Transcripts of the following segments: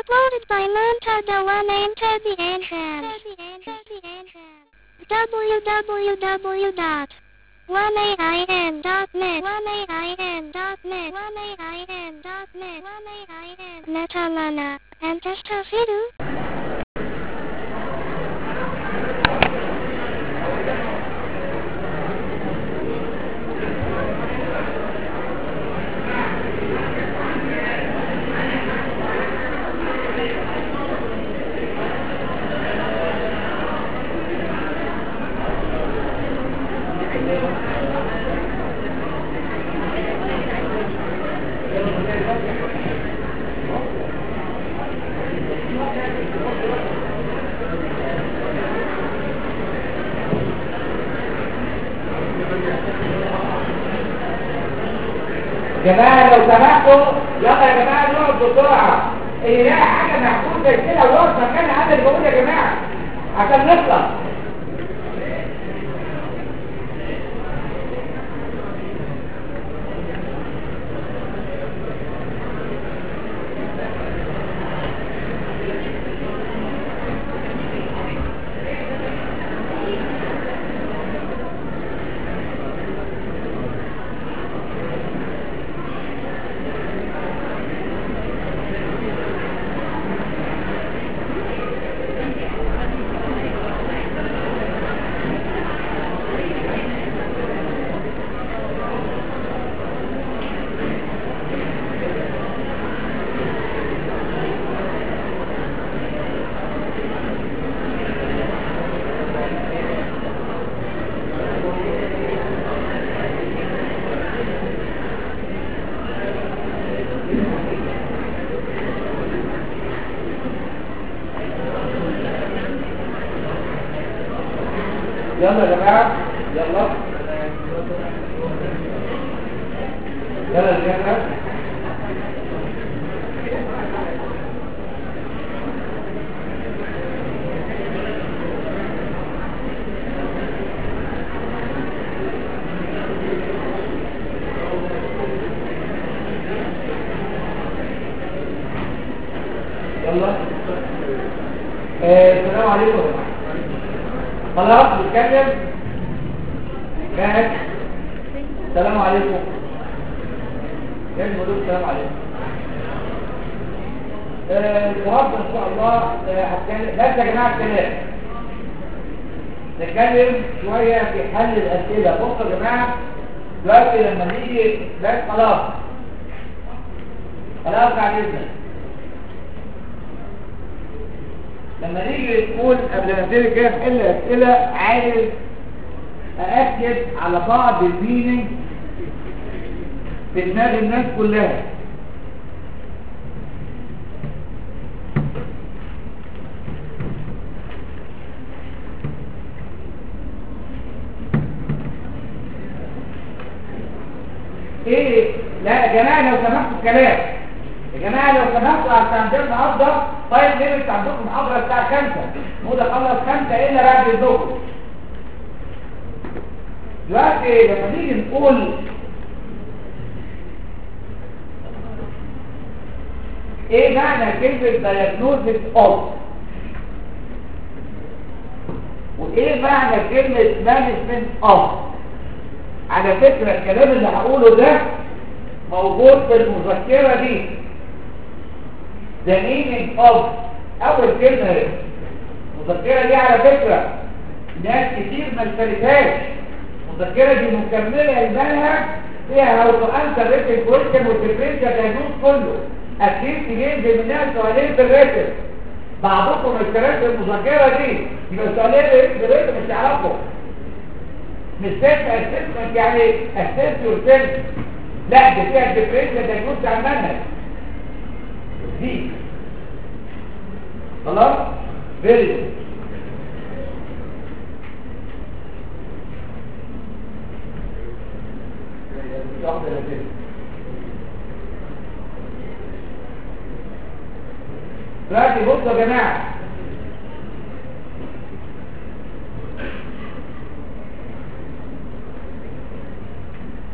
Uploaded by Montada One Enter the Entrance. www.1ain.net 1ain.net 1ain.net 1ain.net Netalana. And Testafidu. جماعة لو سمحتوا يلا يا جماعة نقعد بسرعة اللي يلاقي حاجة محفوظة زي كده ويقف مكانها أنا اللي بقول يا جماعة عشان نخلص يلا يا جماعة يلا يلا يا جماعة يلا آه، السلام عليكم يا جماعة خلاص نتكلم جاهز السلام عليكم جاهز نقول السلام عليكم آه، النهارده ان شاء الله آه، هتكلم بس يا جماعه الكلام نتكلم شويه في حل الاسئله بصوا يا جماعه دلوقتي لما نيجي بس خلاص خلاص بعد اذنك لما نيجي نقول قبل ما نبتدي كده نحل اسئله عايز ااكد على بعض الميننج في دماغ الناس كلها ايه لا يا جماعه لو سمحتوا الكلام يا جماعه لو سمحتوا عشان عندنا النهارده طيب ليميت عندكم محاضره الساعه 5 مود اخلص 5 الا بعد الظهر دلوقتي لما نيجي نقول ايه معنى كلمه diagnosis of وايه معنى كلمه management of على فكره الكلام اللي هقوله ده موجود في المذكره دي the meaning of اول كلمة المذكرة دي على فكرة ناس كتير ما اشتريتهاش المذكرة دي مكملة المنهج فيها هاو تو انسر ريتن كويشن والديفرنشال دايجنوز كله اكيد ينزل منها سؤالين في الريتن بعضكم ما اشتراش المذكرة دي يبقى سؤالين في الريتن مش تعرفوا مش سيلف اسسمنت يعني اسس يور سيلف لا دي فيها الديفرنشال دايجنوز بتاع المنهج دي خلاص فيري دلوقتي بصوا يا جماعه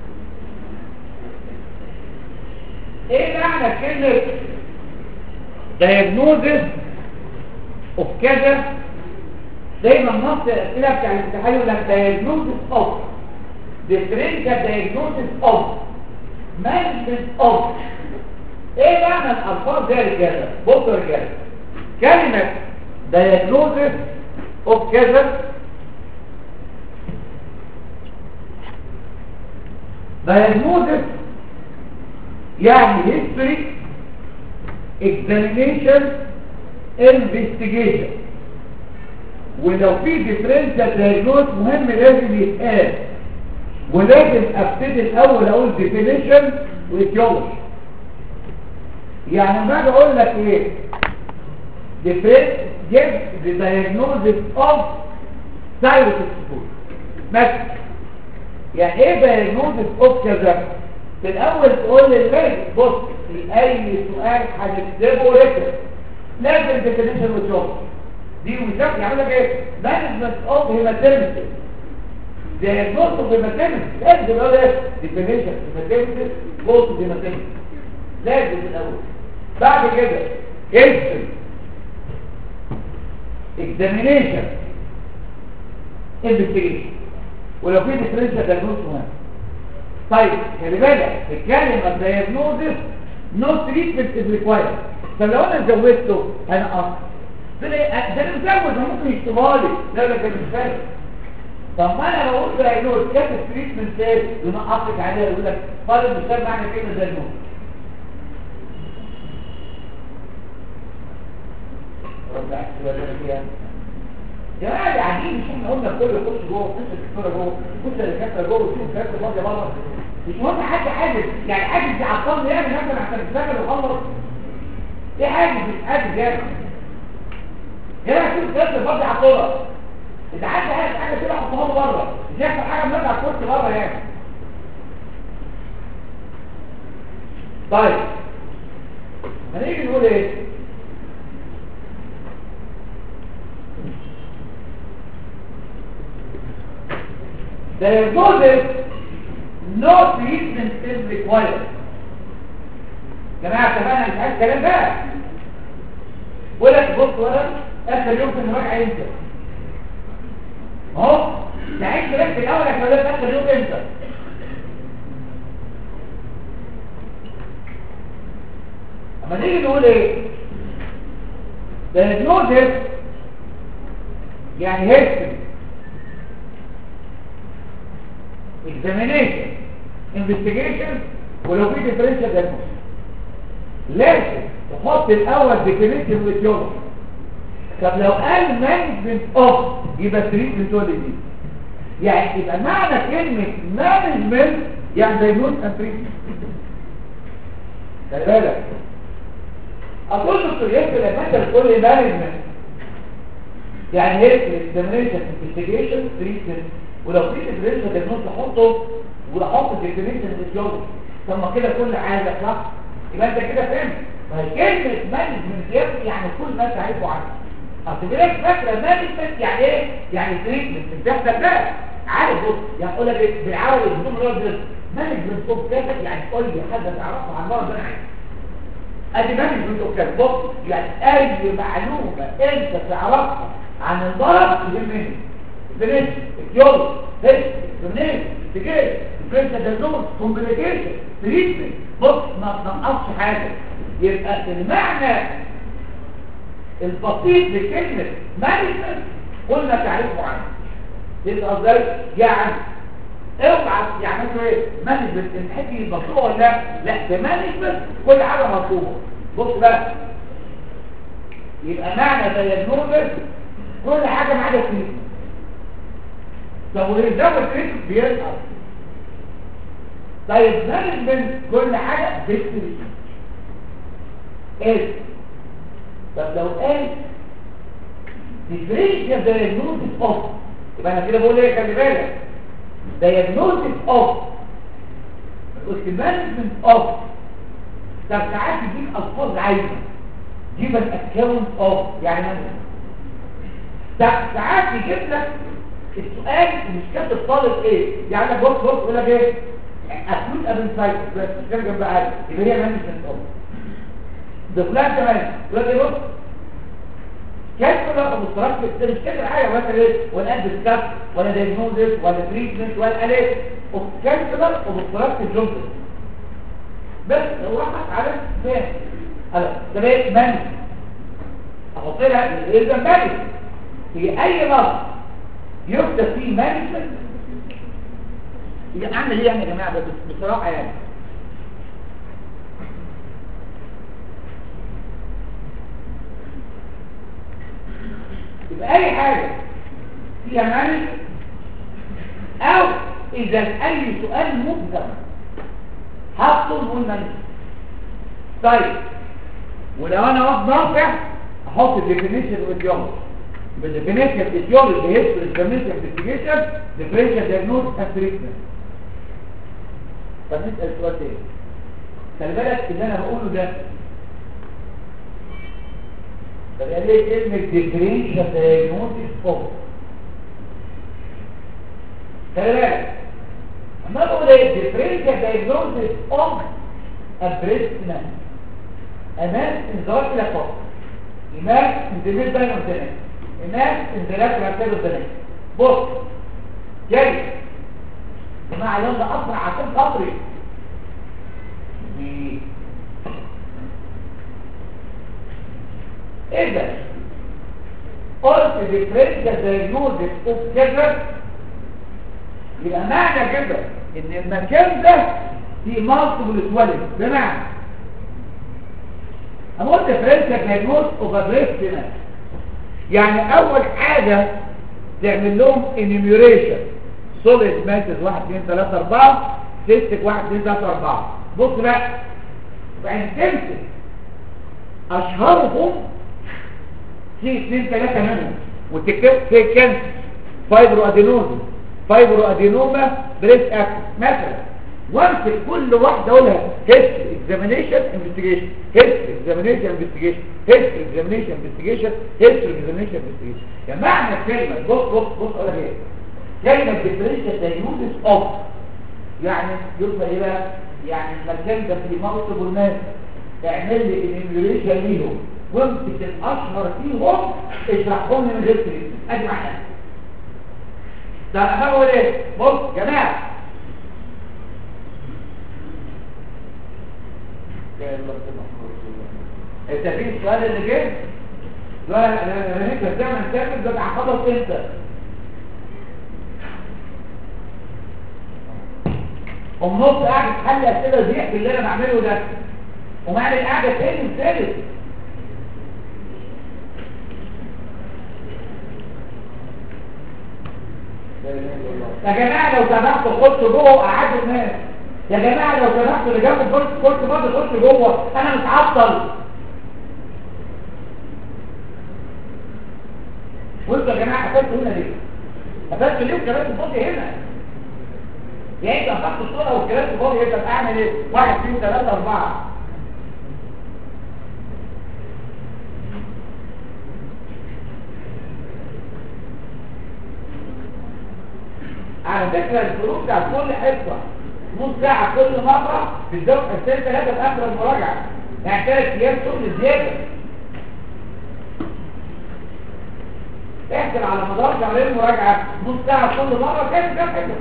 ايه معنى كلمه diagnosis of كذا دايما نص الاسئله بتاع الامتحان يقول لك diagnosis of differential diagnosis of management of ايه معنى الالفاظ دي يا رجاله بصوا يا رجاله كلمه diagnosis of كذا diagnosis يعني history examination investigation ولو في differential diagnosis مهم لازم يتقال ولازم ابتدي الاول اقول definition وetiology يعني ما باجي اقول لك ايه different give the diagnosis of thyroid مثلا يعني ايه diagnosis of كذا في الاول تقول للمريض بص في اي سؤال هنكتبه ريكورد لازم definition وetiology دي وشاف يعمل لك ايه management of hematology diagnosis of hematology لازم يقول ايه definition hematology goes to hematology لازم الاول بعد كده history examination investigation ولو في differential diagnosis مهم طيب خلي بالك الكلمه diagnosis no treatment is required طب لو انا زودته انا اصلا ده ده انا مزود ما ممكن يكتبها لي لا لا كان مش فاهم طب ما انا بقول diagnosis كاتب treatment ايه ينقص لك عليها يقول لك طالب مش فاهم معنى كلمه diagnosis رجعت ولا فيها يا جماعه قاعدين مش احنا قلنا كل يخش جوه خش الدكتوره جوه خش الدكاتره جوه وشوف الدكاتره فاضيه بره مش مهم حد حاجز يعني حاجز يعطلني يعني مثلا عشان الشغل وخلص ايه حاجز مش حاجز يعني هنا شوف الدكاتره فاضيه على الطرق انت عايز حاجه حاجه كده حطها بره مش هيحصل حاجه منها على الكرسي بره يعني طيب هنيجي نقول ايه Diagnosis, no treatment is required. جماعة اتفقنا مش عايز كلام بقى. بقول لك بص ورا اخر يوم في المراجعة امتى؟ اهو تعيش بس الاول يا شباب اخر يوم امتى؟ اما نيجي نقول ايه؟ Diagnosis يعني history examination investigation ولو في differential diagnosis لازم تحط الاول definition وetiology طب لو قال management of يبقى treatment ولا دي يعني يبقى معنى كلمة management يعني diagnosis and treatment خلي بالك اقول دكتور ياسر لما انت بتقول لي management يعني هيك examination investigation treatment ولو في ديفرنشال دياجنوز تحطه وتحط الديفرنشال فيزيولوجي طب ما كده كل حاجه صح يبقى انت كده فهمت ما هي كلمه مانجمنت يعني كل ما تعرفه عنه اصل دي فاكره مانجمنت يعني ايه يعني تريتمنت انت بتحسب ده عارف بص يعني اقول لك ايه بالعربي بدون رد مانجمنت اوف كذا يعني قول لي حاجه تعرفها عن المرض ده ادي مانجمنت اوف كذا بص يعني اي معلومه انت تعرفها عن المرض يهمني فينيش يوم هيك فينيش تجيب فرنسا دازون كومبليكيشن تريتمنت بص ما تنقصش حاجه يبقى المعنى البسيط لكلمه مانجمنت قلنا تعريفه عنه يبقى ازاي يعني اوعى يعني مثلا ايه مانجمنت الحكي مطلوب ولا لا لا ده مانجمنت كل حاجه مطلوبه بص بقى يبقى معنى دايجنوزس كل حاجه ما عدا التريتمنت طب والإجابة الكريتيك بيسأل طيب مانجمنت كل حاجة بيكتري ايه طب لو قال differential diagnosis of يبقى انا كده بقول ايه خلي بالك diagnosis of قلت management of طب ساعات تجيب الفاظ عايزه جيب الاكونت اوف يعني management طب ساعات يجيب لك السؤال مش كاتب طالب ايه يعني انا بص بص يقول لك ايه اكيوت ابنسايت بس مش كده جنب عادي يبقى هي مانجمنت اوف دفلان كمان يقول ايه بص كيف بقى مستركب ده مش كده حاجه مثلا ايه ولا قد الكف ولا دايجنوزس ولا تريتمنت ولا الات كيف بقى مستركب جمله بس لو راحت على فين هلا ده بقى من احط لها يلزم مانج في اي مرض يكتب فيه مانجمنت يبقى اعمل ايه يعني يا جماعه بس بصراحه يعني يبقى اي حاجه فيها مانج او اذا اي سؤال مبهم هطلب المانج طيب ولو انا وقت نافع احط الديفينيشن والايديولوجي بالديفينيشن الايديولوجي هيستوري اكزامينشن انفستيجيشن ديفرنشال دايجنوز اند تريتمنت طب نسال سؤال تاني خلي بالك اللي انا بقوله ده طب يعني ايه كلمه ديفرنشال دايجنوستيك فوق خلي بالك اما بقول ايه ديفرنشال دايجنوستيك اوف ابريستنا امام انذار الى فوق إمام انزلاق بين الزنان إمام انزلاق مرتب الزنان بص جاي جماعة يلا أسرع عشان خاطري إذا قلت ديفرنشال دايجنوزيس اوف كده يبقى معنى كده ان المكان ده فيه مالتيبل سوالين بمعنى انا قلت ديفرنشال دايجنوز اوف بريست يعني اول حاجه تعمل لهم انيميوريشن سوليد ماتز 1 2 3 4 سيستك 1 2 3 4 بص بقى بعدين تمسك اشهرهم في 2 3 منهم وتكتب في كانسر فايبرو ادينوزي فايبرو ادينوما بريست اكتف مثلا وامسك كل واحده اقولها هيستري اكزامينيشن انفستيجيشن هيستري اكزامينيشن انفستيجيشن هيستري اكزامينيشن انفستيجيشن هيستري اكزامينيشن انفستيجيشن يعني معنى الكلمه بص بص بص اقول ايه كلمه ديفرنشال دايجنوستس اوف يعني يبقى ايه بقى يعني المكان ده في مالتيبل ناس اعمل لي انيميوليشن ليهم وامسك الاشهر فيهم اشرحهم لي من غير تريد ادي معنى ده انا بقول ايه بص يا جماعه انت في السؤال اللي جه لا انا انا هيك بتعمل تعمل ده هحفظك انت النص قاعد تحل اسئله زيح باللي انا بعمله ده ومعنى القعده تاني وثالث يا جماعه لو سمحتوا خشوا جوه وقعدوا الناس يا جماعه لو سمحتوا اللي جنب الكرسي كرسي فاضي خش جوه انا متعطل وانتوا يا جماعه قفلتوا هنا ليه؟ قفلتوا ليه والكراسي فاضي هنا؟ يعني انت اخدت الصوره والكراسي فاضي يبقى اعمل ايه؟ واحد اثنين ثلاثه اربعه على فكره الفروق بتاعت كل حصه نص ساعة كل مرة بتزود حسين ثلاثة في آخر المراجعة يعني ثلاث أيام شغل زيادة احسن على مدار شهرين مراجعة نص ساعة كل مرة كام كام حاجة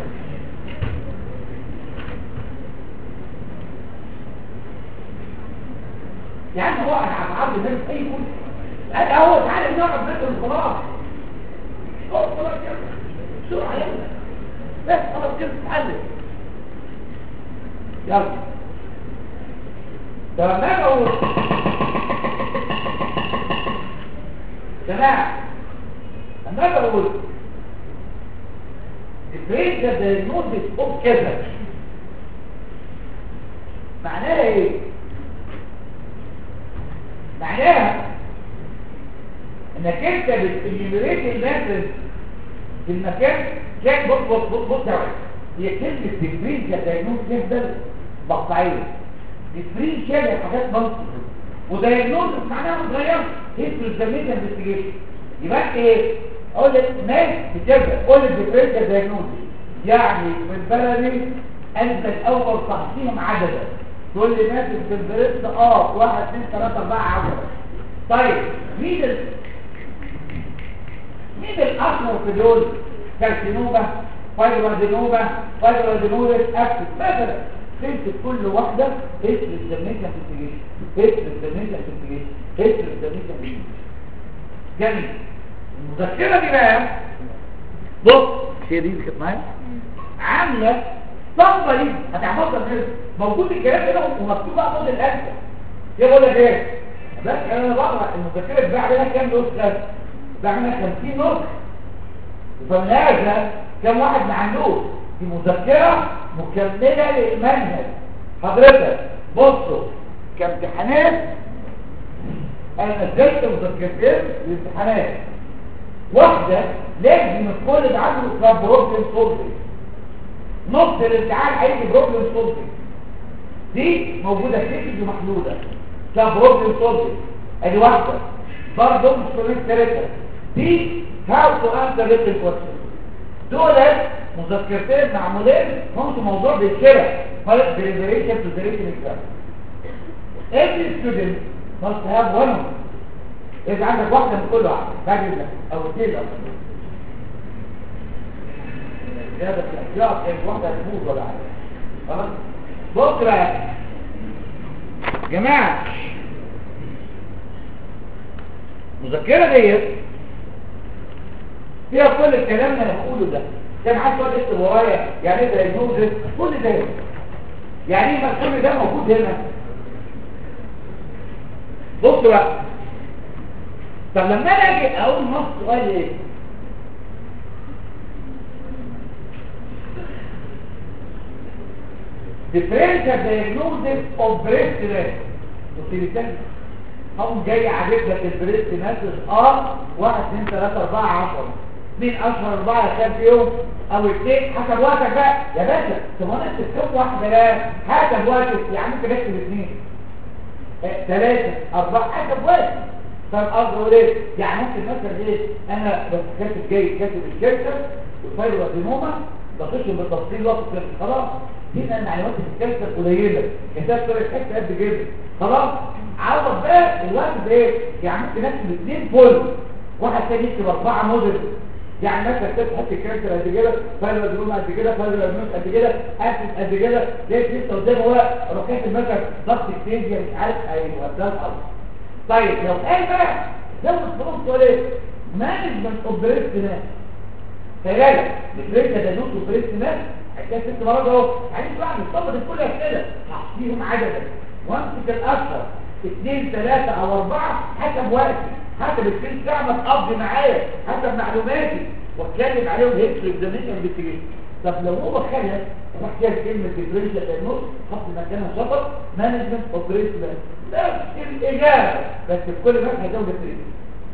يعني هو انا هتعرض الناس اي كل انا هو تعالى نقعد ناكل خلاص خلاص كده بسرعة يلا بس خلاص كده تتعلم يلا ده ما بقول جماعة لما بقول البريد ده diagnosis of كذا معناها ايه معناها انك انت بتنيميريت الماتريس في المكان كان بص بص بص بص يا هي كلمة ديفرنشال دايجنوز تفضل مقطعية ديفرنشال هي حاجات منطقية ودايجنوز معناها متغيرة هيستوري اكزامينشن انفستيجيشن يبقى ايه؟ اقول لك ناس بتبدا قول الديفرنشال دايجنوز يعني بالبلدي انت الاول تحصيهم عددا تقول لي ماسك في البريست اه واحد اثنين ثلاثة أربعة عشرة طيب مين ال... مين الأشهر في دول؟ كارسينوما فايبرادينوما فايبرادينوما أكسس مثلا تمسك كل واحدة اسم الزميكة في التجيش اسم الزميكة في التجيش اسم الزميكة في التجيش جميل المذكرة دي بقى بص هي دي اللي كانت معايا عاملة صفة دي هتعملها كده موجود الكلام كده ومكتوب بقى طول الأنسة ايه بقول لك ايه بس انا بقرا المذكرة اتباع لها كام نسخة اتباع لها 50 نسخة فمن هذا كم واحد ما عندوش دي مذكرة مكملة للمنهج حضرتك بصوا كامتحانات انا نزلت مذكرتين للامتحانات واحدة لازم الكل يبقى عنده اسمها بروبلم سولفنج نص الامتحان هيجي بروبلم سولفنج دي موجودة كتير ومحلولة ده بروبلم سولفنج ادي واحدة برضه مش كلهم ثلاثة دي هاو تو انسر ريتن كويشن دول مذكرتين معمولين هم موضوع بالشرع فرق deliberation to deliberation exam every student must have one of them إذا عندك واحدة من كل واحدة بعد لك أو اثنين أو ثلاثة زيادة في الاحتياط إيه واحدة هتموت ولا حاجة خلاص بكرة يا جماعة المذكرة ديت فيها كل الكلام اللي هنقوله ده كان حد يقعد يكتب ورايا يعني ايه دايجنوزس كل ده يعني ايه كل ده موجود هنا بص بقى طب لما انا اجي اقول نص سؤال ايه differential diagnosis of breast cancer وسيلتاني هم جاي عاجب لك البريست ماسس اه 1 2 3 4 10 مين اشهر اربعه كام فيهم او اثنين حسب وقتك بقى يا باشا طب انا اكتب واحده لا حسب وقتك يعني ممكن اكتب اثنين ثلاثه اربعه حسب وقتك طب اقدر ايه يعني ممكن مثلا ايه انا بس كاتب جاي كاتب الكاركتر والفايبرادينوما بخش بالتفصيل وقت خلاص هنا المعلومات في الكاركتر قليله كتاب طريق حته قد كده خلاص عوض بقى الوقت بايه يعني ممكن اكتب اثنين فول واحد تاني يكتب اربعه موديل يعني مثلا تحط الكاركتر قد كده فايل مدروم قد كده فايل مدروم قد كده اسس قد كده ليه لسه قدامه ورق روح كاتب مثلا ضغط الكتيريا مش عارف ايوه ده الامر طيب لو قال بقى زود فلوس تقول ايه مانجمنت اوف بريست مان خلالك البريست ده نوت بريست مان حكايه ست مرات اهو يعني انت بقى مستوعب كل اسئله هحصيهم عددا وامسك الاشهر اثنين ثلاثه او اربعه حسب وقتي حسب الفيل ساعه ما تقضي معايا حسب معلوماتي واتكلم عليهم هيكتب اكزاميشن بالتجريد طب لو هو خلى راح جايب كلمه ديفرنشال دايجنوز حط مكانها شطر مانجمنت اوبريشن نفس الاجابه بس في كل مره هزود التريد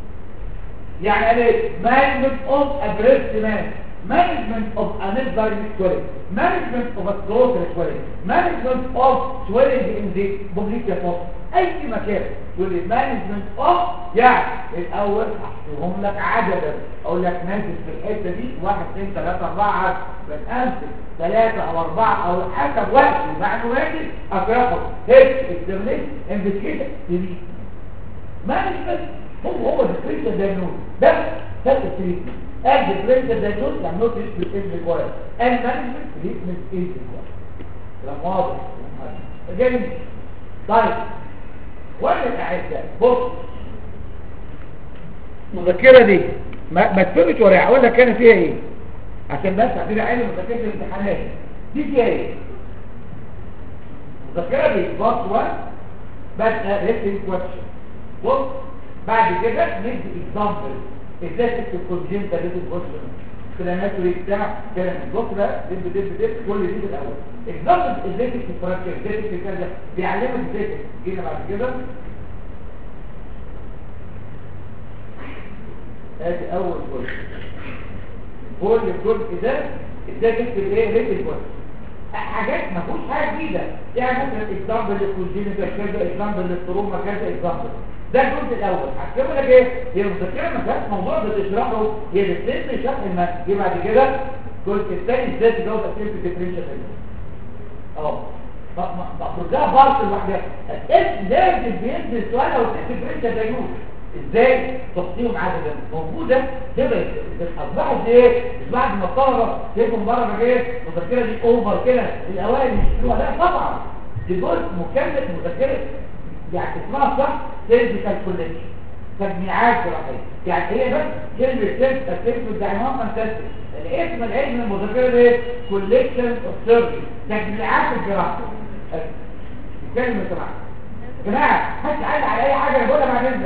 يعني ايه مانجمنت اوف ابريست مان management of another swelling, management of a closer swelling, management of swelling in the public fossa. اي مكان تقول لي management of يعني الاول احصيهم لك عددا اقول لك نازل في الحته دي 1 2 3 4 بس امسك ثلاثة او اربعة او حسب وقتي ومعلوماتي اقراهم هيك اكزامينيشن انفستيجيشن تريد مانجمنت هو هو الديسكريبشن دايجنوز ده ثلاث تريتمنت and differential diagnosis and no treatment is required and management treatment is required كلام واضح جميل طيب وانا الاعزاء بص المذكره دي ما, ما تفهمش ولا اقول لك انا فيها ايه عشان بس عندنا علم مذكره الامتحانات دي فيها ايه المذكره دي بص 1 بقى ريتن كويشن بص بعد كده ندي اكزامبل ازاي تكتب كونجنتا ليتل بوشن كلاماتوري بتاع كلام البوك ده دب دب دب كل دي في الاول اكزامبل ازاي تكتب فراكشر ازاي تكتب كذا بيعلمك ازاي تكتب جينا بعد كده ادي اول جزء كل الجزء ده ازاي تكتب ايه ليتل بوشن حاجات ما فيهوش حاجه جديده يعني مثلا اكزامبل للكونجنتا كذا اكزامبل للتروما كذا اكزامبل ده الجزء الاول هكتب لك ايه هي المذكره ما فيهاش موضوع بتشرحه هي بتسمي شرح الماده جه بعد كده الجزء الثاني ازاي تجاوب اسئله الديفرنشال اهو مخرجها بارت لوحدها الاسم لازم بينزل سؤال او تكتب بريشة دايوز ازاي تفصيلهم عددا موجودة كده اصبحت ايه مش بعد ما الطلبة تكون بره ما ايه المذكرة دي اوفر كده الاوائل يشتروها لا طبعا دي جزء مكمل مذكرة يعني اسمها صح سيلز كالكوليشن تجميعات جراحية يعني هي بس كلمة سيلز كالكوليشن ده عنوان فانتاستيك الاسم العلمي المذكرة ده ايه كوليكشن اوف سيرجري تجميعات الجراحة كلمة سمعت يا جماعة محدش عايز على اي حاجة نقولها بعدين ده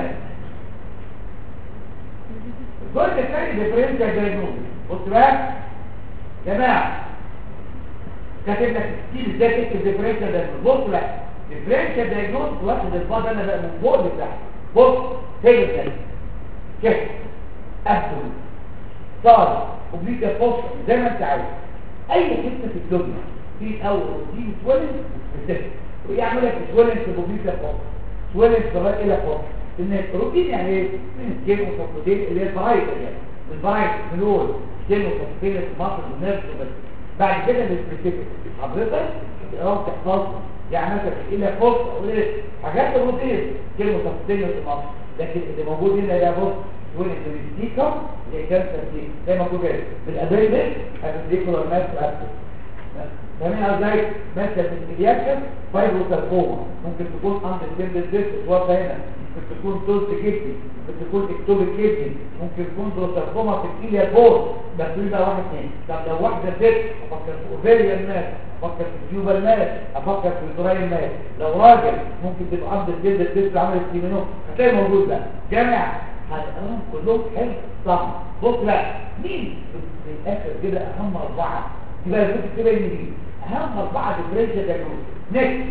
الجزء الثاني ديفرنشال دايجنوز بص بقى يا جماعه كاتب لك ستيل ازاي تكتب ديفرنشال دايجنوز بص بقى ديفرنشال دايجنوز واخد البعد انا بقى من فوق لتحت بص هي كده كده ابدو صار وبيجي فوق زي ما انت عايز اي حته في الدنيا في الاول ودي سويلنج بتفرق ويعمل لك سويلنج في بوبيتا فوق سويلنج لغايه الى فوق ان البروتين يعني ايه من الجيم وصفوتين اللي هي الفرايت يعني الفرايت فلول جيم وصفوتين مصر ونفس بس بعد كده السبيسيفيك حضرتك تقراهم تحفظهم يعني مثلا الى فوق او ايه حاجات البروتين جيم وصفوتين مصر لكن اللي موجود هنا ده بص وين الستيكر اللي كان ترتيب زي ما قلت كده بالابيلمنت هتديكوا الناس اكتر فاهمين ازاي مثلا الرياكشن فايبروساركوما ممكن تكون عند السيمبل ديس واضحه هنا ممكن تكون توست كيدني ممكن تكون اكتوبيك كيدني ممكن تكون بروساركوما في الكليه فور بس يبقى واحد اثنين طب لو واحده ست افكر في اوفيريان ماس افكر في تيوبال ماس افكر في دراين ماس لو راجل ممكن تبقى عند السيمبل ديس عمل السيمينو هتلاقي موجود ده جامع هتلاقيهم كلهم حلو صح بص بقى مين في الاخر كده اهم اربعه يبقى الفكره كده ان دي اهم اربعه ديفرنشال دايجنوز نكست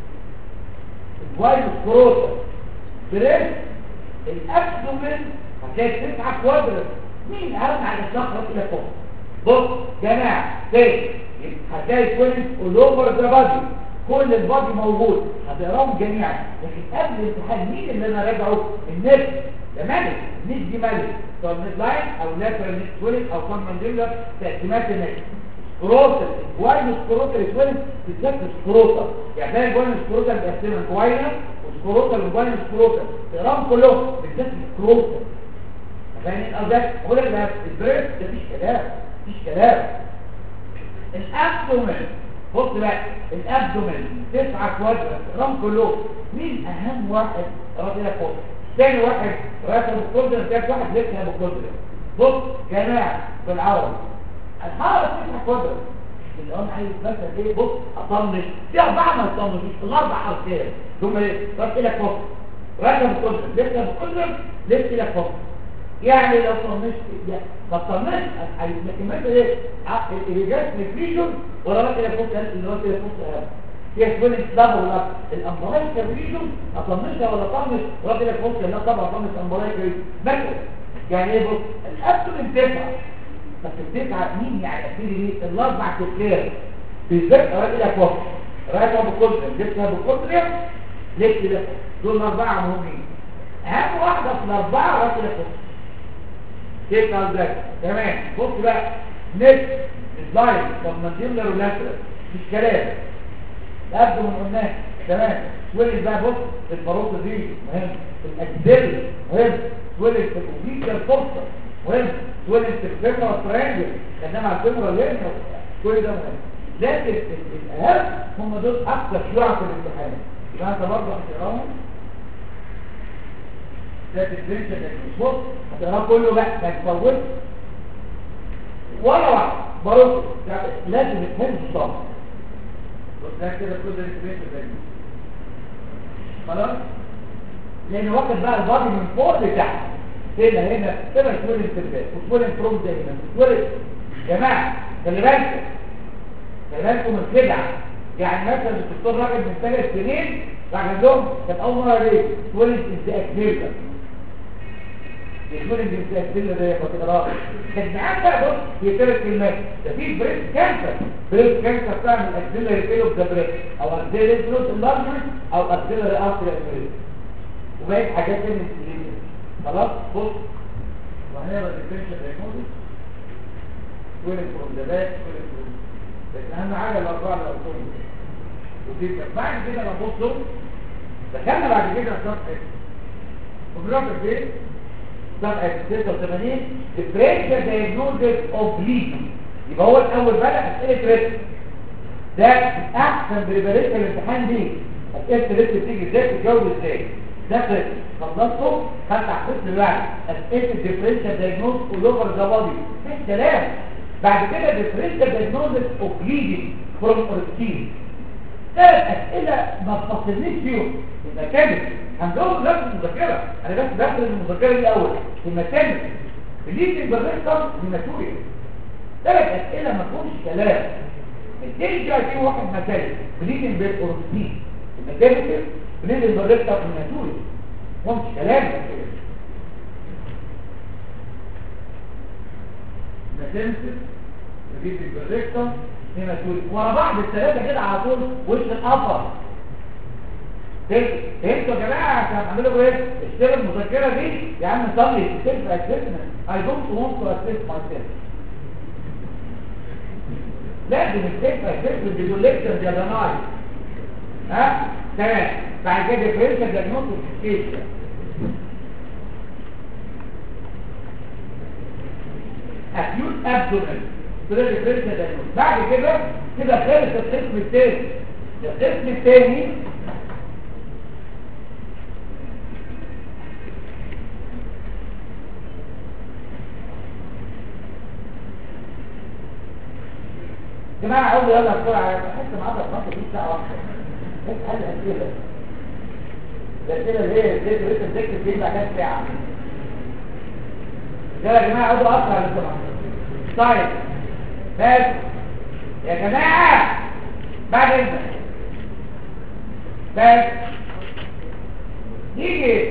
الفايروس كروتا بريس الابدومين هتلاقي تسعه كوادرت مين اهم على الصخره الى فوق بص جماعه تاني هتلاقي كويس اول اوفر ذا بادي كل البادي موجود هتقراهم جميعا لكن قبل الامتحان مين اللي انا راجعه النفس ده ملك النفس دي ملك سواء ميد لاين او لاترال نفس كويس او كون مانديبلر تقسيمات النفس سكروتال الجوين سكروتال سويلنج بالذات سكروتال يعني ده الجوين سكروتال متقسمه جوينر وسكروتال وجوين سكروتال تقراهم كلهم بالذات سكروتال فاهمين قصدك اقول لك ده البريس ده مفيش كلام مفيش كلام الابدومين بص بقى الابدومين تسعه كوادرات تقراهم كلهم مين اهم واحد راضي لك فوق ثاني واحد راسم الكولدر ثالث واحد لسه ابو الكولدر بص جماعه بالعربي الحرارة تسعة كوادر اللي انا عايز مثلا ايه بص اطنش في اربعة ما اطنشوش الاربع حركات ثم ايه رد لك فوق ركب القدر لسه القدر لسه لك فوق يعني لو طنشت لا ما طنشت لكن مثلا ايه الرجال نفريجن ولا رد لك فوق اللي رد لك فوق اهم هي تقول الاسلام ولا الامبرايكا ريجن اطنشها ولا طنش رد لك فوق لا طبعا طنش امبرايكا ريجن مثلا يعني ايه بص الابسولين تسعه بس التسعة مين يعني ابتدي ليه الاربع تكلير بالذات راجل لك وقت راجل بقدرة جبتها بقدرة ليك كده دول اربعة مهمين اهم واحدة في الاربعة راجل لك وقت كيف قال ذلك تمام بص بقى نت سلايد طب مانديبلر ولاترال مش كلام الابدو من قلناه تمام سويلج بقى بص الفاروسة دي مهم الاجزل مهم سويلج في الاوبيكال فرصة مهم سويلج في الفيمرا والترينجل خدناها على الفيمرا والهرنيا كل ده مهم لكن الاهم هم دول اكثر شيوعا في الامتحان يبقى انت برضه هتقراهم ده الدنشا ده بص هتقراه كله بقى ما تفوتش ولا واحد برضه لازم تفهم الصف بص ده كده كل الدنشا ده خلاص لان واخد بقى البادي من فوق لتحت هنا هنا كده سويل انترفيس وسويل انتروم ده هنا سويل جماعه خلي بالكم خلي بالكم من الخدع يعني مثلا الدكتور راجل من ثلاث سنين راح لهم كانت اول مره ليه سويل ازدياكتيفا يقول ان الازدياكتيفا ده يا فاكر كان معاك بقى بص هي ثلاث كلمات ده في بريس كانسر بريس كانسر بتاع الاكسيلري فيلو ذا بريس او اكسيلري فلوس انلارجمنت او اكسيلري ارتري انفيريز وبقيت حاجات تانية خلاص بص وهنقرا الديفرنشال دايجنوستس وين فروم ذا باك وين فروم لكن اهم حاجه الاربعه اللي قلتهم وتبقى بعد كده ببص دخلنا بعد كده صفحه وبنروح فين صفحه 86 differential diagnosis of bleeding يبقى هو الاول بدا اسئله ريسك ده احسن بريباريشن الامتحان دي اسئله ريسك بتيجي ازاي تتجاوب ازاي ده قسم خلصته خدت على القسم اللي بعد اسئله الديفرنشال دايجنوز اول ذا بادي مفيش كلام بعد كده ديفرنشال دايجنوز اوف بليدنج فروم اورستين ثلاث اسئله ما تفصلنيش فيهم المكانك هنجاوب نفس المذاكره انا بس داخل المذاكره دي الاول المكانك الليدنج بالريستر هيماتوريا ثلاث اسئله ما فيهمش كلام الدين جاي فيه واحد مكانك بليدنج بالاورستين المكانك بليدنج بالريستر هيماتوريا ما فيهمش كلام كده ماتنسل نجيب البريكتر هيماتوري ورا بعض الثلاثه كده على طول وش القفر انتوا يا جماعه كانوا عاملين ايه اشتروا المذكره دي يا عم صلي سيلف اسسمنت اي دونت ونت تو اسس ماي سيلف لازم السيلف اسسمنت دي ليكتشر يا جماعه ها تمام بعد كده ديفرنشال دايجنوستيك acute abdomen ده الديفرنشال دايجنوستيك بعد كده كده خلص القسم الثاني القسم الثاني جماعة عاوز يلا بسرعة بحس معاك الخط دي ساعة واحدة بس حل أسئلة الأسئلة اللي هي ازاي تريد تذاكر فين بعد كام ساعة يلا يا جماعة عاوزوا أسرع لو سمحتوا طيب بس يا جماعة بعد إذنك بس نيجي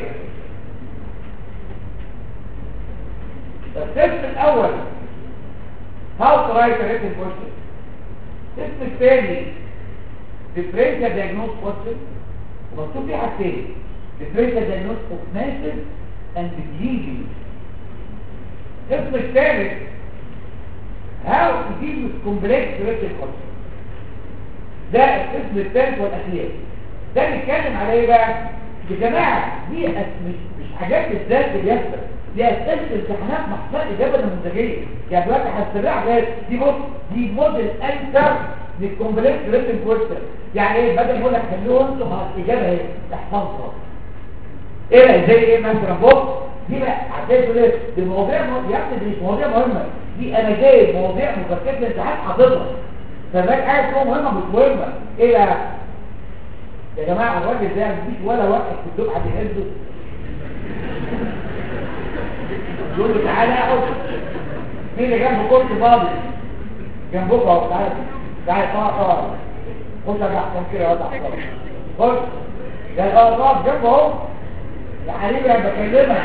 التست الأول how to write a written question التست الثاني differential diagnosis question ومكتوب فيه حاجتين differential diagnosis of massive and bleeding القسم الثالث how to deal with complex written question ده القسم الثالث والأخير ده بيتكلم على ايه بقى يا جماعه دي أس- مش مش حاجات بالذات اللي يحصل دي اسئله امتحانات محصله اجابه نموذجيه يعني دلوقتي هستبيع بس دي بص دي موديل انسر للكومبلكس ريتن كويستشن يعني ايه بدل ما اقول لك خلوه انتوا ها الاجابه اهي تحفظها ايه ده زي ايه مثلا بص دي بقى عشان تقول ايه دي مواضيع م- يا ابني دي مش مواضيع مهمه دي انا جايب مواضيع مذكره الامتحان حاططها فبقى قاعد فيها مهمه مش مهمه ايه بقى يا جماعة الراجل ده مفيش ولا واحد في الدفعة بيهزه يقول له تعالى اقعد مين اللي جنب كرسي فاضي جنبك اهو تعالى تعالى اه اه خش على احسن كده وضع خش يا اه اقعد جنبه اهو يا حبيبي انا بكلمك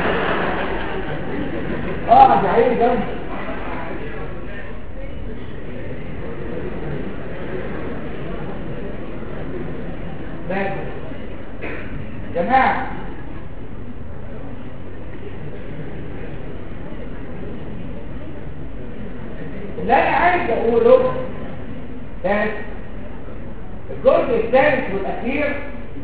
اقعد يا حبيبي جنبي بس جماعة اللي انا عايز اقوله بس الجزء الثالث والاخير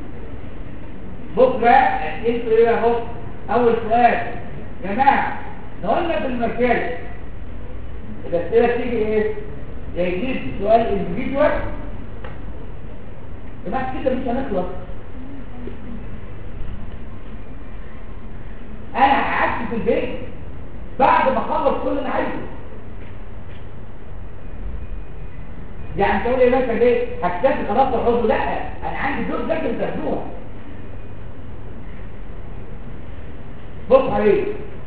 بكره انتوا ايه اهو اول سؤال جماعه قلنا في المكان الاسئله تيجي ايه يا يجيب سؤال individual جماعة كده مش هنخلص انا قعدت في البيت بعد ما اخلص كل اللي عايزه يعني تقول لي مثلا ايه هكتفي خلاص العضو لا انا عندي دور لكن تاخدوها بص عليه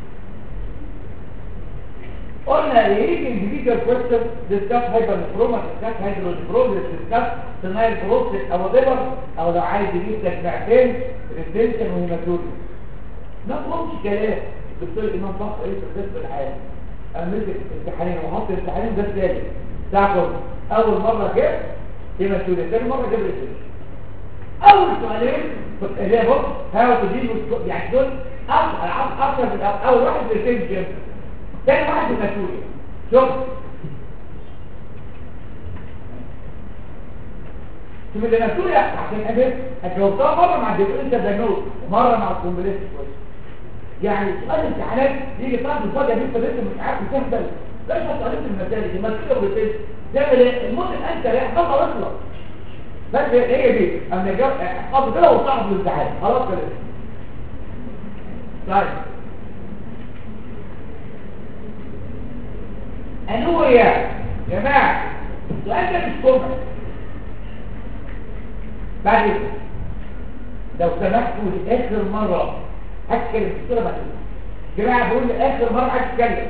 قلنا يجي individual question discuss hypernephromas discuss hydronephrosis discuss senile process او whatever او لو عايز يجيب تجمعتين retention وهيماتوريا ما فهمش كلام الدكتور امام فخر ايه في القسم الحالي انا مسك امتحانين وحط امتحانين ده الثالث تاخد اول مره جبت هيماتوريا ثاني مره جبت retention اول سؤالين كنت اللي هي بص هاو تجيب يعني دول اكتر اكتر من اول واحد retention تاني واحد هيماتوريا شوف شوف اللي مكتوب يا عشان قابل هتجاوبتها مره مع الدكتور انت دايجنوز ومره مع الكومبليت يعني سؤال الامتحانات يجي طالب الفاضي يا بنت لسه مش عارف تهبل لا مش هتعرف المسائل دي ما كده وبتنسى تعمل ايه المهم انت لا خلاص اخلص بس هي دي اما جاوب احفظ كده وصعب الامتحان خلاص كده طيب انو يا جماعه سؤال ده مش صبح بعد كده لو سمحتوا لاخر مره هتكلم في الصوره بعد كده جماعه بقول لاخر مره هتكلم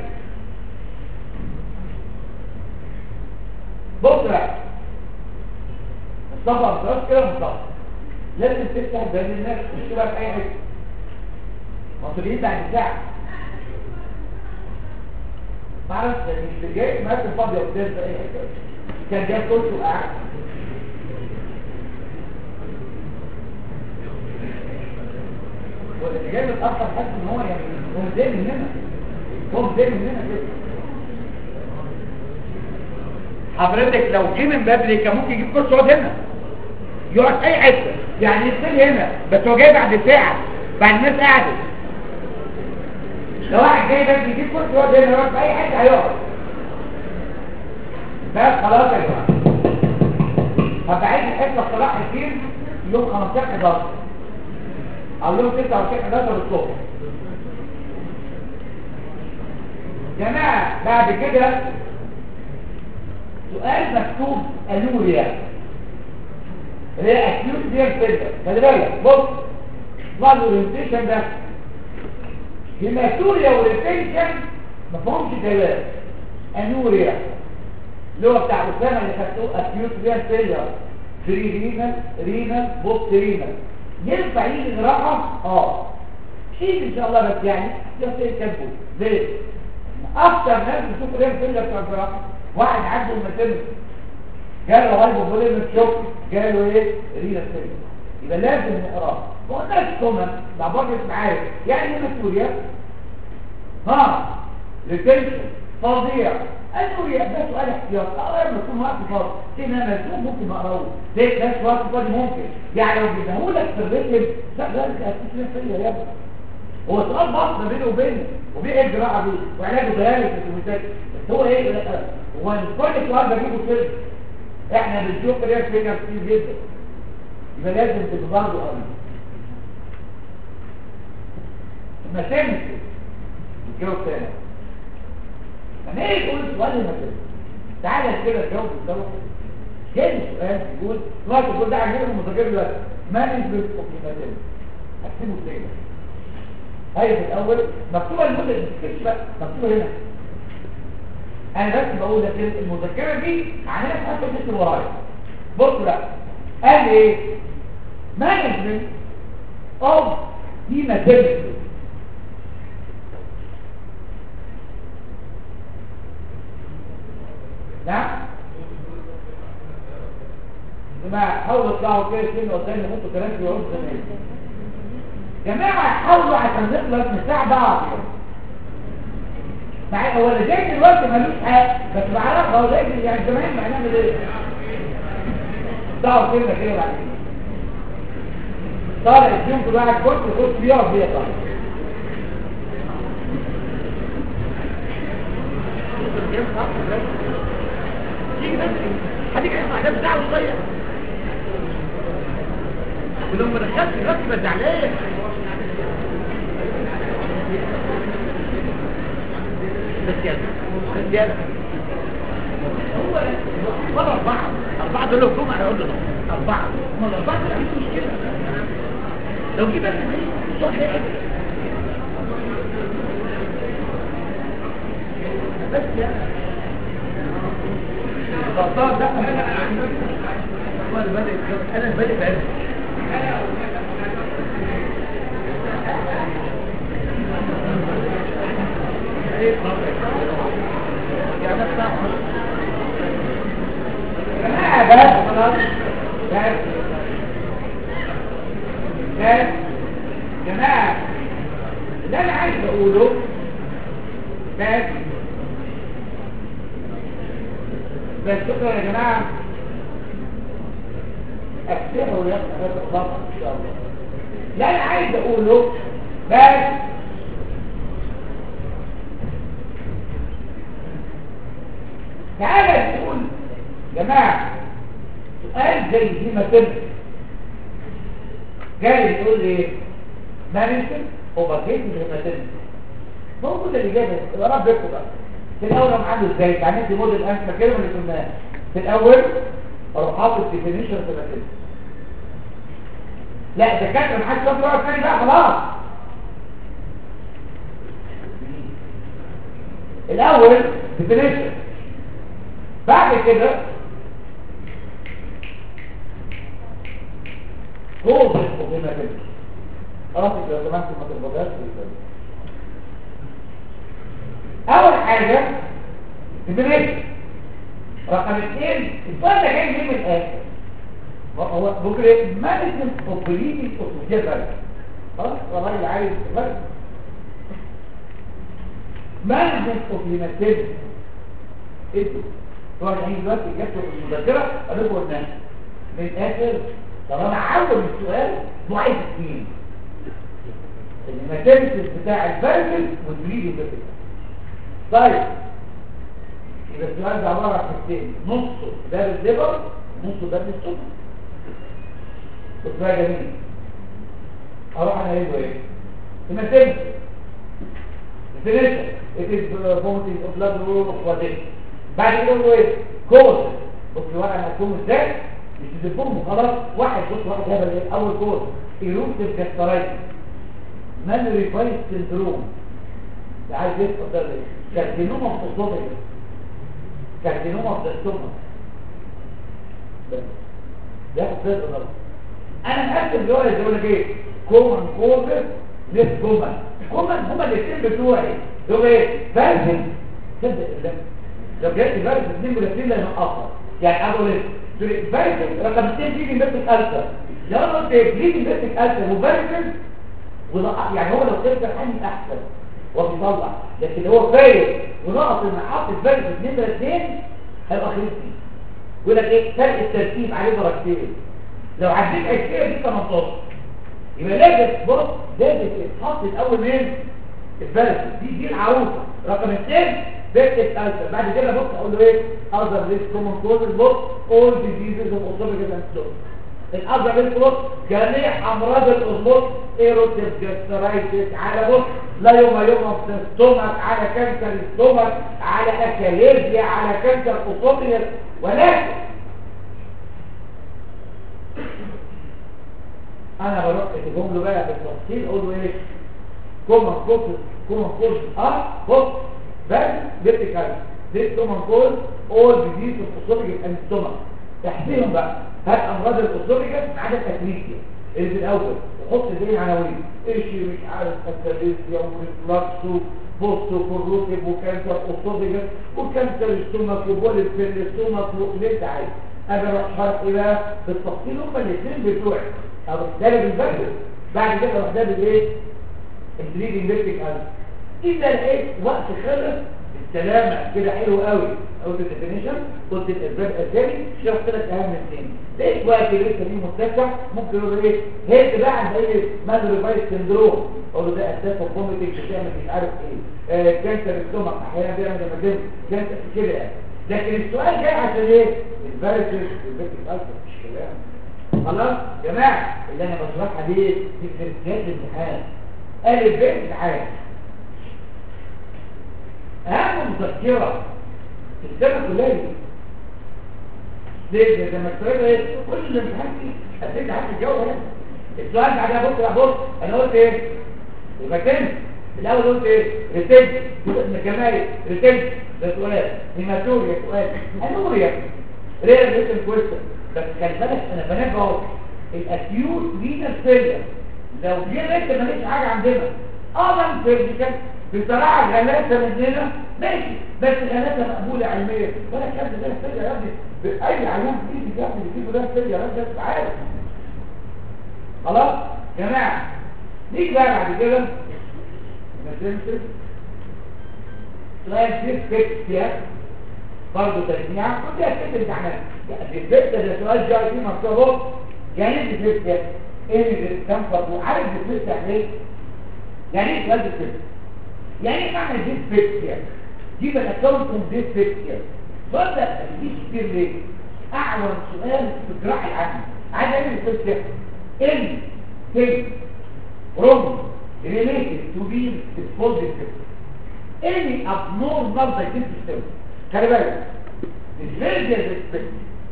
بكره الصفحه بتاعت كده مصطفى لازم تفتح بين الناس مش تبقى في اي حته مصريين بعد ساعه معرفش مش جاي ما في فاضيه قدام في اي حته كان جاي كله قاعد واللي جاي متاخر حاسس ان هو يعني هو زي مننا هو زي مننا كده حضرتك لو جه من بدري كان ممكن يجيب كرسي يقعد هنا يقعد اي حته يعني يصير هنا بس هو جاي بعد ساعه بعد الناس قعدت لو واحد جاي بدري يجيب كرسي يقعد هنا يقعد في اي حته هيقعد بس خلاص يا جماعه هبقى عايز الحصه صلاح الدين يوم 15 11 او يوم 29 11 الصبح جماعه بعد كده سؤال مكتوب انوريا اللي هي اكيوت دير فيلر خلي بالك بص اسمها الاورينتيشن ده هيماتوريا اورينتيشن ما فهمش كلام انوريا اللي هو بتاع اسامه اللي خدتوه اكيوت دير فيلر فري رينال رينال بوست رينال ينفع يجي جراحه اه شيء ان شاء الله بس يعني ده شيء كاتبه ليه اكتر ناس بتشوفوا رينال فيلر بتاع الجراحه واحد عنده المتم جاله هايبوفوليميك شوك جاله ايه رينا سيل يبقى لازم نقراه ما قلناش كومن مع بعض معايا يعني مسؤوليه ها ريتنشن فظيع انوريا ده سؤال احتياط اقرا لما يكون وقت فاضي كده مسؤول ممكن اقراه ليه ده وقت فاضي ممكن يعني لو بيديهولك في الريتم لا لا انت هتكتب فيا يا ابني هو سؤال بسيط بينه وبينه وبين الجراحه دي وعلاجه ذلك في المستشفى بس هو ايه لا هو كل سؤال بجيبه كده احنا بنشوف ريال فيجر كتير جدا يبقى لازم تتبرضوا قوي المسامس الجواب تاني لما ايه تقول سؤال المسامس تعالى كده تجاوب الدواء كده السؤال يقول ما تقول ده عجبني المذاكره دلوقتي مانجمنت اوف المسامس هكتبه ازاي هاي في الاول مكتوبه المده اللي بقى مكتوبه هنا انا بس بقول لك المذكره دي عليها حتى مثل ورايا بص بقى قال ايه مانجمنت اوف دي ماتيريال نعم جماعة حاولوا اطلعوا كده سنة قدامي ممكن كلام في عرض زمان جماعة حاولوا عشان نخلص نساعد بعض مع هو اللي جاي دلوقتي ملوش حاجه بس بعرفها هو زي يعني زمان ما هنعمل ايه ضعوا كلمه كده بعد كده طالع اليوم كل واحد كرسي يخش فيها وفيها طالع تيجي بس هديك اسمع ده بتاع وصيح ولو ما دخلتش دلوقتي بقى زعلان رجاله رجاله هو مرة أربعة أربعة دول لو جمعة هيقول له أربعة هم الأربعة دول مفيش مشكلة لو جه بس صحيح بس يا غلطان ده هو اللي بدأ أنا اللي بدأ بقى جماعة بس خلاص بس بس جماعة اللي أنا عايز أقوله بس بس شكرا يا جماعة افتحه وياخد حاجات اضافه ان شاء الله لا انا عايز اقوله بس تعالى تقول جماعه سؤال زي دي ما تم جاي تقول لي مانجمنت اوفر هيماتيمس هو كل الاجابه يا رب يكتب بقى في الاول انا عنده ازاي اتعلمت موديل انت فاكرهم اللي كنا في الاول اروح حاطط ديفينيشن في المكان لا الدكاتره ما حدش يقدر يقعد تاني بقى خلاص الاول ديفينيشن بعد كده كوز اوف خلاص لو سمحت ما تربطهاش اول حاجه الديفينيشن رقم اثنين السؤال ده جاي من الاخر هو بكره مانجمنت اوف بليدنج اوف جبل خلاص الراجل عايز بس مانجمنت اوف هيماتيزم ايه هو الحين دلوقتي جبته في المذكره قال لكم قلنا من الاخر طب انا عاول السؤال هو عايز اثنين الهيماتيزم بتاع الفرجل والبليدنج بتاعه طيب يبقى السؤال ده عباره عن حاجتين نصه ده بالليبر ونصه ده بالسكر بص بقى جميل اروح انا اقول ايه هيماتيزم definition it is uh, vomiting of blood rule of body بعد كده يقول له ايه كوز بص الورقه مكتوب ازاي مش تدبهم خلاص واحد بص واحد هبل ايه اول كوز ايروتيف جاسترايتس مالوري فايت سندروم ده عايز يفقد ده ليه كارسينوما في الصدر كارسينوما في الاستومك ده ياخد ده النهارده انا مقسم الورقه اللي يقول لك ايه كومن كوزر ليس كومن كومن هما الاثنين بتوعي دول ايه فارسن تصدق بالله لو جبت فارسن اثنين والاثنين لا ينقصها يعني اقول ايه فارسن رقم اثنين بيجي ميتك السر لو انا قلت ايه بيجي ميتك السر وفارسن يعني هو لو تقدر عني احسن وبيطلع لكن هو فايق ونقص ان حط الفرق في نمره 2 هيبقى خلص فيه يقول لك ايه فرق الترتيب عليه درجتين لو عديت 20 دي 18 يبقى لازم بص لازم تحط الاول مين الفرق دي دي العروسه رقم 2 بيت الالتر بعد كده بص اقول له ايه اذر ليس كومن كوزز بص اول ديزيزز اوف اوتوميك اند الأرض بالفلوس جميع أمراض الأزموت إيروتيف جسترايتس على بص لا يوم يوم في الستومك على كانسر الستومك على أكاليرجيا على كانسر أصوبيا ولكن أنا بروح اتجهم له بقى بالتفصيل أقول له إيه كومن كوز كومن كوز أه بص بس بيتكال دي كومن كوز أول ديزيز أصوبيا أند ستومك تحسيهم بقى هات امراض الاسوريجا ما عدا التكليفيا اللي في الاول وحط زي عناوين ايش مش عارف التكليفيا وريفلاكس بوستو كوروتيف وكانسر اسوريجا وكانسر الستومك وبوليت في الستومك واللي انت عايز انا بروح شرح ايه بقى بالتفصيل هم الاثنين بتوعي اروح دارب البدل بعد كده اروح دارب ايه البليدنج بيتك قلب اذا لقيت وقت خلص السلامة كده حلو قوي قلت الديفينيشن قلت الاسباب الثاني شرحت لك اهم اثنين لقيت وقت لسه ليه متسع ممكن يقول ايه هيك بقى عند ايه مالو ريفايس سندروم اقول له ده اساس فوميتنج بتعمل مش عارف ايه آه كانسر السtomach احيانا بيعمل هيماتيم كانسر كده يعني لكن السؤال جاي عشان ايه الفيروس البيتك الفا مش كلام خلاص يا جماعه اللي انا بشرحها دي دي كريتيات الامتحان الف ب امتحان اهم مذكره في السنه كلها دي ليه لما السؤال ايه كل الامتحان فيه هتبدا عارف الجو هنا السؤال بعدها بص بقى بص انا قلت ايه يبقى كده الاول قلت ايه ريتنت ابن كمال ريتنت ده سؤال هيماتوريا سؤال انوريا رير ريتن كويستشن بس خلي بالك انا بنبه اهو الاكيوت رينال فيلير لو جه لسه ماليش حاجه عندنا اعظم فيزيكال بصراحه غلاسه مننا ماشي بس غلاسه مقبوله علميا ولا كان ده فيلير يا ابني باي علوم فيزيك يا ابني بيجيبوا ده فيلير يا ابني بس عارف خلاص جماعه نيجي بقى بعد كده نسنسل سلايد دي فيكس فيها برضه تجميع كل ده كده امتحانات يعني الفكره ده سؤال جاي فيه مكتوب يعني ايه ديسلكسيا ايه ديسكمفورت عارف ديسلكسيا ليه يعني ايه سؤال ديسلكسيا يعني ايه معنى ديسلكسيا دي بالاكونت ديسلكسيا السؤال ده مفيش كتير ليه اعور سؤال في الجراحه العامه عايز اعمل ديسلكسيا ان ثينج wrong related to being disposed any abnormal digestive system خلي بالك الفيرجن ريسبكت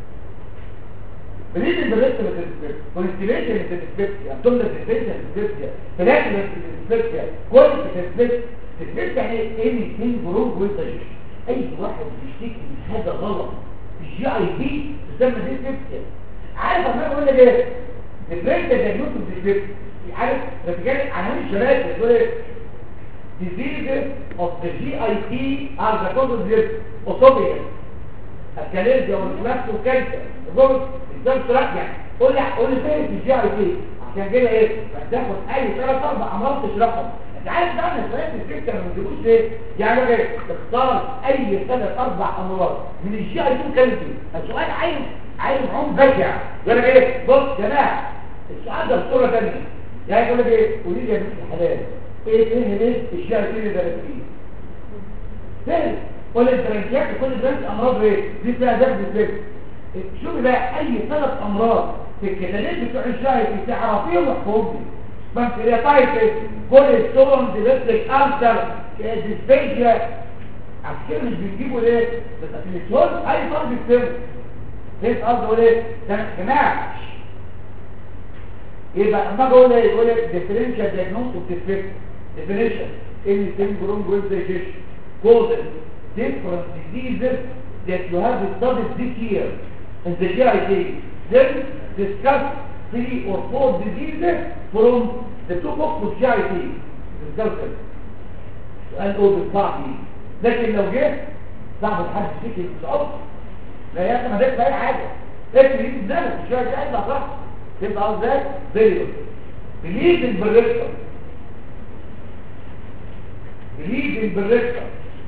بريد الريسك ريسبكت كونستيبيشن ريسبكت ابدومينال ريسبكت ريسبكت فلاكل ريسبكت كل ريسبكت ريسبكت يعني اني ثينج رونج ويز اي واحد بيشتكي من هذا غلط الجي اي بي تسمى ريسبكت عارف انا بقول لك ايه البريد دايجنوستيك ريسبكت عارف بتتكلم عن الشباب بتقول ايه diseases of the GIT are the cause of this esophagus الكاليزيا والفلاكس والكالسيا الضغط الدم سرعة يعني قول لي قول لي فين في الجي اي تي عشان كده ايه هتاخد اي ثلاث اربع امراض تشرحهم انت عارف ده انا سؤال الفكره ما بتجيبوش ليه يعني ايه تختار اي ثلاث اربع امراض من الجي اي تي وكالسيا السؤال عايز عايز عم بشع يقول لك ايه بص يا جماعه السؤال ده بصوره ثانيه يعني يقول لك ايه قولي لي يا بنت الحلال ايه ايه ليه الشيء اللي درس فيه ثالث كل البرانكيات وكل البرانك امراض ايه دي فيها درس فيه شوفي بقى اي ثلاث امراض في الكتالين بتوع الشاي تعرفيهم واحفظي بنكرياتايتس كوليسترول ديبستيك ألسر ديسبيجيا عشان كده مش بنجيبوا ليه بس عشان الشغل اي فرد يكتبه ايه قصده ليه ده اجتماع يبقى اما بقول ايه يقول لك differential diagnosis of defect definition anything wrong with the digestion causes different diseases that you have studied this year in the GIT then discuss three or four diseases from the two books of GIT discuss them سؤال اوبن صعب لكن لو جه صعب حد يشتكي صعب لا يا اخي ما ده اي حاجه لكن يجي دماغك شويه كده صح تبقى ازاي فيري بليد بالريكتر بليد بالريكتر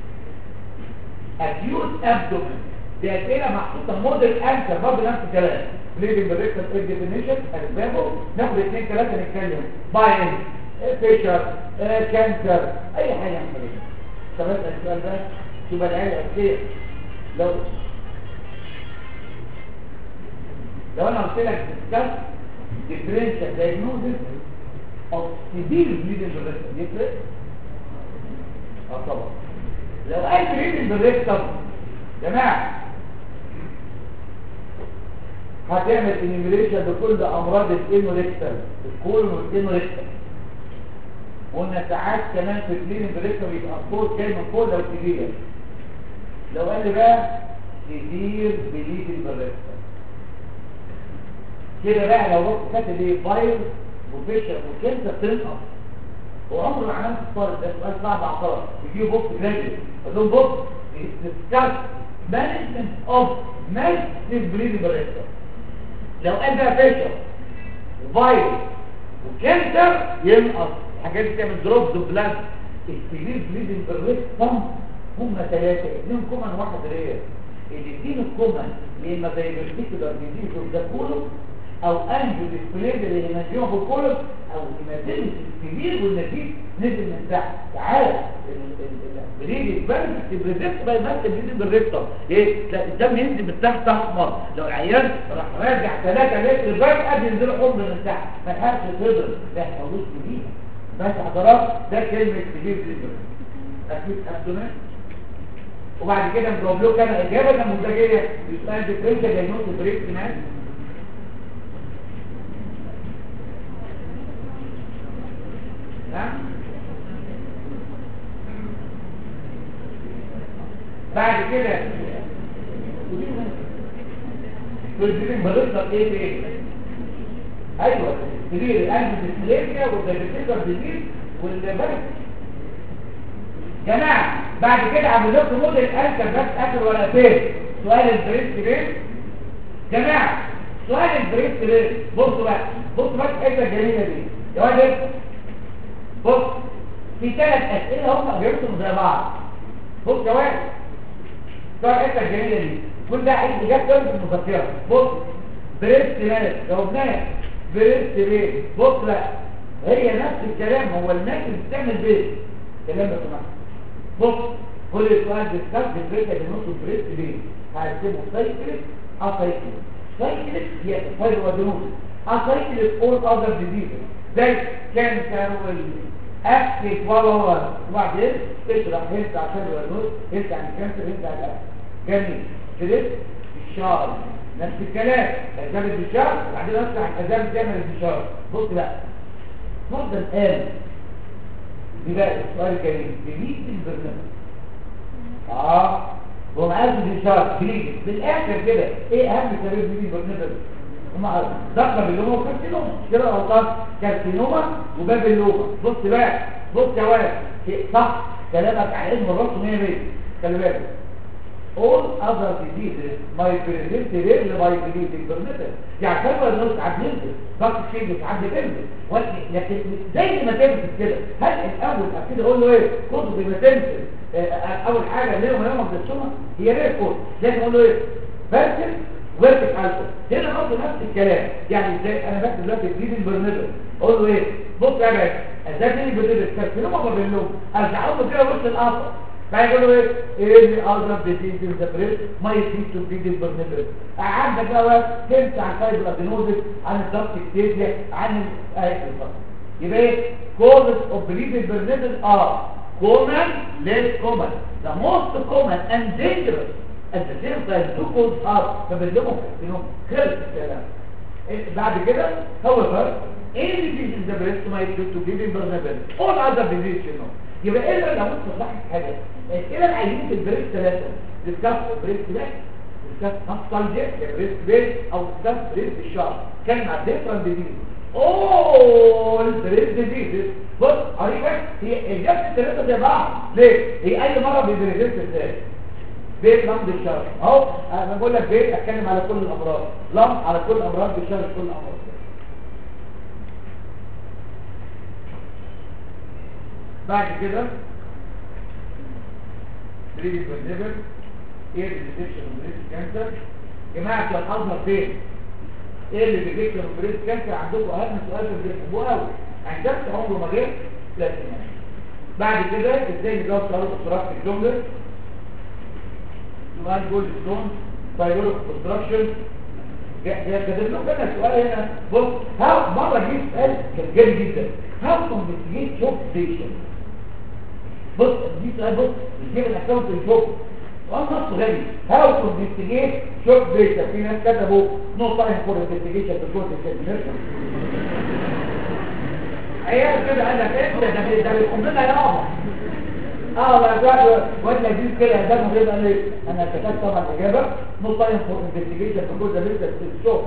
اكيوت ابدومن دي اسئله محطوطه موديل انسر برضه نفس الكلام بليد بالريكتر ايه ديفينيشن اسبابه ناخد اثنين ثلاثه نتكلم باين فيشر كانسر اي حاجه من طب اسال السؤال ده شوف العيال الاساسيه لو لو انا قلت لك discuss differential diagnosis of severe bleeding بالريكتر يفرق؟ اه طبعا لو قال bleeding بالريكتر جماعة هتعمل انيميليشن لكل امراض الانوريكتر الكولون والانوريكتر قلنا ساعات كمان في البليدنج بالريكتر يبقى الصوت جاي من فوق لو كبير لو قال لي بقى كبير بليدنج بالريكتر كده بقى لو رحت كاتب ايه فايل وفيشر وكنسر تنقص وعمر ما عملت الطالب ده سؤال صعب على الطالب يجيب بوكس جراجويت قال لهم بص ديسكاس مانجمنت اوف ماسيف بريدنج بالريكتر لو قال بقى فيشر وفايل وكنسر ينقص الحاجات دي تعمل دروب دو بلاد السبيل بريدنج بالريكتر هم ثلاثه اثنين كومن واحد رير الاثنين الكومن يا اما زي الفيكولار ديزيز اوف ذا كولوم او انجو ديسبليد اللي هيماتيوم في الكولوم او هيماتيمس الكبير والنتيج نزل من تحت تعال بريد البرد بريزبت بقى يمثل بريد بالريكتر ايه لا الدم ينزل من تحت احمر لو العيان راح راجع 3 لتر برد قبل ينزل حمر من تحت ما لحقش يتضرب ده حوالي كبير بس حضرات ده كلمه كبير بريد اكيد ابدومين وبعد كده نضرب له كان اجابه نموذجيه يسمى ديفرنشال دايجنوستيك بريك هناك بعد كده تقولين بلطة ايه ايه ايوه تدير الانجل ديسليميا والدايبيتيكر ديزيز والبرد جماعة بعد كده عم نحط موديل انكر بس اخر ورقتين سؤال البريست ليه جماعة سؤال البريست ليه بصوا بقى بصوا بقى الحته الجميله دي يا واد بص في ثلاث اسئله هم بيرسموا زي بعض بص يا واد سؤال الحته الجميله دي كل ده عايز اجابه في المذكره بص بريست ماس جاوبناها بريست بيت بص لا هي نفس الكلام هو الناس اللي بتعمل بيت كلام يا جماعه بص كل سؤال بيتكتب بالبريست اللي نص بريست بيت هقسمه سايكلس اسايكلس سايكلس هي فايبرودينوز اسايكلس اول اذر ديزيز زي كانسر والاكتيف ولا وبعدين تشرح هيلث عشان الوزن هيلث عن الكانسر هيلث عن الاكل جميل كده الشعر نفس الكلام أزام البشار وبعدين أفتح أزام تعمل البشار بص بقى فرضا قال دي بقى السؤال الكريم بميت البرنامج اه هو معاه البشار بيجي بالاخر كده ايه اهم سبب بيجي البرنامج هم ضغط باللوما وكارسينوما كده غلطان كارسينوما وبابلوما بص بقى بص يا ولد صح كلامك على علم الرأس 100 100 خلي بالك all other diseases might be related rarely by bleeding permitted يعني كلمة النص عاد ينزل ضغط الشيء عاد ينزل لكن زي ما تنزل كده هل الاول ابتدي اقول له ايه خد زي ما تنزل اول حاجه ليه ما يوم بالسمه هي ليه كود لازم اقول له ايه برسل ورك الفا هنا برضه نفس الكلام يعني ازاي انا بكتب دلوقتي bleeding permitted اقول له ايه بص يا باشا ازاي bleeding permitted كارسينوما ولا باللوم ارجع اقول له كده بص القصه بعد كده ايه ايه اللي اضرب ديزيز ان ذا بريست ما يفيد تو بيد البرنبل عندك بقى تنسى عن فايبر ادينوزيس عن الضغط اكتيزيا عن الايه الضغط يبقى ايه causes of bleeding برنبل are common less common the most common and dangerous at the same time two causes are فبنلهم كارسينوم خلص الكلام بعد كده however any disease in the breast ما يفيد to bleeding برنبل all other disease you know يبقى ايه لو انت صلحت حاجه الاسئله العينين في البريس ثلاثه ديسكاس بريس باك ديسكاس نوستالجيا يا بريس بيت او ديسكاس بريس الشعر كان مع ديفرنت ديزيز اول بريس ديزيز بص قريبا هي اجابه الثلاثه زي بعض ليه هي اي مره بيدريس ازاي بيت لمض الشعر اهو انا بقول لك بيت اتكلم على كل الامراض لمض على كل الامراض بيشارك كل الامراض بعد كده بريدي كونزيبر ايه الديتكشن بريست كانسر جماعه كان اظهر فين ايه اللي بيديكشن بريست كانسر عندكم اهم سؤال بتحبوه قوي عن درس عمره ما جه لازم بعد كده ازاي نجاوب سؤال الدكتوراه في الجمله سؤال جولد ستون بايولوجي كونستراكشن كاتب لكم انا سؤال هنا بص ها مره جه سؤال كان جامد جدا هاو كونفستيجيت شوك ستيشن بص دي سؤال بص بتجيب الاكونت الشوك سؤال نص غبي هاو تو انفستيجيت شوك ديتا في ناس كتبوا نو تايم فور انفستيجيشن في شوك ديتا عيال كده قال لك انت ده ده بيقوم لنا يابا اه لا ده ولا دي كده ده مهم قال لي انا كتبت طبعا الاجابه نو تايم فور انفستيجيشن في شوك ديتا في الشوك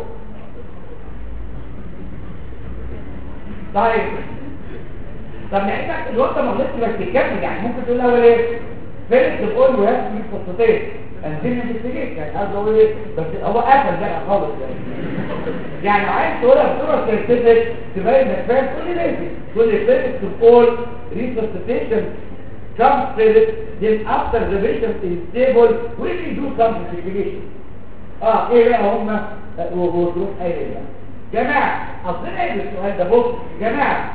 طيب طب لعيبك الوقت ما غلطت بس تكمل يعني ممكن تقول الاول ايه فيرست تقول له هات لي قصتين انزل انفستيجيت يعني عايز اقول ايه بس هو قفل بقى خالص يعني يعني عايز تقولها بصوره سيرتيفيك تبين انك فاهم تقول لي ليه تقول لي فيرست تقول resuscitation comes first then after the patient is stable we will do some investigation اه ايه بقى هم وتروح ايه بقى جماعه اصل ايه السؤال ده بص جماعه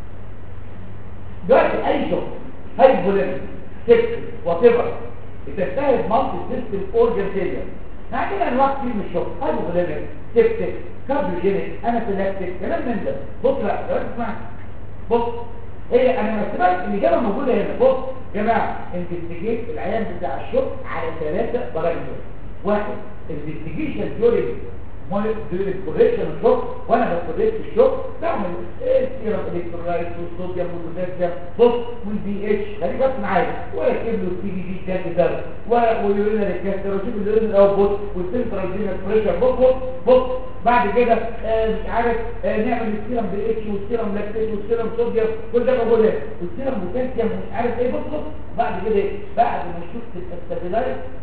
دلوقتي اي شغل هايبوليميك سيك واتيفر بتجتهد مالتي سيستم اورجن فيلير عندنا انواع كتير من الشغل هايبوليميك سيبتك كاربوجينيك انافيلاكتيك كلام من ده بص بقى دلوقتي اسمع بص هي انا مرتبها الاجابه موجوده هنا بص يا جماعه انفستيجيت العيان بتاع الشغل على ثلاثه بارامتر واحد انفستيجيشن ديورينج ديورينج كوريكشن الشغل وانا بكوريكت الشغل بعمل السيرم الكترولايت والصوديوم والبوتاسيوم بص والبي اتش خليك بس معايا واكتب له السي بي دي كاتيتر واليورينال كاتيتر واشوف اليورينال اوتبوت والسنترال فينال بريشر بص بص بص بعد كده آه مش عارف آه نعمل السيرم بي اتش والسيرم لاكتيت والسيرم صوديوم كل ده موجود هنا والسيرم بوتاسيوم ومش عارف ايه بص بص بعد كده بعد ما شفت الاستابيلايز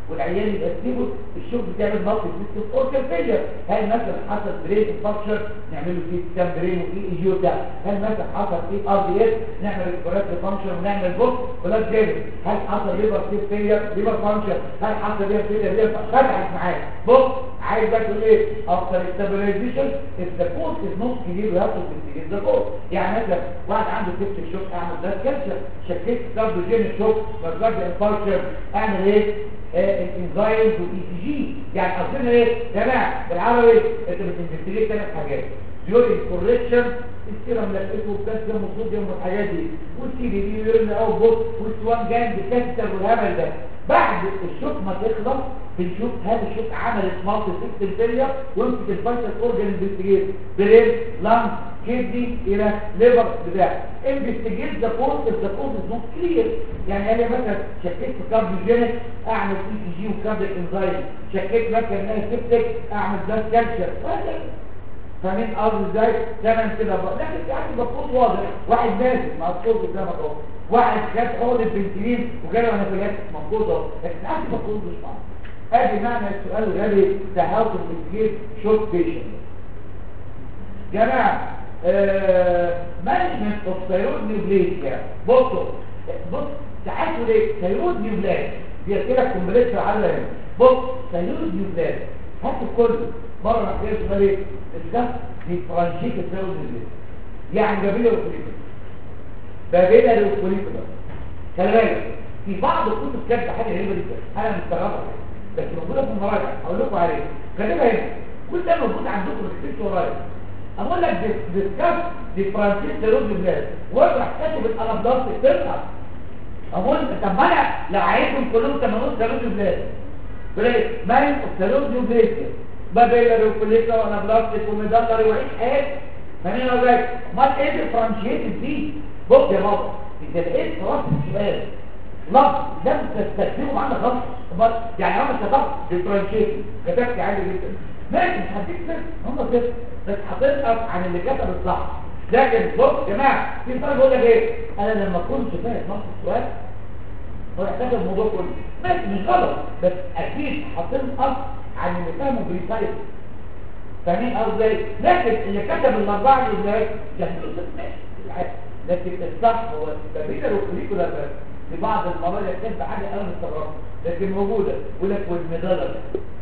والعيان يبقى ستيبل الشوك بتعمل مالتي سيستم اوركل فيلير هل مثلا حصل برين فاكشر نعمل له سي كام برين واي اي جي وبتاع هل مثلا حصل في ار دي اس نعمل ريسبيراتوري فانكشن ونعمل بوك بلاد جامد هل حصل ليفر سيف فيلير ليفر فانكشن هل حصل ليفر فيلير ليفر فتحت معاك بص عايز بقى تقول ايه افتر ستابلايزيشن if the cause is not clear we have to investigate the cause يعني مثلا واحد عنده سيبتك شوك اعمل ده كانسر شكيت كارديوجينيك شوك فالجارد انفاركشن اعمل ايه الانزيمز والاي سي جي يعني قصدنا ايه يا جماعه بالعربي انت بتنفستيجيت ثلاث حاجات ديوري كوركشن السيرم لقيته وبوتاسيوم وصوديوم والحاجات دي والسي دي دي يورين اوت بوت والسوان جاند كانسر والهبل ده بعد الشوك ما تخلص بنشوف هل الشوك عملت مالتي سيستم فيلير ويمسك الفايتال اورجان انفستيجيت برين لانج كدني الى ليفر بتاع انفستيجيت ذا كوز ذا كوز از نوت كلير يعني انا مثلا شكيت في كارديوجينيك اعمل سي تي جي وكارديك انزايم شكيت مثلا ان انا سيبتك اعمل بلاد كالشر فاهمين قصدي ازاي تمام كده بقى لكن يعني المفروض واضح واحد نازل مع الصوت قدامك اهو واحد خد حقن البنسلين وجاله نفسيات موجوده اهو لكن عارف المفروض مش معاه ادي معنى السؤال الغبي ده هاو تو انفستيجيت شوك بيشنت جماعه مانجمنت اوف ثيرويد نيوبليزيا بصوا بص تعالوا ليه ثيرويد نيوبلاز دي كده كومبلكس على هنا بص ثيرويد نيوبلاز هات الكل بره كده اسمها ايه الكف ديفرنشيت الثيرويد نيوبلاز يعني جابيله وكوليكولا بابيلا وكوليكولا خلي بالك في بعض الكتب كاتبه حاجه غريبه جدا انا مستغربها بس موجوده في المراجع هقول لكم عليه كاتبها هنا كل ده موجود عندكم في الكتب ورايا اقول لك ديسكاس ديفرنشيت ثيرويد نيوبلاز واروح كاتب الانابلاست ترقص اقول طب ما انا لو عايزهم كلهم تمنون ثيرويد نيوبلاز بلاقي مالك ثيرويد نيوبلاز بابيلا وكوليكا وانا بلاستيك ومدلر وعيش حياتي فاهمين ولا ازاي امال ايه ديفرنشيت دي بص يا بابا انت لقيت خلاص السؤال لفظ لم تستخدمه معانا غلط امال يعني انا كتبت ديفرنشيت كتبت عادي جدا ماشي مش هديك بس هم كده بس هتسقط عن اللي كتب الصح لكن بص يا جماعه في فرق بيقول لك ايه انا لما كنت فاهم نص السؤال ويحتاج الموضوع كله ماشي مش غلط بس اكيد هتنقص عن اللي فهمه بريسايت فاهمين قصدي لكن اللي كتب الاربعه دي ازاي جهزت ماشي لكن الصح هو بابيلا روكوليكولا بس في بعض المواضيع كانت حاجه انا مستغربها لكن موجوده يقول لك والمدلل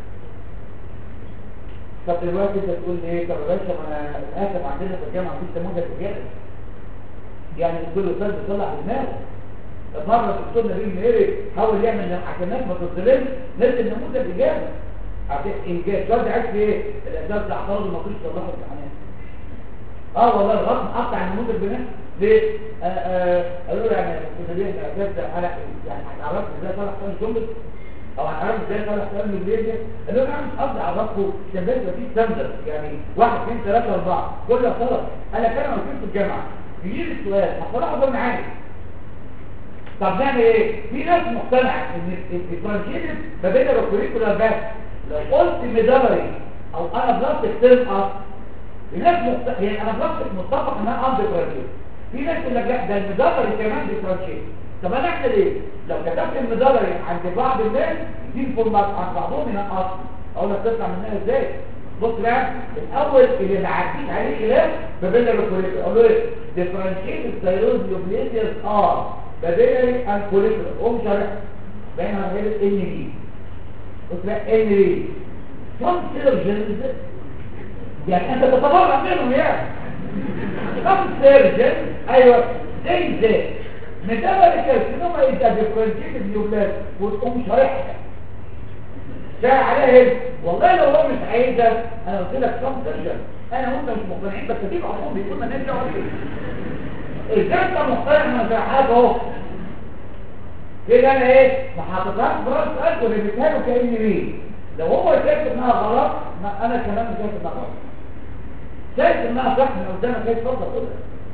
طب دلوقتي انت تقول لي ايه طب يا باشا ما انا للاسف عندنا في الجامعه مفيش نموذج اجابه يعني كل استاذ بيطلع بدماغه طب مره الدكتور نبيل ميري حاول يعمل عشان الناس ما تظلمش نزل نموذج اجابه عشان انجاز السؤال ده عايز في ايه؟ الاساس ده اعترض ما فيش طلعوا امتحانات اه والله الغلط قطع النموذج بنفسه ليه؟ آه آه قالوا له يعني كنا ليه الاساس ده حلق يعني هتعرفوا ازاي طلع ثاني جمله او هنعرف ازاي طلع ثاني مليون قالوا له انا مش قصدي اعرفكم شباب في ستاندرد يعني واحد اثنين ثلاثه اربعه كل غلط انا كان موجود في الجامعه يجيب السؤال هطلعه ده معايا طب نعمل ايه في ناس مقتنعه ان الديفرنشيتد ما بين الكوريكولا بس لو قلت ميدالري او انا بلاستيك تنقص في ناس مقت... هي انا بلاستيك متفق انها ان ديفرنشيت في ناس يقول لك لا ده الميدالري كمان ديفرنشيت طب انا اعمل ايه لو كتبت الميدالري عند بعض الناس يجيب فورمات عند بعضهم ينقص اقول لك تطلع منها ازاي بص بقى الاول اللي معديين عليه خلاف ما بين الكوريكولا اقول له ايه ديفرنشيت الثيرويد نيوبليزيس ار بديلري and follicular قوم شرح بينها غير ان دي وتلاقي ان دي some surgeons يعني انت تتبرع منهم يعني some surgeons ايوه زي زي مدبر الكارسينوما يبقى ديفرنشيتد نيوبلاس وتقوم شارحها شارح عليها هنا والله لو هو مش عايزها انا قلت لك some surgeons انا وانت مش مقتنعين بس دي عموم بيكون ما نرجع عليه ازاي انت مقتنع من شرحات اهو كده انا ايه ما حاططهاش براس قلب ولا بيتهاله كاني مين لو هو شايف انها غلط ما انا كمان مش شايف انها غلط شايف انها صح من قدامك ايه اتفضل قول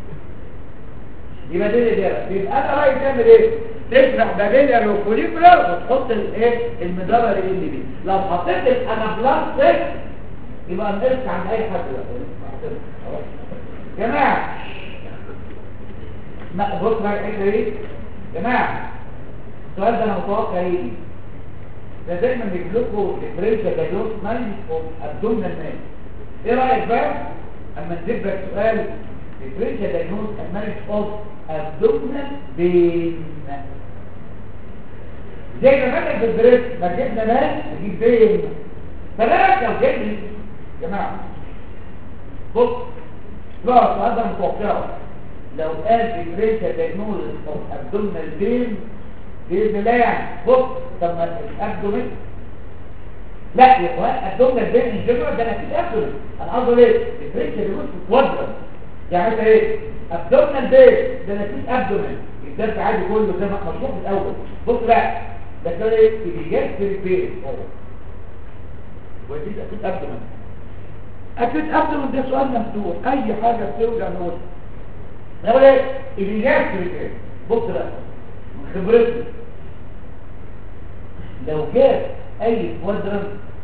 يبقى دي الاجابه يبقى انا رايي تعمل ايه تشرح ما بين الفوليكولار وتحط الايه المدرر اللي بيه لو حطيت الانابلاستيك يبقى نقص عن اي حد بقى جماعه ما بص بقى الحته دي جماعه السؤال ده انا متوقع ايه ده دايما بيجيب لكم ديفرنشال دايجنوز مانج اوف ابدومينال مان ايه رايك بقى اما نجيب لك سؤال ديفرنشال دايجنوز مانج اوف ابدومينال بين زي ما كان في البريس ما جبنا مال نجيب بين فلا لو جبنا يا جماعه بص لا السؤال ده متوقعه لو قال ديفرنشال دايجنوز اوف ابدومينال بين باذن الله يعني بص طب ما الابدومين لا يا اخوان الابدومين بين الجبر ده نتيجه ابدومين انا قصدي ايه البريك اللي بيقول كوادرا يعني انت ايه ابدومين بين ده نتيجه ابدومين الدرس عادي كله زي ما مشروع في الاول بص بقى ده كده ايه الاجابه في البيت هو ودي اكيد ابدومين اكيد ابدومين ده سؤال مفتوح اي حاجه بتوجع نقول نقول ايه الاجابه في البيت بص بقى من خبرتي لو جاب اي كوادرنت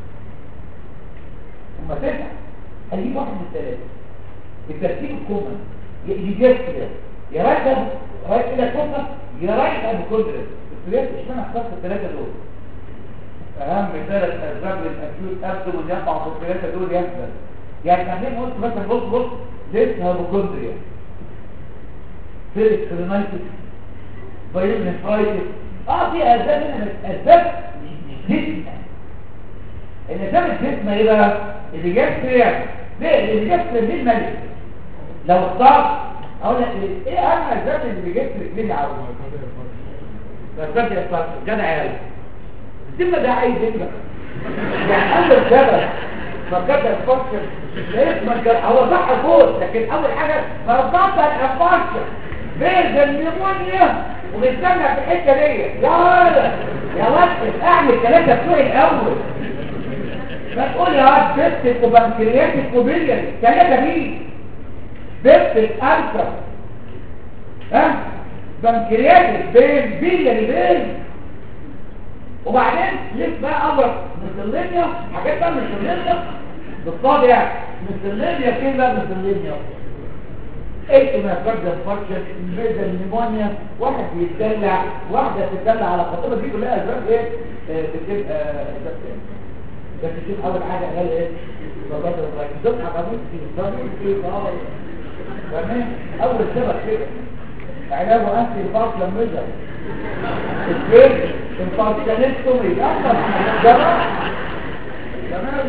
هما تسعة هيجيب واحد من الثلاثة الترتيب الكومن يجاب كده يا رايح رايح كده كومن يا رايح ابو كوادرنت الثلاثة اشمعنى اخترت الثلاثة دول اهم ثلاث اسباب للاكيوت ابدومن يقع في الثلاثة دول يحصل يعني بعدين قلت مثلا بص بص لسه هيبوكوندريا فيريك كرينايتس فيروس نفرايتس اه في اسباب منها اسباب جسم الاسباب الجسم ايه بقى اللي جاب فيها ليه اللي جاب في الرجلين ملك لو اختار اقول لك ايه ايه اهم اسباب اللي جاب في الرجلين عاوز اسباب الاختار جدع عارف السم ده عايز يبقى يعني اول سبب فكرت افكر اسمك هو صح فوق لكن اول حاجه فرضت الافكار بين النيمونيا ونستنى في الحته دي يا ولد يا ولد اعمل ثلاثه بتوعي الاول ما تقول يا ولد بيبتك وبنكرياتك وبلياري ثلاثه مين بيبتك الفا ها بنكرياتك بين بلياري بين وبعدين ليك بقى امرك مثلينيا حاجات بقى مثلينيا بالصاد يعني مثلينيا كده مثلينيا ايه ما فرد الفرشة بيضة النيمونيا واحد بيتدلع واحدة تتدلع على خطيبة دي كلها اسباب ايه آه، بتبقى اسباب ايه بس شوف اول حاجة قال ايه بغض الرأي دفعة غموس في الضمير في ضار تمام اول سبب كده علاجه انتي الفاصلة ميزر الفيل الفاصلانيستومي اكتر من الجرى تمام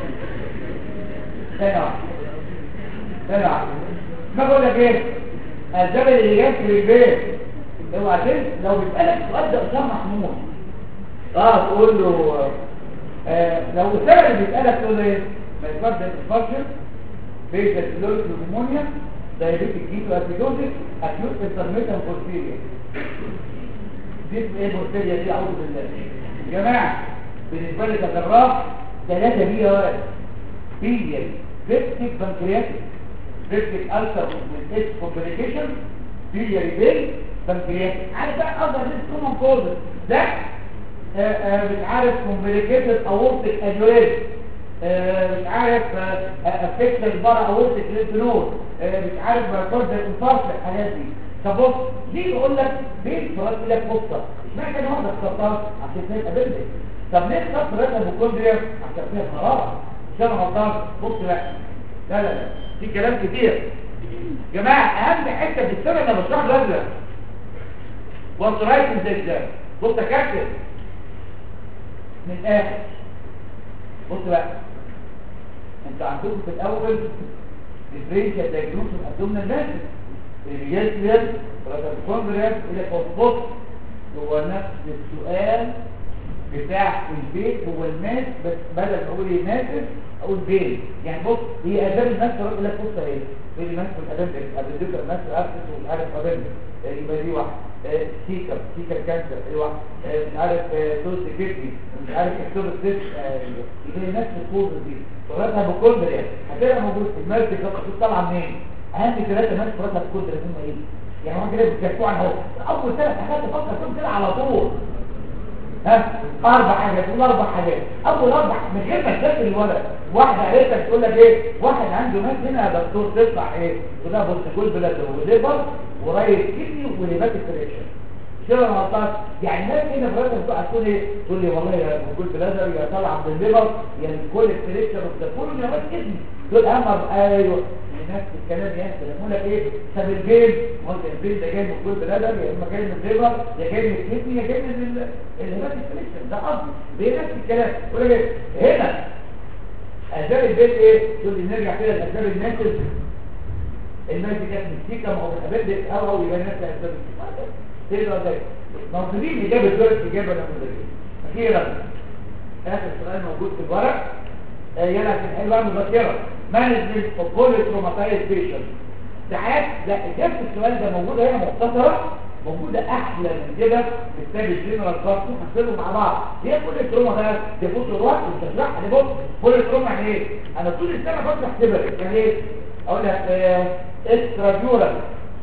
ثانية ثانية ما بقول لك ايه الزمن اللي جاي في البيت اوعى تنسى لو بيسالك سؤال ده اسامه محمود اه تقول له آه لو السبب اللي بيسالك تقول له ايه ما يفضل الفرشن بيت الفلوس الهرمونيا دايبيتك كيتو اسيدوزيس اكيوت انترميتن بورفيريا دي اسم ايه بورفيريا دي اعوذ بالله يا جماعه بالنسبه لي كجراح ثلاثه دي يا ولد بيلياري بيبتيك بنكرياتيك بيبتيك ألسر والإس كومبليكيشن بيلياري بيل بنكرياتيك عارف بقى أقدر ليه كومن كوز ده آه، آه، مش عارف كومبليكيتد اورتيك انيوريزم مش عارف افكت البارا اورتيك لينفنود مش عارف كورد انفاركت الحاجات دي طب بص ليه بقول لك ليه سؤال يقول لك بصه اشمعنى انا واحده اخترتها عشان فيها قابلتك طب ليه اخترت رئه الهيبوكوندريا عشان فيها حراره عشان انا غلطان بص لا لا لا لا في كلام كتير جماعه اهم حته في السنه انا بشرح لازم وانت رايح ازاي ده بص يا كابتن من الاخر بص بقى انت عندكم في الاول ديفرنشال دايجنوستس الابدومينال ماسس الريجستريال براتوكوندريال الى بوست هو نفس السؤال بتاع البيت هو الماس بس بدل ما اقول ايه ماسس اقول بيت يعني بص هي اداب الماس يقول لك بص اهي ايه اللي ماس الاداب الاداب الماس ابسس ومش عارف اداب يبقى دي واحده سيكر سيكر كانسر ايه واحد مش عارف دوز كيدني مش عارف اكتوب السيس يبقى نفس الكود دي فراتها بكل يعني هتبقى موجود الماس دي كانت طالعه منين اهم ثلاثه ماس فراتها بكل ده هم ايه يعني هو كده بيتكفوا عن اهو اول ثلاث حاجات تفكر فيهم كده على طول ها اربع حاجات قول اربع حاجات اول اربع من غير ما تذاكر الولد واحده قالت تقول لك ايه واحد عنده ماس هنا يا دكتور تطلع ايه تقول لها بص كل بلاد وليبر ورايت كدني وليبات فريكشن شبه غلطان يعني الناس هنا في راسك بقى تقول ايه تقول لي والله يا موجود بلازر يا طالع من الليبر يا كل السليكشن ده كله يا بس كده تقول اهم ايوه نفس الكلام يعني يقول لك ايه طب البيل قلت البيل ده جاي من كل بلادر يا اما جاي من الليبر يا جاي من الكدني يا جاي من الهبات السليكشن ده قصدي ده نفس الكلام يقول لك ايه هنا اسباب البيل ايه تقول لي نرجع كده لاسباب الناتج الناس دي كانت مستيكه ما هو بتقابل او او يبقى نفس اسباب تقدر ده موجودين اجابه دول اجابه نموذجيه اخيرا اخر سؤال موجود في الورق آه يلا عشان حلوه مذكره مانجمنت اوف بولي تروماتايز بيشنت ساعات لا اجابه السؤال ده موجوده هنا مختصره موجوده احلى من كده في كتاب الجنرال كلاس هنحسبهم مع بعض هي كل تروما ده تفوت الوقت مش هشرحها دي بص كل تروما يعني ايه انا طول السنه كنت بحسبها يعني ايه اقول لك استراديورال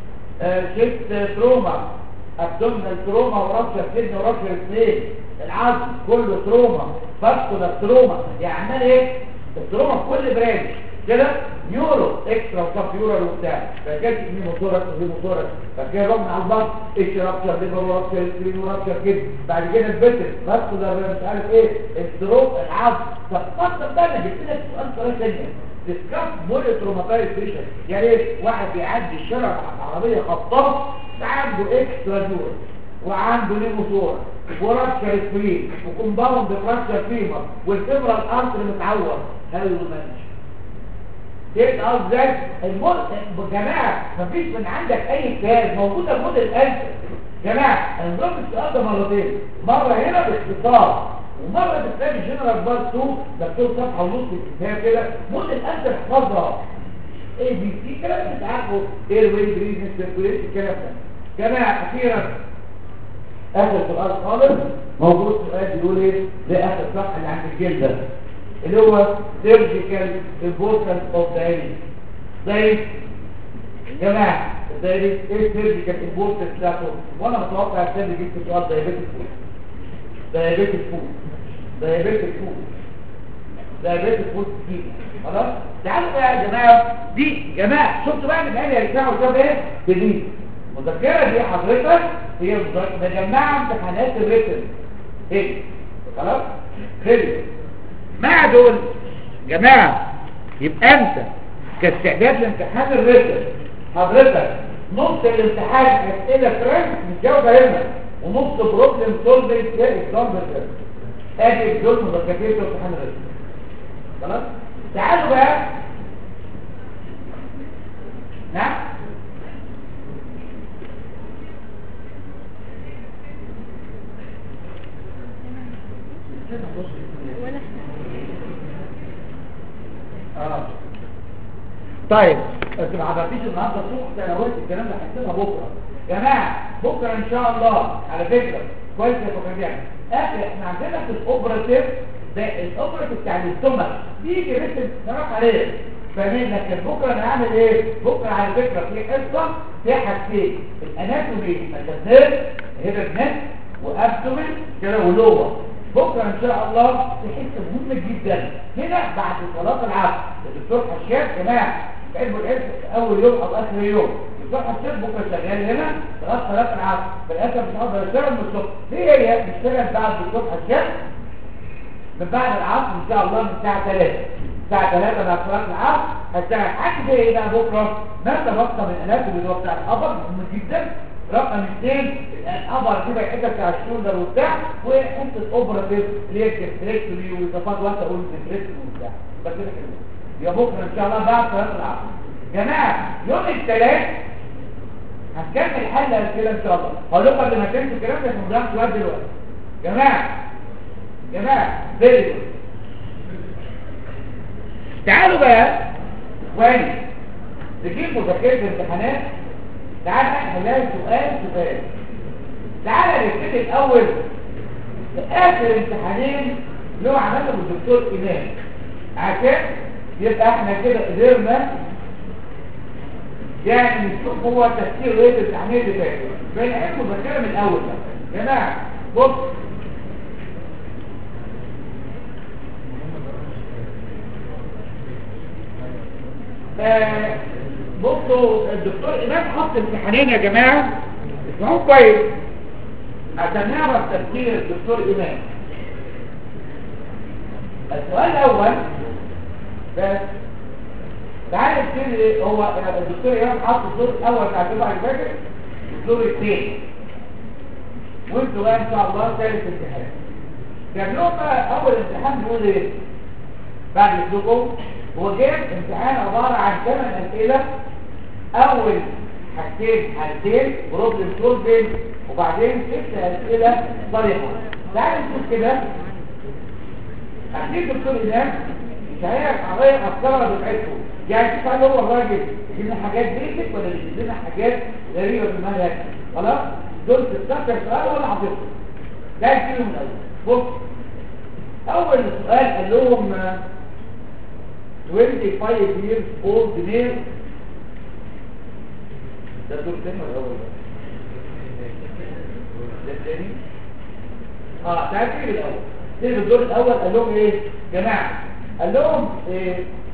شيفت تروما ابدومينال تروما ورابشر كدني ورابشر اثنين العظم كله تروما فاسكولار تروما يعني ايه التروما في كل برانش كده نيورو اكسترا وسب يورال وبتاع فكانت دي موتورك ودي موتورك فكده رحنا على البط ايش رابشر ليفر ورابشر سكرين ورابشر كده بعد كده البتر فاسكولار مش عارف ايه التروم العظم ففكر بقى انا جبت لك سؤال طريقه ثانيه ديسكاس بولي تروماتايز بيشن يعني ايه واحد بيعدي الشارع العربيه خطاه عنده اكسترا دور وعنده ليموتور ورابشر سبرين وكومباوند فراكشر فيمر والفيبرال ارتر متعور هل المانج ايه قصدي ازاي المول يا جماعه مفيش من عندك اي كتاب موجوده في موديل الف جماعه انا ضربت السؤال ده مرتين مره هنا باختصار ومره بتلاقي جنرال بار 2 مكتوب صفحه ونص في الكتاب كده موديل الف احفظها اي بي سي كلام انت عارفه اير واي بريزنس سيركوليشن الكلام ده جماعه اخيرا اخر سؤال خالص موجود سؤال بيقول ايه ده اخر صفحه اللي عند الجلد ده اللي هو surgical importance of diabetes زي جماعة الدايبيتس ايه surgical importance بتاعته وانا متوقع السنة جبت سؤال diabetic food diabetic food diabetic food diabetic food كتير خلاص تعالوا بقى يا جماعة دي جماعة شفتوا بقى ان الآن يرجعوا شوف ايه جديد المذكرة دي حضرتك هي مجمعة امتحانات الريتن ايه خلاص خلص مع دول جماعة يبقى انت كاستعداد لامتحان الرسل حضرتك نص الامتحان اسئلة فرنك متجاوبة هنا ونص بروبلم سولفنج ده اكزامبل ادي دول مذكرين في امتحان الرسل خلاص تعالوا بقى نعم اه طيب بس ما عبرتيش النهارده الصبح انا قلت الكلام ده هحسبها بكره يا جماعه بكره ان شاء الله على فكره كويس يا فكرتين اخر احنا عندنا في الاوبراتيف ده الاوبراتيف بتاع الاستومك بيجي رسم نروح عليه فاهمين لكن بكره انا هعمل ايه بكره على فكره في حصه فيها حاجتين الاناتومي ماتيرنال هيدر نت وابدومين كده ولور بكره ان شاء الله في حته مهمه جدا هنا بعد صلاه العصر الدكتور حشاد يا جماعه علم العلم اول يوم او اخر يوم الدكتور حشاد بكره شغال هنا لغايه صلاه العصر فللاسف مش هقدر اشتغل من الصبح ليه هي بتشتغل بعد الدكتور حشاد من بعد العصر ان شاء الله من الساعه 3 الساعه 3 بعد صلاه العصر هشتغل حاجه زي ايه بقى بكره ما تبقى من الاناتومي اللي هو بتاع الخبر مهم جدا رقم اثنين الابر كده الحته بتاع الشولدر وبتاع وحته اوبراتيف اللي هي الكتريكتوري وصفات واحده اقول الكتريكتوري وبتاع بس كده كده يا بكره ان شاء الله بعد صلاه العصر جماعه يوم الثلاث هنكمل حل كده ان شاء الله هقول لكم قبل ما تنسوا الكلام ده في مدرسه وقت دلوقتي جماعه جماعه فيديو تعالوا بقى كويس نجيب مذاكره الامتحانات تعال احنا سؤال سؤال تعال نبتدي الاول اخر امتحانين اللي هو عملهم الدكتور امام عشان يبقى احنا كده قدرنا يعني نشوف هو تفسير ايه الامتحانين اللي فاتوا بين علم مذاكره من الاول يا جماعه بص آه بصوا الدكتور امام حط امتحانين يا جماعه اسمعوا كويس عشان نعرف تفكير الدكتور إمام السؤال الأول بس تعالى نبتدي هو الدكتور إمام حط الدور الأول بتاع الدفعة اللي فاتت الدور الثاني وانتوا بقى إن شاء الله ثالث امتحان كان لهم بقى أول امتحان بيقول إيه؟ بعد الدكتور هو جاب امتحان عبارة عن ثمان أسئلة أول حاجتين حاجتين بروبلم سولفنج وبعدين ست أسئلة طريقة تعالى نشوف كده أكيد دكتور إمام مش هيعرف عليا أفكار بتاعته يعني تسأل هو الراجل يجيب لنا حاجات بيتك ولا يجيب لنا حاجات غريبة في المنهج خلاص دول 16 سؤال ولا حافظهم ده الكيلو من الأول بص أول سؤال قال لهم 25 years old male ده الدور الثاني ولا الأول ده الثاني اه تعال كده الأول كده الدور الأول قال لهم إيه جماعة قال لهم إيه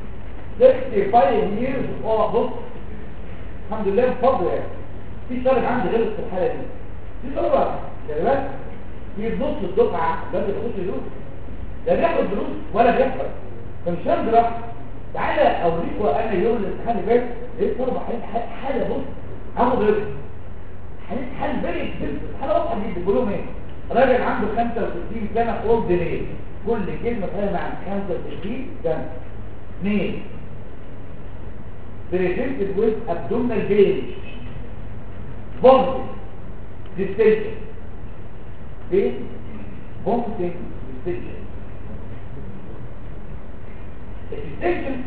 65 years اه بص الحمد لله بفضل يعني في طالب عندي غلط في الحالة دي في طالب يا جماعة في نص الدفعة ده بياخدش دروس لا بياخد دروس ولا بيحفظ فمش هندرس تعالى اوريكم انا يوم الامتحان اللي فات لقيت طلبه حاله حاله بص هاخد رزق حاله حال فيري اكسبنسيف حاله واضحه جدا بيقول لهم ايه راجل عنده 65 سنه اولد ليه كل كلمه فيها مع 65 سنه اثنين بريزنتد ويز ابدومينال بين بومبنج ديستنشن بين بومبنج ديستنشن الديستنشن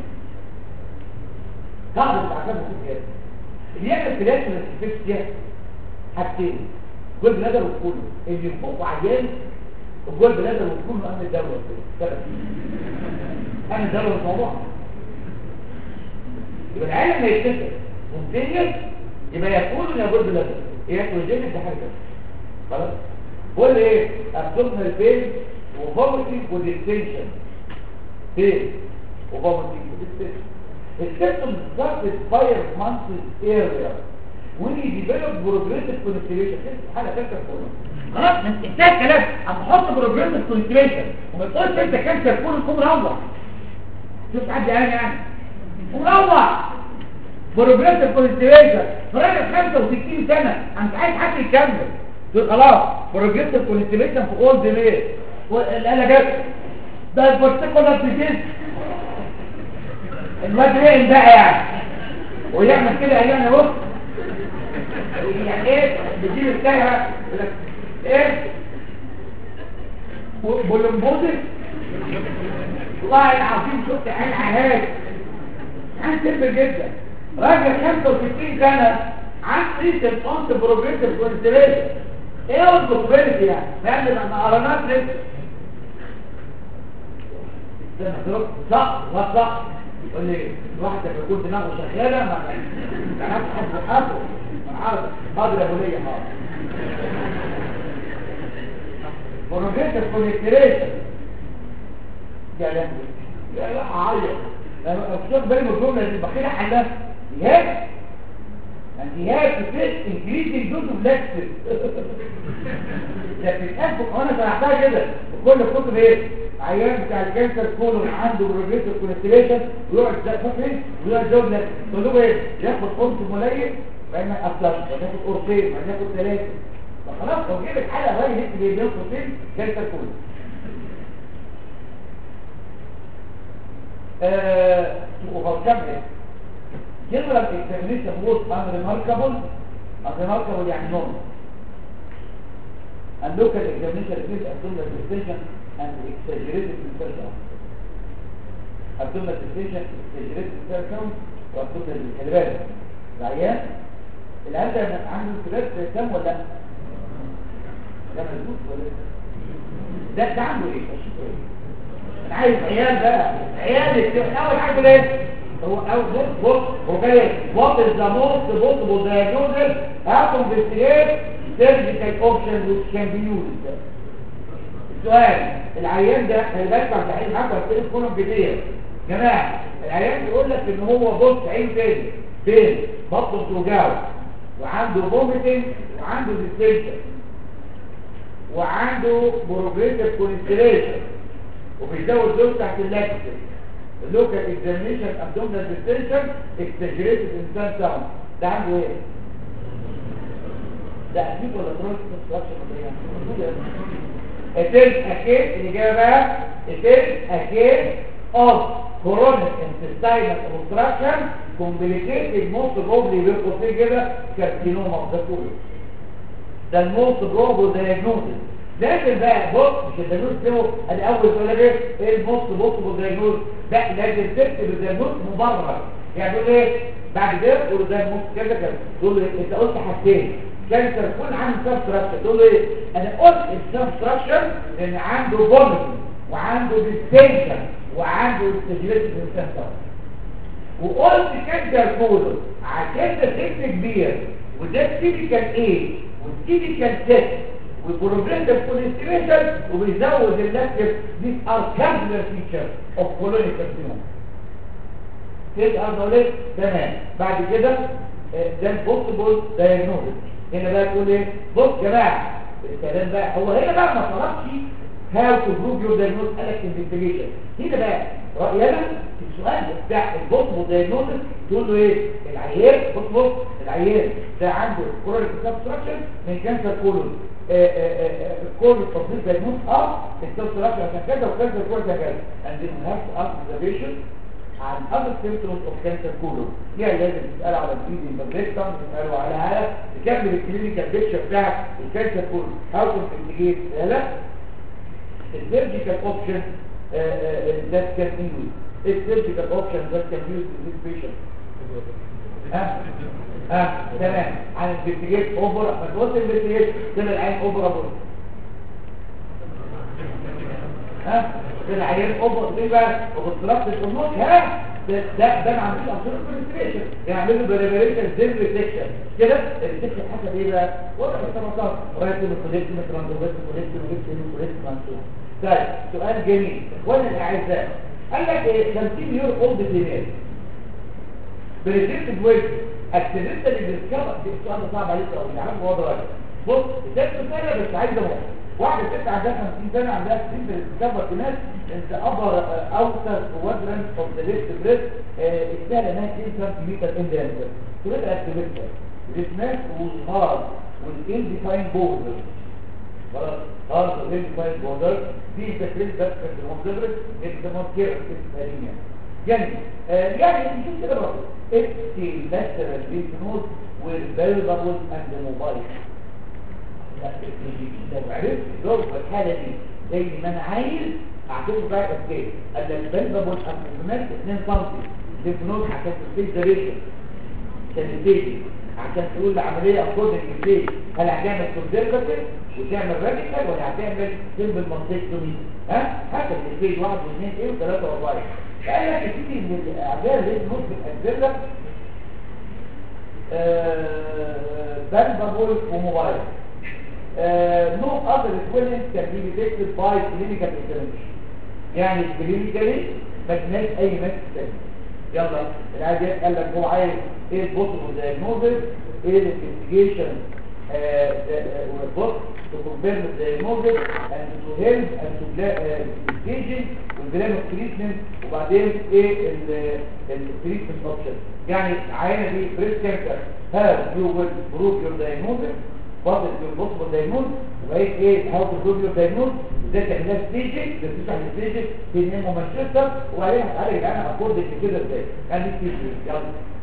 قاعدة الأعمال بتكون كده اللي يعمل فلاش من السفيكس دي حاجتين جول بلادر وكله اللي ينفقوا عيان الجول بلادر وكله أمن الدولة أمن الدولة الموضوع يبقى العالم ما يتفق ممكن يبقى يقول ان جول بلادر ايه يكوجين ده حاجة خلاص قول ايه ابدومينال بين وفوميتنج وديستنشن بين وفوميتنج وديستنشن السيمتومز started five months earlier when he developed progressive constellation حاجه ثالثه كلها خلاص ما انتهى كلام هنحط بروجريسيف كونستريشن وما تقولش انت كانسر كل تكون مروح شوف حد قال يعني مروح بروجريسيف كونستريشن راجل 65 سنه انت عايز حد يكمل تقول خلاص بروجريسيف كونستريشن في اولد ليه الآلة جت ده البارتيكولار ديزيز الواد رئم بقى يعني ويعمل كده يعني بص يعني ايه بيجيب الساعة ايه بولمبوزر والله العظيم شفت عين عهاد عين سيمبل جدا راجل 65 سنة عن ريسل اونت بروجريسيف كونستريشن ايه هو البروبابيلتي يعني يعني لما قرنات لسه صح لا صح يقول لي الواحد لما يكون دماغه شغاله ما تعرفش حد حقه ما عارف قادر ابو ليه حاضر بروجريسيف كونستريشن يا لهوي يا لا اعيط انا افتكر بالي من الجمله دي بخيل حلها جهاز and he has to take increasing dose of laxative لكن الأسبق وانا شرحتها كده في كل الكتب ايه عيان بتاع الكانسر كولون عنده بروجريسيف كونستريشن ويقعد زي فاكر ويقعد جوب لك تقول له ايه ياخد قرص مليء بعدين افلاش بعدين ياخد قرصين بعدين ياخد ثلاثه فخلاص لو جيب حاله غير هيك بيديله قرصين كانسر كولون آه وفرقم General examination was unremarkable, unremarkable يعني normal. And local examination reveals abdominal distension and exaggerated mental count. Abdominal distension, exaggerated mental count, وabdominal خلي بالك. العيان العيان ده عنده انفلات كام ولا لا؟ ده مظبوط ولا ده ده عنده ايه؟ انا عايز عيال بقى عيال اول حاجه ايه؟ هو او بص بص هو قال ايه what is the most possible diagnosis how to investigate surgical options which can be used السؤال العيان ده خلي بالك بعد عين معاك وهتلاقي كلهم كتير جماعه العيان بيقول لك ان هو بص عين تاني بين بطنه بتوجعه وعنده فوميتنج وعنده ديستنشن وعنده بروجريتيف كونستريشن وبيزود دول تحت اللاكتيك اللوكال اكزامينشن ابدومينال ديستنشن اكستجريتد انسان ساوند ده عنده ايه؟ ده اكيد ولا كرونيك كونستراكشن ولا ايه؟ It is a case الإجابة بقى It is a case of chronic intestinal obstruction complicated most probably بين كده carcinoma of the colon ده الموست بروبو diagnosis لكن بقى بص مش الدياجنوز ده ادي اول سؤال ايه ايه الموست بوسيبل دياجنوز لا لازم تكتب الدياجنوز مبرر يعني تقول ايه بعد كده تقول ده الموست كذا كذا تقول له انت قلت حاجتين كانسر يكون عنده سبستراكشر تقول له ايه انا قلت السبستراكشر ان عنده بومتنج وعنده ديستنشن وعنده استجلال الانسان وقلت كانسر كودر عشان ده سن كبير وده تيبيكال ايه والتيبيكال ست والبروجريتيف كونستريشن وبيزود اللاكتيف دي ار كابلر فيتشر اوف كولونيك كارسينوما كده ارض ليه تمام بعد كده ده البوسيبل دايجنوستس هنا بقى تقول ايه بص يا جماعه الكلام بقى هو هنا بقى ما طلبش هاو تو بروف يور دايجنوز قال لك انفستيجيشن هنا بقى رايي انا السؤال بتاع البوسيبل دايجنوستس تقول له ايه العيان بص بص العيان ده عنده كورونيك سبستراكشن من كانسر كولون كل التفصيل دايجنوز اه السبستراكشن عشان كذا وكذا وكذا كذا and then we have to ask the patient عن other symptoms of cancer colon يعني لازم تسأل على الفيديو مبريكتم تسأله على هذا تكمل الكلينيكال بيكشر بتاع الكانسر كولون how to investigate لا السيرجيكال اوبشن that can be used السيرجيكال اوبشن that can be used in this patient ها ها تمام عن الانفستيجيت اوفر ما تقولش انفستيجيت كده العين اوفر ابور ها العيان اوفر ليه بقى وبالطلاق الامور ها ده ده ده ما عندوش اصول كونستريشن يعمل له بريبريشن زين ريسكشن كده الريسكشن حسب ايه بقى وضع السرطان رايت الكوليكت متراندوبيت الكوليكت وليكت الكوليكت منسوب طيب سؤال جميل اخوانا الاعزاء قال لك ايه 50 يورو اولد فيميل بريسكتد ويت اكسيدنتال ديسكفر دي السؤال ده صعب عليك قوي يعني هو ده راجل بص ده سنه بس عايز اقول واحدة ست عندها 50 سنة عندها سن بتتكبر في ناس انت ابر اوتر كوادرنت اوف ذا ليفت بريست السهل انها 2 سنتيمتر ان ديامتر تبقى اكتيفيتر الاسماك والهارد والانديفاين بوردر خلاص هارد والانديفاين بوردر دي تكريس بس في المنظر انت مذكرة في الثانية جميل يعني نشوف كده برضه اكتي مثلا البيت والبلغبل اند موبايل لو عرفت ضرب الحالة دي زي ما انا عايز اعتبره بقى اوكي قال لك بلبل الكمبيومات 2 سم ليفنود عشان تسيب داريشن سانيتيتي عشان تقول العملية اكوردنج ازاي هل هتعمل كونسيرفاتيف وتعمل راديكال ولا هتعمل سيمبل مانتكتومي ها حسب الستيج واحد واثنين ايه وثلاثة واربعة قال لك يا سيدي ان الاعداد اللي نوت بتأجل لك بلبل وموبايل Uh, no other equivalent can be detected by clinical examination يعني clinically ما تناش اي ماسك تاني يلا العيادات قال لك هو عايز ايه البوسيبل دايجنوزس ايه الانفستيجيشن والبوست to confirm the diagnosis and to help and to staging والبلان of treatment وبعدين ايه التريتمنت اوبشن يعني عينه دي بريست كانسر هاو يو ويل بروف يور diagnosis فاضل في البوسبل دايمون وبقيت ايه هاو تو بروف يور دايمون ازاي تعملها ستيجنج ازاي تفتح الستيجنج في نيمو مانشستر وبعدين هتعالج انا اكورد كده ازاي يعني ستيجنج يلا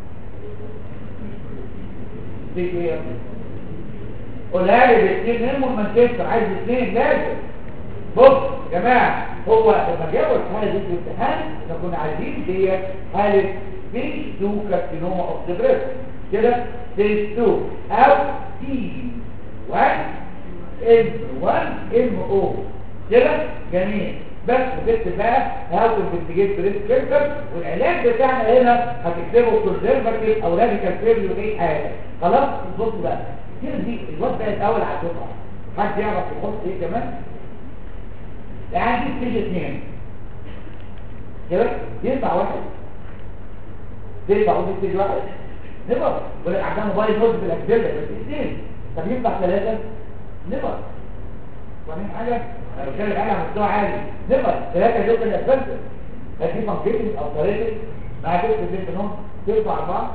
ستيج ايه يا ابني قولها لي باثنين نيمو مانشستر عايز اثنين لازم بص يا جماعه هو لما جابوا الحاله دي في الامتحان احنا كنا عايزين دي حاله ستيج 2 كارسينوما اوف ذا بريست كده ستيج 2 او تي 1 ام 1 ام او كده جميل بس وكتب بقى هاو انفستيجيت بريست كانسر والعلاج بتاعنا هنا هتكتبه كونسرفاتيف او راديكال فيريو اي حاجه خلاص بص بقى كده دي الواد بقى الاول على الدفعه حد يعرف يحط ايه كمان يعني دي ستيج 2 كده ينفع واحد ينفع اقول ستيج واحد نبر ولا عندها موبايل نوت في الاكديلا بس اثنين طب ينفع ثلاثة نبر فاهمين حاجه انا بتكلم على مستوى عالي نبقى ثلاثه دول كده اساسا هتجيب ماركتنج او طريقه مع كده في النوم ترفع اربعه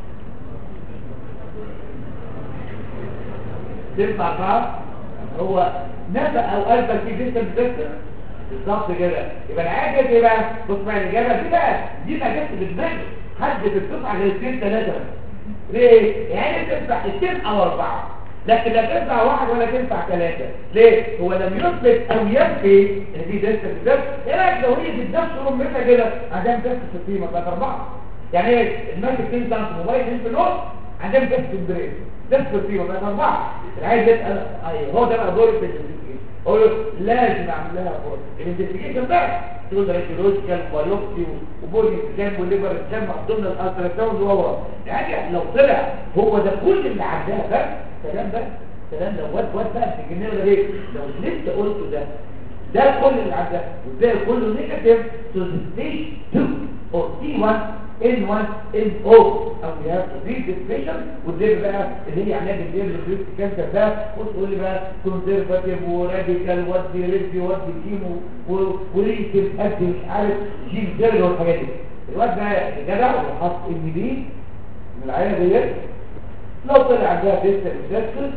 ترفع اربعه هو نبأ او قلبك في جسم بتكتر بالظبط كده يبقى العاده دي بقى بص بقى الاجابه دي بقى دي ما جاتش بدماغي حد بتدفع غير اثنين ثلاثه ليه؟ يعني تدفع اثنين او اربعه لكن لا تنفع واحد ولا تنفع ثلاثة ليه؟ هو لم يثبت او ينفي ان دي دستة بالذات ايه رايك لو هي بالنفس رمتها كده عندها دستة في القيمة بتاعت اربعة يعني ايه الماسك تنسى في موبايل في النص عندها دستة في البريد دستة في القيمة بتاعت اربعة العايز يسأل ايوه هو ده بقى دور الانفستيجيشن اقول له لازم اعمل لها فور الانفستيجيشن بقى تقول ده ريتيولوجيكال بايوبسي وبودي سكان وليفر سكان ضمن الالتراساوند وهو يعني لو طلع هو ده كل اللي عندها بس الكلام ده الكلام ده واد واد بقى في الجنيه ولا ايه لو اللي انت قلته ده ده كل اللي عندها والباقي كله نيجاتيف تو ستيج 2 اور تي 1 ان 1 ان او او يو هاف تو ريد ديسبيشن واللي بقى اللي هي علاج اللي هي البريست كانسر ده وتقول لي بقى كونسرفاتيف وراديكال ودي ريدي ودي كيمو وريتم ادي مش عارف جيل زرد والحاجات دي الواد ده جدع وحط ان دي من العيله ديت لو طلع عندها ديستا بالدستل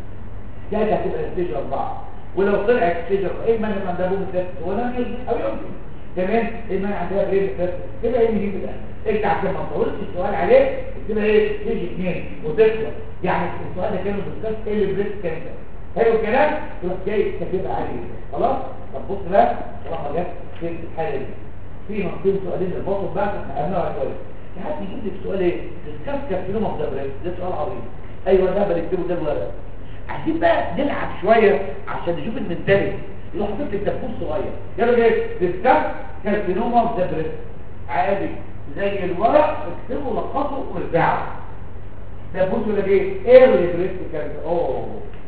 كانت هتبقى ستيج أربعة ولو طلعت ستيج أربعة إيه المانع عندها بوم الدستل ولا يمكن أو يمكن كمان إيه المانع عندها بريم الدستل تبقى إيه نجيب ده انت عشان ما تطولش السؤال عليه تبقى ايه ستيج اثنين وتخلص يعني السؤال ده كانوا بالظبط ايه اللي بريست كانسر حلو الكلام تروح جاي كاتبها عليه خلاص طب بص بقى طالما جت في الحاله دي في نقطتين سؤالين للبطل بقى احنا قلناها كويس حد يجيب لك سؤال ايه تسكاس كارسينوما اوف ذا بريست ده سؤال عظيم ايوه ده بنكتبه ده الورق عايزين بقى نلعب شويه عشان نشوف المنتاليتي لو حطيت لك دبوس صغير يلا ايه تسكاس كارسينوما اوف ذا بريست عادي زي الورق اكتبه لخصه وارجعه دبوس ولا ايه ايرلي بريست كانسر اوه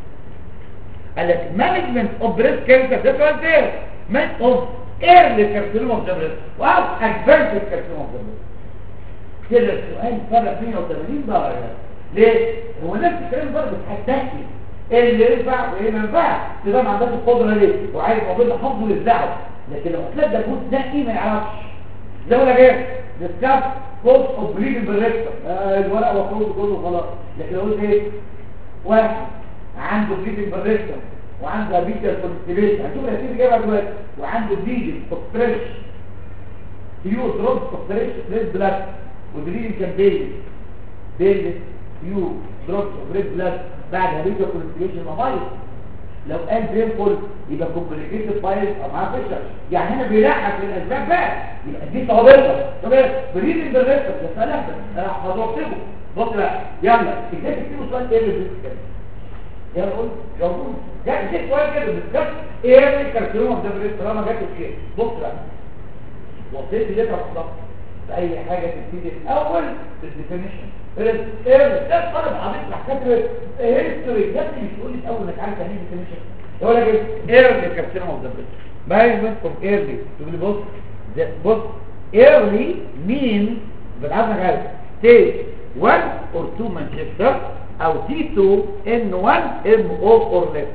قال لك مانجمنت اوف بريست كانسر ده سؤال ده مان اوف ايرلي كارسينوما اوف ذا بريست واو ادفانسد كارسينوما اوف ذا بريست كده السؤال فرق 180 درجة ليه؟ هو نفس الكلام برضه بتحدثني ايه اللي ينفع وايه ما ينفعش تبقى ما عندكش القدره ليه وعايز موضوع حفظه للدعوه لكن لو قلت ده جزء نقي ما يعرفش زي ولا ايه ديسكاس كوز اوف بريدنج بالريكتر الورق وخروج كله خلاص لكن لو قلت ايه واحد عنده بريدنج بالريكتر وعنده بيتر كونستيبيشن هتشوف النتيجه جايبها دلوقتي وعنده بليدنج اوف فيو دروبس اوف ريد بلاد ودليل كان بيل بيل فيو دروبس اوف ريد بلاد بعد هريكا كونستيبيشن مفايل لو قال بينفول يبقى كومبليكيتد فايل او معاه فيشر يعني هنا بيلحق في الاسباب بقى يبقى دي صعوبتها طب بريدنج بالريسك يا سلام احفظه واكتبه بص بقى يلا ازاي تكتبوا سؤال ايه اللي يلا قول يلا قول ده دي سؤال كده بالظبط ايه الكارسينوما ده بريد طالما جات كده بص بقى وصيت ليه بالظبط في اي حاجه تبتدي الاول بالديفينيشن ايه ده طالب عميق راح كاتب هيستوري ده مش تقول لي الاول انك عارف يعني ايه ديفينيشن يقول لك ايرلي كارسينوما اوف ذا بريست مانجمنت فروم ايرلي تقول لي بص ده بص ايرلي مين بالعكس عارف ستيج 1 اور 2 مانشستر او تي 2 ان 1 ام او اور ليفت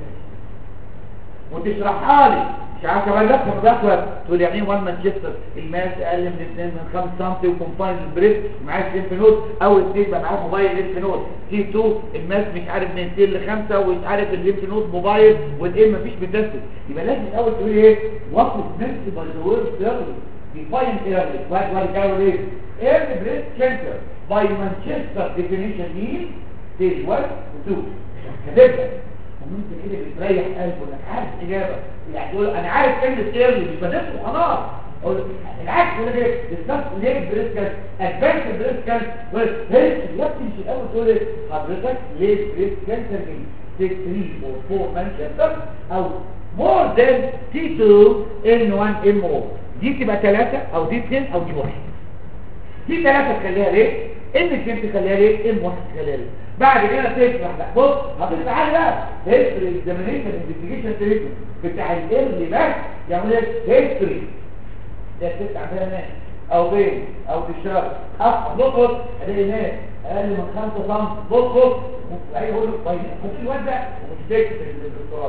وتشرحها لي مش عارف كمان ده مذاكره تقول يعني ايه 1 مانشستر الماس اقل من 2 من 5 سم وكومباين البريد معاك لينف نود او اثنين بقى معاك موبايل لينف نود تي 2 الماس مش عارف من 2 ل 5 ومش عارف اللينف نود موبايل والام مفيش بتسد يبقى لازم الاول تقول ايه وات از مينت باي ذا وورد سيرفي define early بعد بعد كده ايه early breast cancer by Manchester definition means stage 1 و 2 كتبها وانت كده بتريح قلبه انك عارف الاجابه يعني تقول انا عارف كلمه ايرلي مش بدرس وخلاص العكس ولا ايه بالظبط ليه بريست كان ادفانس بريست كان هي يا ابني مش الاول تقول ايه حضرتك ليه بريست كانسر مين 6 3 اور 4 مانشستر او مور ذان تي 2 ان 1 ام او دي تبقى 3 او دي 2 او دي 1 دي 3 تخليها ليه ان 2 تخليها ليه ام 1 تخليها ليه بعد كده تشرح بقى بص هتبقى تعالى بقى هيستوري اكزامينيشن انفستيجيشن تريتمنت بتاع الايرلي بس يعمل ايه هيستوري ده الست عندها ناس او بين او تشرب اصلا بص الاقي ناس اقل من 5 سم بص بص ممكن يقول له طيب ممكن الواد ده ومش تكتب الدكتوراه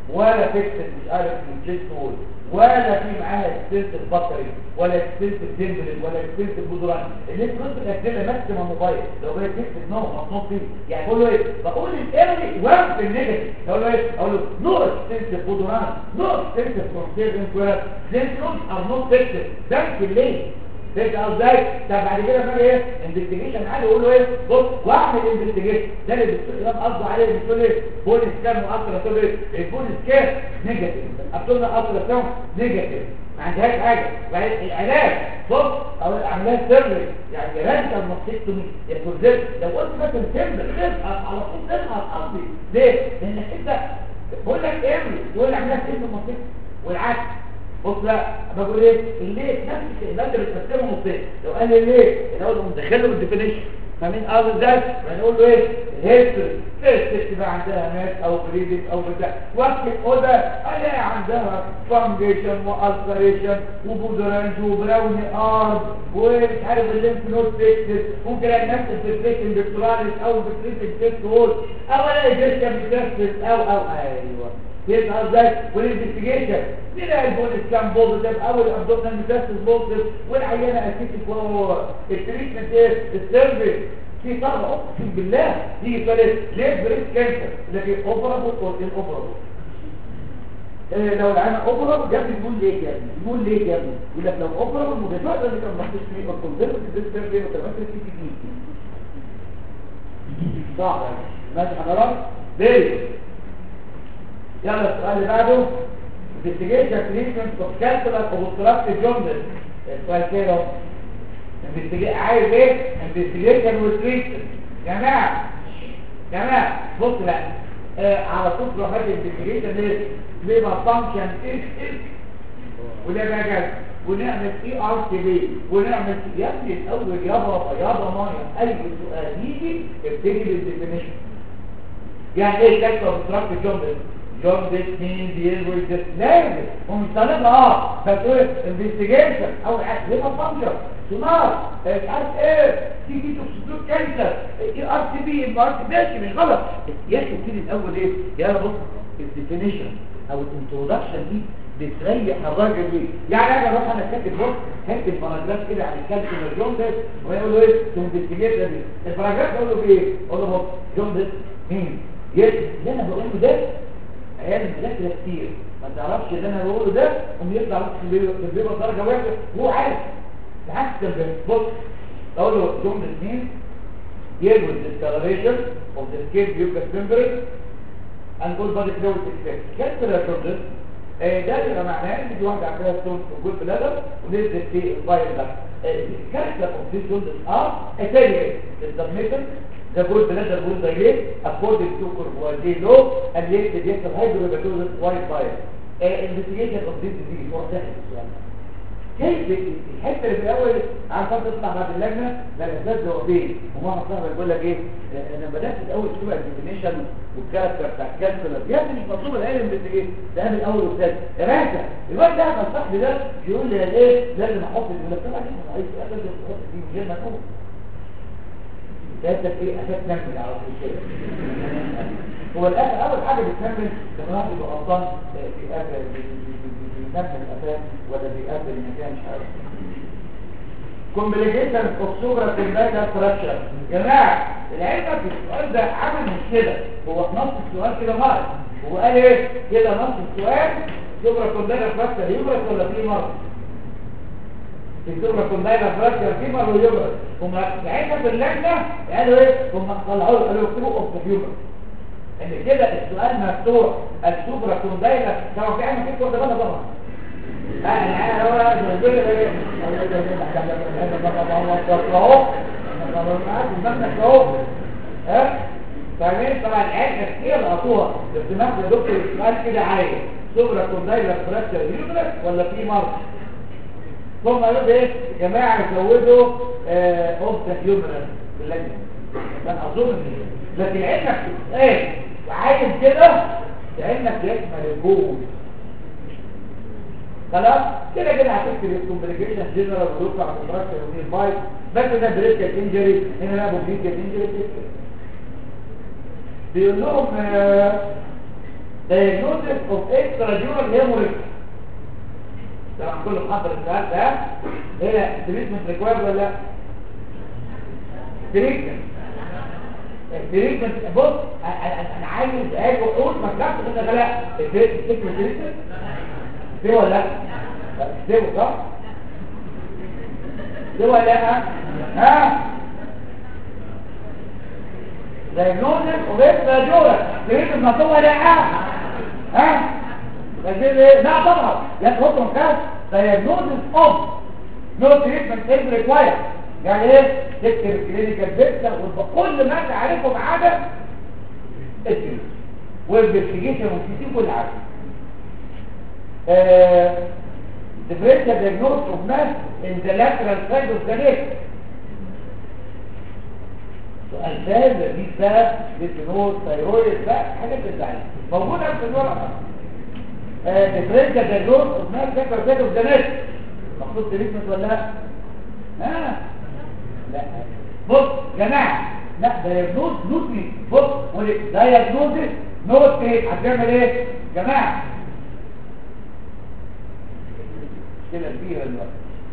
ولا فيكسد مش عارف من جيست وول ولا في معاها اكستنسيف بطري ولا اكستنسيف ديمبلين ولا اكستنسيف بودران اللي في نص الاكتيلا ماكسيمم موبايل لو بقى فيكسد نو مصنوع فيه يعني بقول له ايه بقول الايرلي وقت النيجاتيف اقول له ايه اقول له نو اكستنسيف بودران نو اكستنسيف كونسيرفنت ولا سيمبتومز ار نوت فيكسد ده ليه تبقى ازاي طب بعد كده بقى ايه انفستيجيشن عادي يقول له ايه بص واعمل انفستيجيشن ده اللي الدكتور قصده عليه بتقول ايه بول سكان واكتر تقول ايه البول سكان نيجاتيف ابتدى اكتر سكان نيجاتيف ما عندهاش حاجه بعدين العلاج بص او العمليات سيرجري يعني راديكال ماستكتومي يا كورزيت لو قلت مثلا تمبل تسقط على طول تسقط قصدي ليه؟ لانك انت بقول لك اعمل تقول لي عمليات تمبل ماستكتومي والعكس بص لا بقول ايه الليه نفس الكلمات اللي بتستخدمها نصين لو قال لي ليه انا اقول له مدخله بالديفينيشن فاهمين قصدي ازاي هنقول له ايه الهيستوري الست بقى عندها مات او بريدنج او بتاع وقت الأوضة الاقي عندها فانجيشن والسريشن وبودرانج وبراوني ارم ومش عارف الليمف نود فيكسد ممكن الاقي نفس الفيكسيشن بكتوراليس او بكتريتنج تيست هول او الاقي جيشن بتكسد او او ايوه يبقى ازاي والانفستيجيشن نلاقي البوليس كان بوزيتيف او الابدومينال ميتاستس بوزيتيف والعينه اكيد فور التريتمنت ايه السيرفيس في طلبه اقسم بالله يجي سؤال ليه بريست كانسر لكن اوبرابل اور ان اوبرابل إيه لو العينه اوبرابل جاب يقول ليه يا ابني يقول ليه يا ابني يقول لك لو اوبرابل مجرد اللي كان محطوط فيه الكونسيرت بريست سيرفي وتمثل سي تي دي صعب ماشي حضرتك ليه يلا السؤال اللي بعده investigation treatment of cancer of obstructive jaundice السؤال كده investigate عايز ايه investigation وتريتمنت يا جماعه يا جماعه بص لا آه على طول تروح هات investigation ليه ليه ما فانكشن ايه ايه وده بقى جد ونعمل اي ار تي بي ونعمل يا ابني الاول يابا يابا مايا اي سؤال يجي ابتدي بالديفينيشن يعني ايه كانسر اوف obstructive jaundice جوندس مين بيلوي ده لازم ومش طالبها اه فتقول انفستيجيشن او ليفر فانكشن سونار مش عارف ايه تي بي توكسيدوت كانسر اي ار تي بي ام ار تي ماشي مش غلط يا اخي ابتدي الاول ايه يا بص الديفينيشن او الانترودكشن دي بتريح الراجل دي يعني انا اروح انا كاتب بص هكتب باراجراف كده عن الكالسيوم جوندس ويقول له ايه انفستيجيشن دي الباراجراف اقول له ايه اقول له بص جوندس مين يس اللي انا بقوله ده عيال مذاكره كتير ما تعرفش اللي انا بقوله ده قوم يطلع في البيبه درجه واحده وهو عارف العكس ده بص اقول له يوم الاثنين deal with discoloration of the skin mucous membrane and full body fluid excess كسر الجوندس ده يبقى معناه ان دي واحده عندها ستون في الجول بلادر ونزل في الفايل ده الكاركتر اوف ذيس جوندس ار اتاليا السبميشن the good bladder will dilate according to Corbusier law and yet the date of hydrohepatitis white fire. Uh, investigation of this disease هو سهل السؤال. كيف الحته اللي في الاول عارف انت تطلع بعد اللجنه ده الاساس جوابين وماما صاحبي بيقول لك ايه انا بدات الاول تكتب الديفينيشن والكاركتر بتاع الكالكولر يا ابني مش مطلوب العلم بالانفستيجيشن ده من الاول والثاني يا باشا الواد ده كان صاحبي ده يقول لي ايه لازم احط الملفات عليه انا عايز لازم احط دي من غير ما اقول ده في اساس نكمل على طول كده هو الاخر اول حاجه بتكمل لما واحد يبقى غلطان في اخر بينمي الاساس ولا بيقابل المكان مش عارف كومبليكيشن اوف سوبرا كومباكا فراكشر يا جماعه العلم في السؤال ده عمل مشكله هو في نص السؤال كده غلط هو قال ايه كده نص السؤال سوبرا كومباكا فراكشر يبرد ولا في مرض الدكتور كنا دايما فراكشر فيمر ويومر هم ساعتها في اللجنه قالوا ايه هم طلعوا قالوا اكتبوا اوف فيومر ان كده السؤال مفتوح السوبرا كوندايلا طبعا في حاجه كده واخده بالها طبعا انا انا هو بقول ايه اهو اهو ها فاهمين طبعا العيال كتير لقطوها بس ناخد يا دكتور السؤال كده عايز سوبرا كوندايلا فراكشر يومر ولا في مرض ثم قالوا ايه يا جماعه زودوا اوبتا هيومرال في اللجنه كان اظن لكن علمك ايه وعايز كده علمك يشمل الجول خلاص كده كده هتكتب الكومبليكيشن جنرال ويطلع كونتراكشن ونير بايت بس ده بريكال انجري هنا بقى بريكال انجري بيقول لهم آه diagnosis of extradural hemorrhage طبعا كل محضر السؤال ده هنا تريتمنت ريكوايرد ولا لا تريتمنت تريتمنت بص انا انا عايز اجي اقول ما تلاقيش ان لا تفتكر تريتمنت دي ولا لا دي صح دي ولا لا ها diagnosis of extradural تريتمنت مطلوبه لا ها لكن ايه لا طبعا لا تحط مكان diagnosis of no treatment is required يعني ايه تكتب كلينيكال بيكتر وكل ما تعرفه ما عدا التريتمنت والانفستيجيشن والتيتي كل حاجه differential diagnosis of mass in the lateral side of the neck سؤال ثاني دي بقى ديتينوز ثايرويد بقى حاجات بتزعل موجوده في الورقه differential diagnosis of mass lateral side of the neck مقصود تريتمنت ولا لا؟ ها لا بص جماعه لا دايجنوز نوتري بص دايجنوز نوتري هتعمل ايه جماعه كده كبيره دلوقتي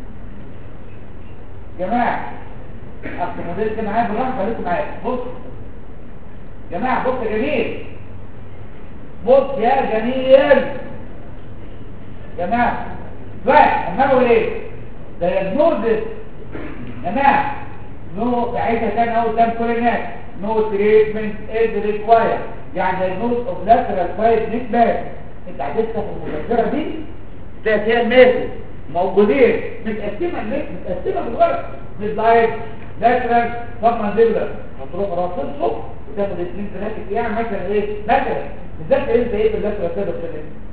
جماعه اخت مدير كده معايا بالراحه خليكم معايا بص جماعه بص يا جميل بص يا جميل جماعه واحد اما اقول ايه دايجنوز جماعه نو عايزه تاني اول تاني كل الناس نو تريتمنت از ريكوايرد يعني دايجنوز اوف لاترال سايد نيك باك انت هتفتح المذكره دي تلاقي فيها الميثود موجودين متقسمه الميثود متقسمه بالورق ميد لايف لاترال سب مانديبولار هتروح راس الصبح وتاخد اثنين ثلاثه ايام مثلا ايه مثلا بالذات انت ايه باللاترال سايد اوف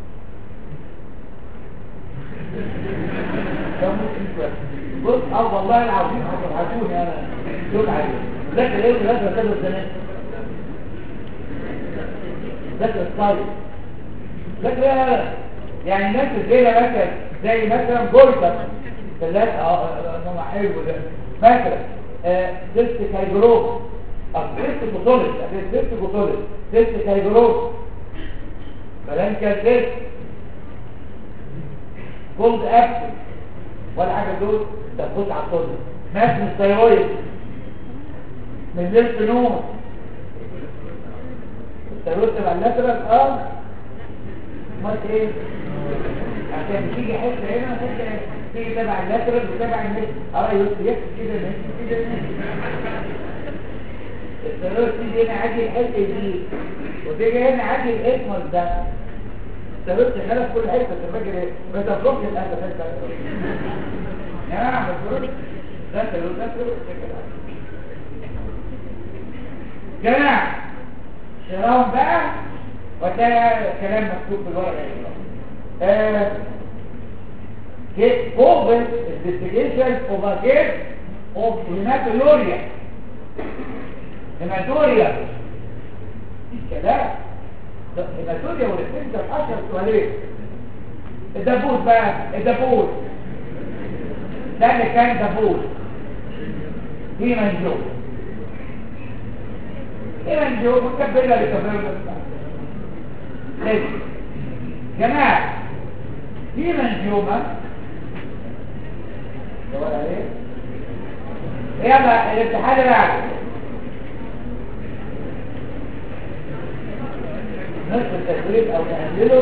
بص اه والله العظيم هتضحكوني انا شوف عليه ذاكر ايه ذاكر كده الزمان ذاكر الصايد ذاكر ايه يعني الناس الليله مثلا زي مثلا جولدر ثلاثة اه انا حلو ده مثلا ديست كايجروف او ديست بوتوليس ديست بوتوليس ديست كايجروف كلام كده جولد اكتف ولا حاجه دول تفوت على الصدر ناس من الثيرويد من ليلة نوم الثيرويد تبع اللاترال اه امال ايه عشان تيجي حته هنا حته تيجي تبع اللاترال وتبع النت اه يكتب كده نت كده نت الثيرويد تيجي هنا عادي الحته دي وتيجي هنا عادي الاسمر ده الثيرويد شغاله في كل حته الراجل ايه ما تفرقش الاسد حته نعم الثيرويد ده الثيرويد ده الثيرويد جماعة شراهم بقى وتلاقي كلام مكتوب في الورقة آه فوق investigation of a case of hematuria hematuria الكلام hematuria والاثنين ده اشهر سؤالين الدبوس بقى الدبوس ده اللي كان دبوس دي منجوم ايه من جو مكبلة لتفرد ليش جماعة في منجومة ولا ايه يلا الاتحاد بعد نصف التدريب او نقلله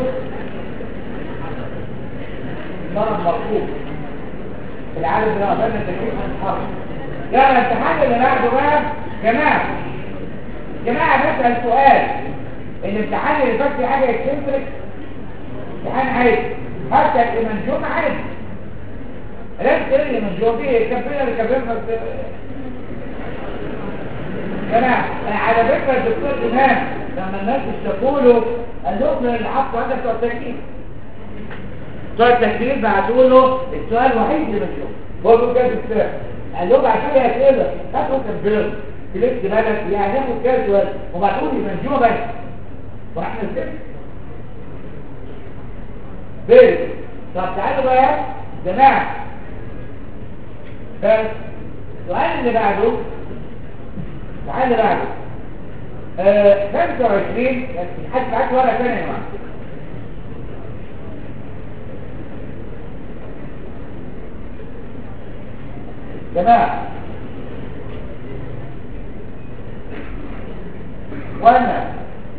ضرب مرفوض في العالم اللي قدرنا التدريب هنتحرك يلا الاتحاد اللي بعده بقى جماعة جماعة بسأل سؤال الامتحان اللي فات في حاجة اكسنتريك امتحان عادي حتى المنجوم عادي لازم تقول لي المنجوم دي كبيرة لكبيرة جماعة على فكرة الدكتور إمام لما الناس اشتكوا له قال لهم من العفو هذا بتوع التكليف بتوع التكليف بعتوا له السؤال الوحيد اللي منجوم هو بيقول كده السؤال قال لهم بعتوا لي اسئله هاتوا كبيرة كلمت بالك يعني ياخد كاجوال وبعتوا لي منجومه بس واحنا ازاي بيت طب تعالوا بقى يا جماعه بس السؤال اللي بعده السؤال اللي بعده آه 25 حد معاك ورقه ثانيه يا جماعه جماعه وانا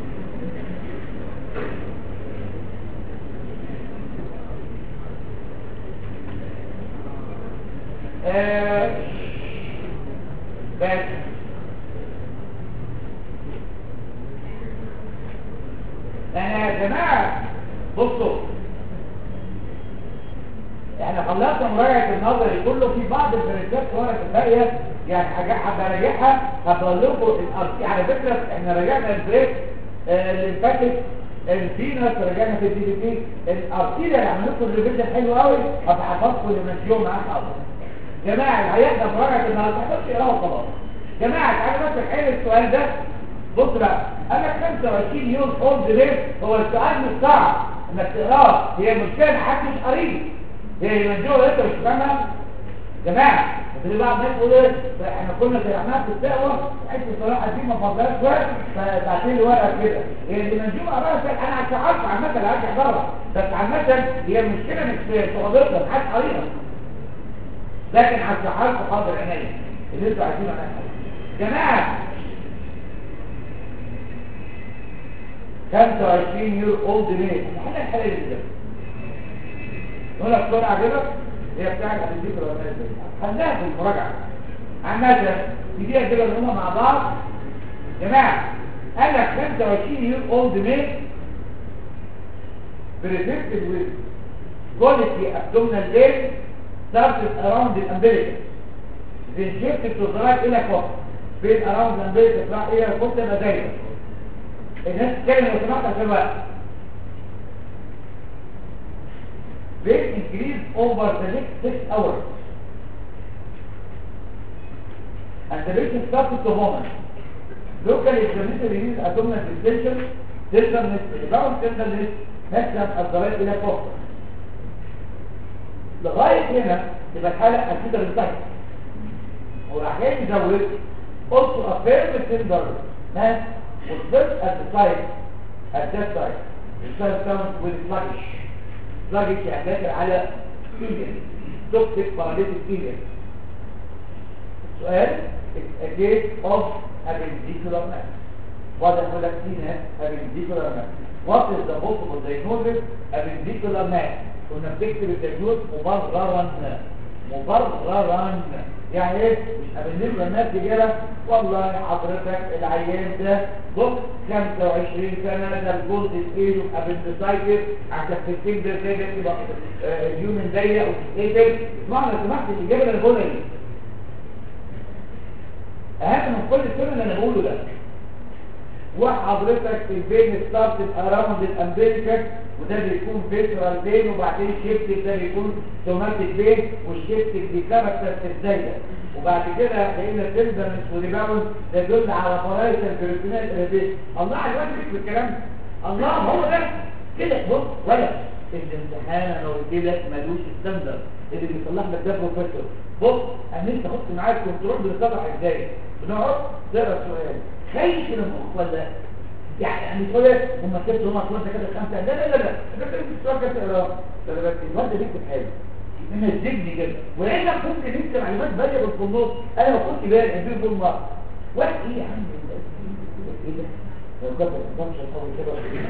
آه بس انا يا جماعه بصوا احنا خلصنا مراجعه النظري كله في بعض البرنسات ورقه الباقيه يعني حاجات هبراجعها هبقول لكم الارتي على فكره احنا راجعنا البريك آه، اللي فاتت الفينس رجعنا في الدي بي تي الارتيريا اللي عملت لكم ريفيجن حلو قوي هبقى حفظكم اللي ماشيين معاك حاضر جماعه اللي هيحضر مراجعه النهارده ما تحضرش يقراها خلاص جماعه تعالوا بس نحل السؤال ده بص بقى قال لك 25 يوم اولد ليه هو السؤال مش صعب انك تقراه هي المشكله ان محدش قريب هي من جوه انت مش فاهمها جماعه اللي بعض الناس يقول ايه احنا كنا شرحناها في التقوى بحيث الصراحه دي ما فضلهاش وقت فبعتين لي ورقه كده هي اللي من جوه قراها انا عشان عارف عامه اللي عايز يحضرها بس عامه هي المشكله مش في حضرتك محدش قريبها لكن هشرحها لكم حاضر عينيا اللي انتوا عايزينه انا جماعه 25 يور اولد ميل احنا الحاله دي هنا الصورة عجبك هي بتاعت هتديك الرمال ازاي خليها في المراجعة عامة دي كده ان هما مع بعض جماعة قال لك 25 يور اولد ميل بريفكتد ويز quality abdominal air started around the umbilical then shifted to the right الى فوق بين around the umbilical راح الى فوق تبقى دايما الناس تتكلم لو سمحت عشان الوقت weight increase over the next six hours and the patient started to vomit local inflammation release abdominal distension tenderness rebound tenderness maximum الضرائب الى فوق لغاية هنا تبقى الحالة أكيدة للتحت وراح جاي يزود also a firm tender mass was built at the site at that site the site found with sluggish sluggish يعني داخل على ileum toxic paralytic ileum السؤال it's a case of appendicular mass واضح يقول لك في ناس appendicular mass what is the possible diagnosis appendicular mass كنا بنكتب الدياجنوز مبررا مبررا يعني ايه مش بالنسبه للناس رجاله والله حضرتك العيان ده بص 25 سنه ده الجولد ستيج ابندسايتس عشان في الفينجر كده يبقى اليومن ضيق وتتقتل اسمعوا لو سمحت الاجابه اللي انا بقولها ايه اهم من كل الكلام اللي انا بقوله ده وحضرتك البين ستارت اراوند الامبيريكا وده بيكون فيترال بين وبعدين شيفت ده بيكون سوماتيك بين والشيفت دي كاركتر ازاي وبعد كده لقينا تندرنس وريباوند ده يدل على فرايس البيرسونال اريبيت الله على الوقت بالكلام ده الله هو ده كده بص ولا الامتحان انا قلت لك ملوش ستاندرد اللي بيصلح لك ده بروفيسور بص انا انت حط معايا الكنترول بيصلح ازاي بنقعد تقرا السؤال خايف من المخ ولا يعني يعني شويه هم ست هم اصلا كده خمسه لا لا لا لا ده كده السؤال كده تقراه بس الواد ده بيكتب حاجه ممزجني كده ولانك كنت لسه معلومات باليه في النص انا ما كنت بالي اديه كل مره واحد ايه يا عم ايه ده لو كنت ما كنتش اقوي كده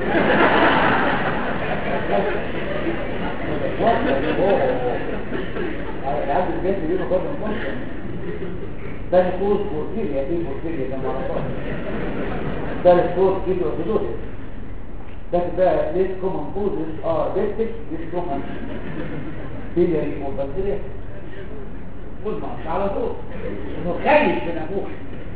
العبد الجاي دي ما كنتش ده نفوس بورتيريا ايه بورتيريا ده ما اعرفش ده نفوس كيلو حدود ده بقى ليس كومن كوزز اه بيتك ليس كومن بيلياري وبكتيريا قول ما على طول انه خايف من ابوك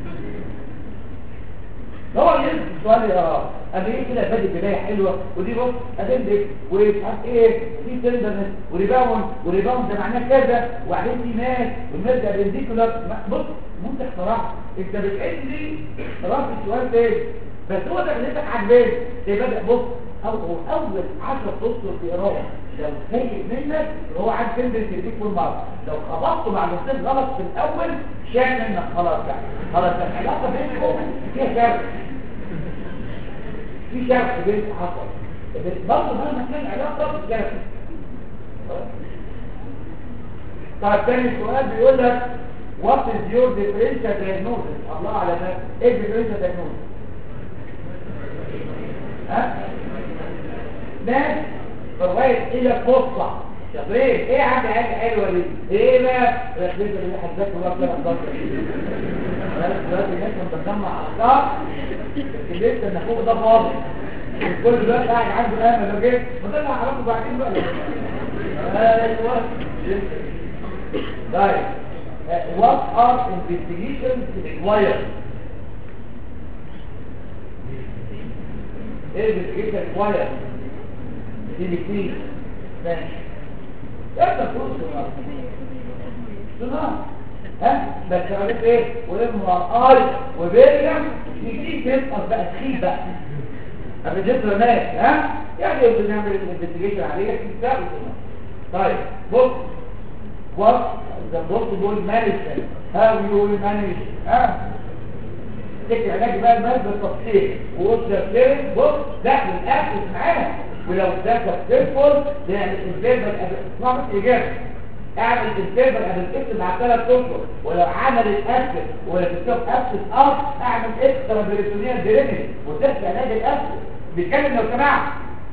هو يلبس السؤال اه قال ايه كده بادئ بدايه حلوه ودي بص ادندك ومش عارف ايه ودي تندرنس وريباوند وريباوند ده معناه كذا وبعدين في ناس والناس ده بنديكولار بص وانت اخترعت انت بتعيد لي راس السؤال تاني بس هو ده اللي انت عجباني ده بدا بص اول اول 10 اسطر في قراءه لو سيء منك هو عاد تندرس يديك كل مره لو خبطته مع الاستاذ غلط في الاول شان انك خلاص يعني خلاص العلاقه بينكم فيها كارثه في شرخ بنت حصل برضه مهما كان العلاج برضه شرخ طيب تاني سؤال بيقول لك what is your differential diagnosis الله على ده ايه differential diagnosis ها ناس لغايه الى الفصة طب ايه ايه عندي حاجه حلوه دي ايه بقى رحلتك اللي حضرتك الله كده حضرتك دلوقتي الناس بتجمع اخطاء اللي انت ان فوق ده فاضي كل ده قاعد عنده امل لو جيت فضلنا اعرفه بعدين بقى ايوه طيب what are investigations required ايه investigation required دي كتير ماشي يبقى تقول سنة سنة ها بس عرفت ايه وام اي وبيريم يجي تبقى بقى تخيل بقى الريجستر مات ها يعني بنعمل الانفستيجيشن عليه بتاع طيب بص what the possible management how you will manage ها تكتب علاج بقى المال بالتفصيل ووصل كيرن بص لا والاكل معانا ولو ده سكسسفول نعمل انترفال اسمع بس اجابه اعمل انترفال قبل تكتب مع ثلاث اشهر ولو عملت اسف ولا تكتب اسف اب اعمل اكسترا بريتونيال درينج وتحكي علاج الاسف بيتكلم لو سمعت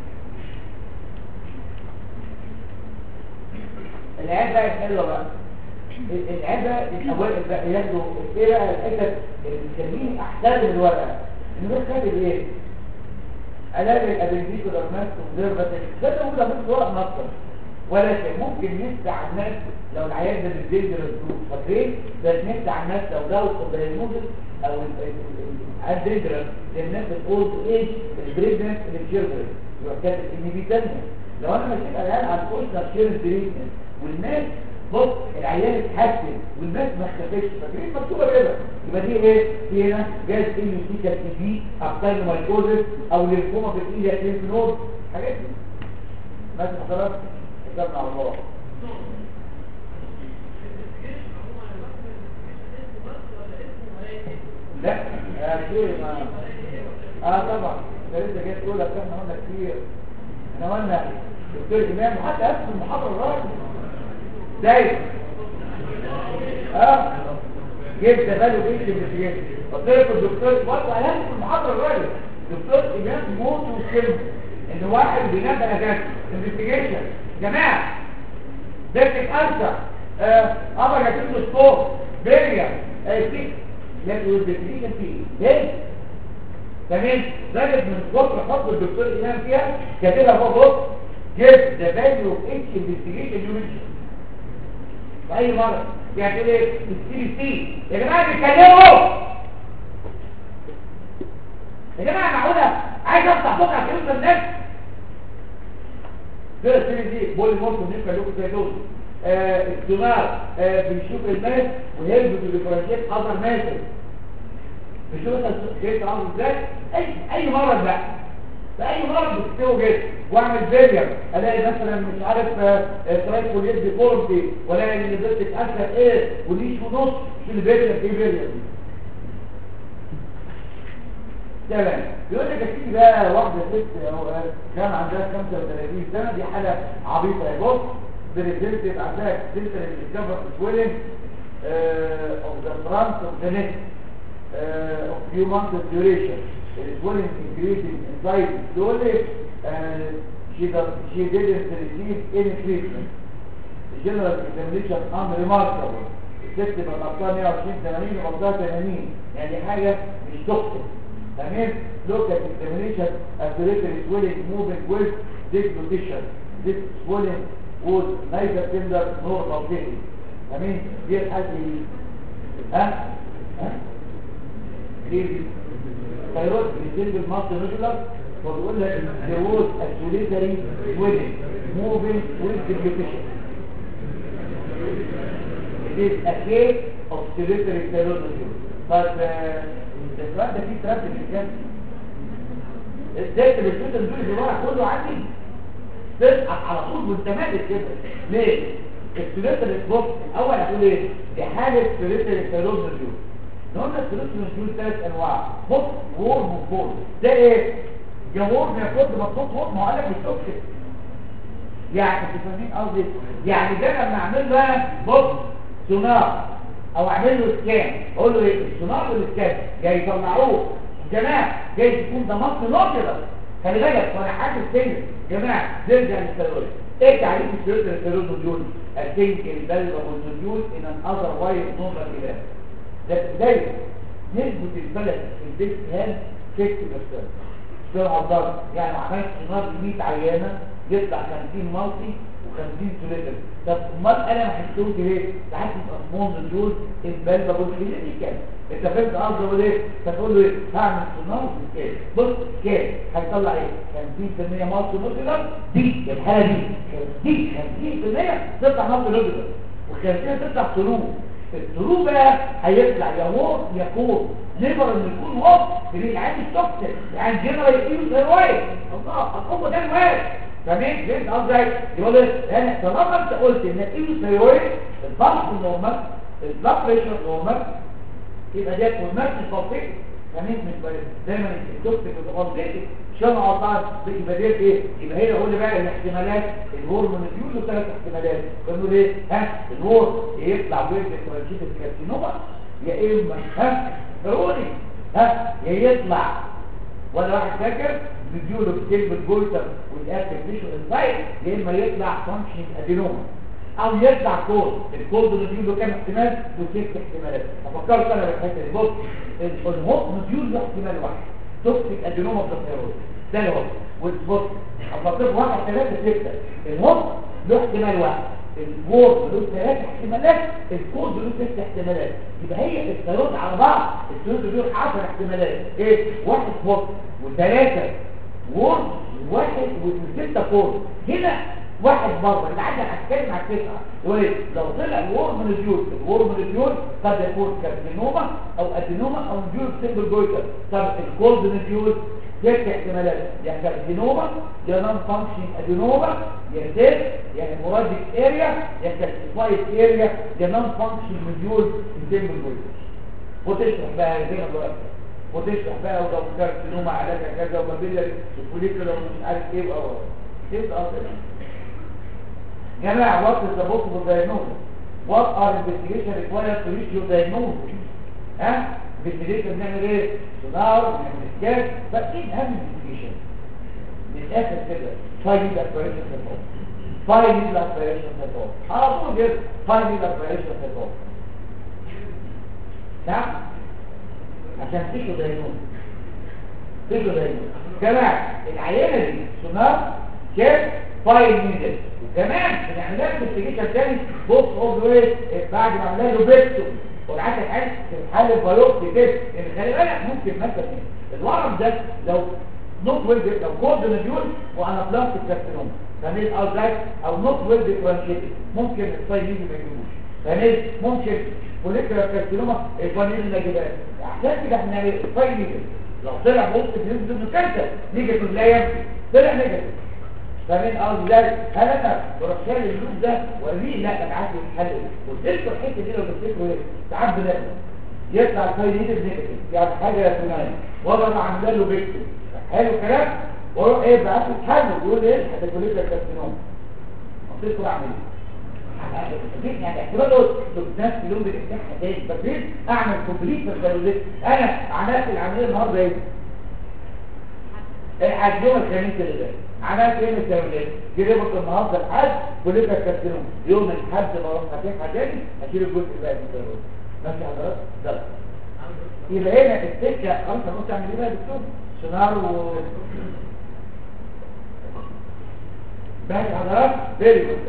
العيال بقى حلوه بقى العيال بقى الاوائل بقى ياخدوا ايه بقى الحتت اللي بتسميه احسن من الورقه ان ده كاتب ايه علاج الابنديك والرمات والزربة ده موجود في الورق نصا ولكن ممكن نفتح على الناس لو العيال ده بالدين الظروف فاكرين ده نفتح على الناس لو ده الدايجنوزس او الدينجرس للناس بتقول ايه البريجنس للشيرفر يبقى كاتب ان دي ثانيه لو انا مشيت على العيال على الكوستر شيرف بريجنس والناس بص العيال اتحسن والناس ما اختفتش فاكرين مكتوبه كده يبقى دي ايه في هنا جاز ان سي كا تي بي ابتاين مايكوزس او ليمفوما في الايد ليمف نود حاجات دي بس حضرتك كتبنا على الله لا يا شيخ ما اه طبعا ده لسه جاي تقول لك احنا قلنا كتير احنا قلنا دكتور امام وحتى قبل المحاضره الراجل دايما اه جبت باله بيت الامتياز قلت لكم الدكتور برضه علامه في المحاضره الراجل دكتور امام موت وكلمه ان واحد بينام اجازه انفستيجيشن جماعه دكتك انسر اه ابر جاتين الصوت بيريا ايتيك لكن الدكتوريشن فيه ليه تمام زادت من كتر خط الدكتور امام فيها كاتبها فوق بص جبت ذا فاليو اوف اتش انفستيجيشن يونت في اي مرض يعني ايه السي سي يا جماعه بيتكلموا يا جماعه معقوله عايز افتح بكره في يوم الناس ده السي دي بول مورفو نيفا لوكو زي دول آه الدماغ آه بيشوف الماس ويهلب بالديفرنشيت اذر ماسل بيشوف كيف عامل ازاي اي اي مرض بقى في اي مرض بتستوي جدا واعمل فيلير الاقي مثلا مش عارف ترايكول يد فورمتي ولا ان البنت اتاثر ايه وليش ونص في الفيلير في فيلير تمام بيقول لك اكيد بقى واحده ست كان عندها 35 سنه دي حاله عبيطه يا بص بريزنتد عندها سنتر الكفر سويلنج اوف ذا فرونت اوف ذا نيك of few months of duration it is swelling increasing in size slowly and she, does, she didn't receive any treatment. The general examination unremarkable. الست بقى 120 80 وغطاها 80 يعني حاجة مش تخطئ تمام look at examination accurate swelling moving with this position this swelling was neither tender nor pulsating تمام دي الحاجة ها ها ليه ثيرويد بيتم بالمصر ريجولار وبيقول لك there was a solitary swelling moving with deglutition it is a case of solitary thyroid but السؤال ده فيه ترتب في الجنة ازاي البسيط الدول الزراعة كله عندي تسقط على طول وانت مادت كده ليه؟ السوليتر بص الاول هتقول ايه؟ دي حالة سوليتر التيروز نزول قلنا السوليتر نزول ثلاث انواع بص وورم وفول ده ايه؟ يا ورم يا كود مطلوب ورم ما هو قال لك مش توكسيك يعني انتوا فاهمين قصدي يعني ده لما اعمل له بص سونار او اعمل له سكان اقول له ايه السونار والسكان جاي يطلعوه جماعه جاي تكون ده مصر ناقصه خلي بالك وانا حاسس تاني جماعه نرجع للستيرويد ايه تعريف الستيرويد الستيرويد نوديول التنك البلغ والنوديول ان ان اذر واير نوبل الى ده بدايه نسبه البلد في البيت هان 60% سرعه الضغط يعني لو عملت سونار ب 100 عيانه يطلع 50 مالتي و50 سوليتر طب امال انا ما حسيتوش ليه؟ ساعات يبقى سمول دول البلبه والكلينيكال انت فهمت قصدي اقول ايه؟ فتقول له ايه؟ هعمل سونار بالكام بص كام هيطلع ايه؟ 50% مالتي نوتيلر دي الحاله دي دي 50% تطلع مالتي نوتيلر و50 تطلع سلوك السلوك بقى هيطلع يا وور يا كور نقدر ان يكون وور في العين التوكسيك يعني جنرال ايوز هوايه الله القوه ده هوايه فاهمين فهمت قصدي يقول لك انا طالما انت قلت ان الايوز هوايه الضغط نورمال البلاد بريشر نورمال يبقى ده كونكت فاضي فاهمين مش دايما التوكسيك بتغطي عشان اقطع يبقى دي ايه يبقى هنا قول لي بقى الاحتمالات الهرمون له ثلاث احتمالات قالوا ايه ها الهور يطلع ويرجع ترانشيت الكارسينوما يا اما ها ضروري ها يا يطلع ولا واحد فاكر فيديو بتكتب الجولتر والاكتيفيشن انسايد يا اما يطلع فانكشن ادينوما او يطلع كود الكود اللي له كام احتمال له ست احتمالات افكرت انا بالحته دي بص الهوت مديول له احتمال واحد توكسيك ادينوما بالثيرويد ده الهوت والبص افكر واحد ثلاثة ستة الهوت له احتمال واحد الكود له ثلاث احتمالات الكود له ست احتمالات يبقى هي الثيرويد على بعض الثيرويد له 10 احتمالات ايه واحد هوت وثلاثة وورد وواحد وستة كود هنا واحد بره اللي عايز اتكلم على التسعه وايه لو طلع الورم نزيول الورم نزيول قد يكون كارسينوما او ادينوما او نزيول سيمبل جويتر طب الكولد نزيول ست احتمالات يا كارسينوما يا نون فانكشن ادينوما يا سيل يا هيموراجيك اريا يا كالسيفايد اريا يا نون فانكشن نزيول سيمبل جويتر وتشرح بقى زي ما بقول وتشرح بقى ولو كارسينوما علاجها كذا وبابيلاري وفوليكولا ومش عارف ايه او تبقى كده جماعة what is the possible diagnosis? What are investigation required to reach your diagnosis? ها؟ investigation بنعمل ايه؟ سونار بنعمل سكان بس ايه اهم investigation؟ من الاخر كده five needle aspiration method five needle aspiration method على طول كده five needle aspiration method نعم؟ عشان تيجوا diagnosis تيجوا diagnosis جماعة العينة دي سونار كام؟ فايل نيدل وكمان بنعملها انفستيجيشن تاني بص اول وايه بعد ما عملنا له بيكتو وبعت الحال في الحاله البيوبسي كده ان خلي بالك ممكن مثلا الورم ده لو نوت ويل لو كود نوديول وانا بلاستيك كارسينوما فاهمين اوزايت او نوت ويل ديفرنشيتد ممكن الفايل يجي ما يجيبوش فاهمين ممكن فوليكولار كارسينوما الفانيل ما يجيبهاش عشان كده احنا نعمل الفايل يجي لو طلع بوست بينزل انه كانسر نيجاتيف لا يمكن طلع نيجاتيف فمن ازاي هل انا بروح شايل اللوز ده وريه لا انا عايز الحل وتذكر الحته دي لو تفتكروا ايه ساعات بنعمل يطلع الفايل نيجاتيف يعني حاجه فلانيه والله انا عامل له بيكتو حلو الكلام واروح ايه بعت له حل يقول ايه هتاكل لك كارسينوم قلت له اعمل ايه يعني احتمال لو نفس اليوم بتفتح تاني فكرت اعمل كومبليت فيرتيلايزيشن انا عملت العمليه النهارده ايه الحجوم الخميس اللي ده عملت ايه التمرين جربت النهارده الحد وليك كابتنهم يوم الحد بروح هتفتح تاني اشيل الجزء الباقي من التمرين ماشي حضرتك ده يبقى هنا السكه خلاص انا قلت اعمل ايه بقى يا دكتور سونار و ماشي حضرتك فيري جود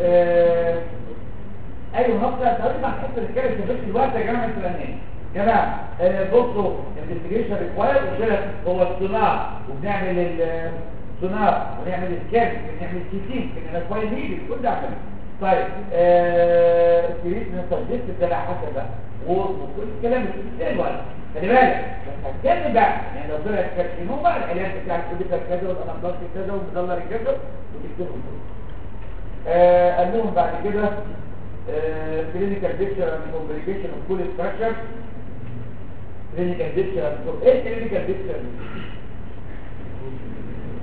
ايوه نقطه تقريبا حته الكلام في نفس الوقت يا جماعه الفلانيه جماعه بصوا انفستيجيشن ريكوايرد قلت هو الصناعه وبنعمل الصناعه ونعمل السكان ونعمل السيتين كنا كويس نيجي كل ده عملنا طيب السيريس من التجديد ده حسب بقى وكل الكلام ده الوقت خلي بالك بس هتكلم بقى يعني لو طلع الكارسينوما العلاج بتاع الكمبيوتر كذا والانابلاست كذا والمدلر كذا وتكتبهم آه قال لهم بعد كده كلينيكال بيكتشر اند كومبليكيشن اوف كل ستراكشر كلينيكال بيكتشر ايه كلينيكال بيكتشر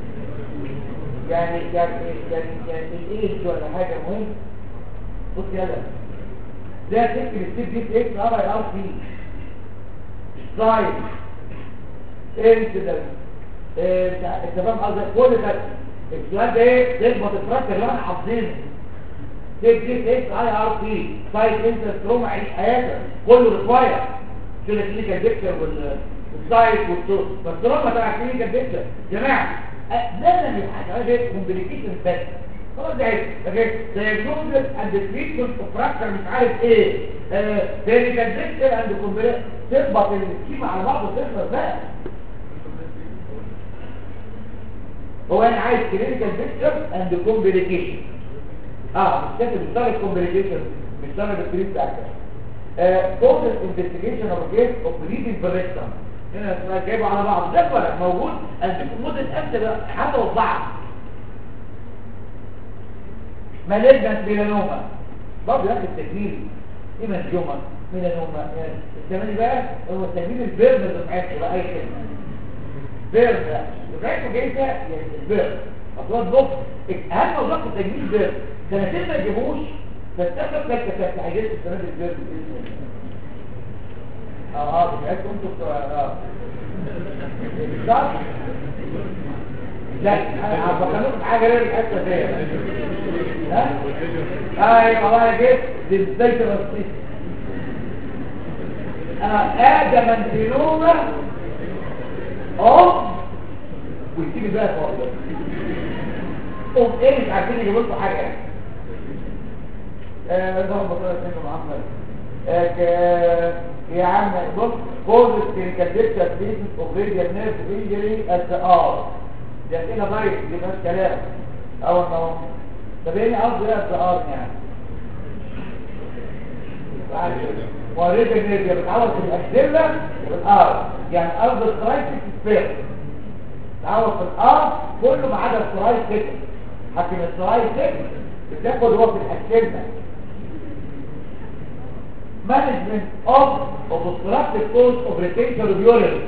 يعني يعني يعني يعني الايج ولا حاجه مهم بص يلا ده تكتب الستيب دي اكس ار اي ار سي سايد انسيدنت انت فاهم قصدي كل ده السؤال ده ايه تخبط الفراكشر اللي احنا حافظينه تيك دي اكس اي ار سي سايد انسيدنت تروما عيش حياتك كله ريكواير كده كلينيكال ديكتور والسايد والتوس بس تروما تبع كلينيكال ديكتور جماعه لازم يبقى حاجه كومبليكيشن بس خلاص ده اوكي diagnosis and the treatment of fracture مش عارف ايه كلينيكال ديكتور اند كومبليكيشن تربط السكيما على بعض وتخلص بقى هو انا عايز كلينيكال بيكتشر اند كومبليكيشن اه مش كاتب مش طالب كومبليكيشن مش طالب التريت بتاعك كورس انفستيجيشن اوف كيس اوف بريدنج بريكتم هنا اسمها جايبه على بعض ده فرق موجود اديكم مده امتى حتى وضعها مالجنت ميلانوما برضه ياخد تكميل ايه منجومه ميلانوما يعني الثماني بقى هو تكميل البيرن اللي بتاعته بقى اي كلمه بيرن ده بتاعته جايزه يعني البيرن اصلا بص اهم موضوع في تجميل البيرن سنتين ما يجيبوش فاستخدم لك كتابت حاجات السنه دي البيرن باذن الله اه اه بتاعتكم انتوا بتوع اه صح لا انا بكلمك حاجه غير الحته دي ها ايوه والله جيت دي ازاي تبصي ادم انتينوما اه ويسيب بقى فوق قوم ايه مش عارفين يجيبوا لكم حاجه يعني ايه ده بطل سيدنا محمد يا عم بص كل الكالديكتا تريتمنت اوف راديال نيرف انجري ات ار ده كده ضايق دي بس كلام اول ما هو طب ايه قصدي ايه ات ار يعني وريد نيرف بتعوض في الاكسيلا والار يعني ارض الكرايسيس سبير تعوض في الار كله ما عدا الكرايس كده حكم الكرايس كده بتاخد هو في الاكسيلا management of obstructive cause of retention of urine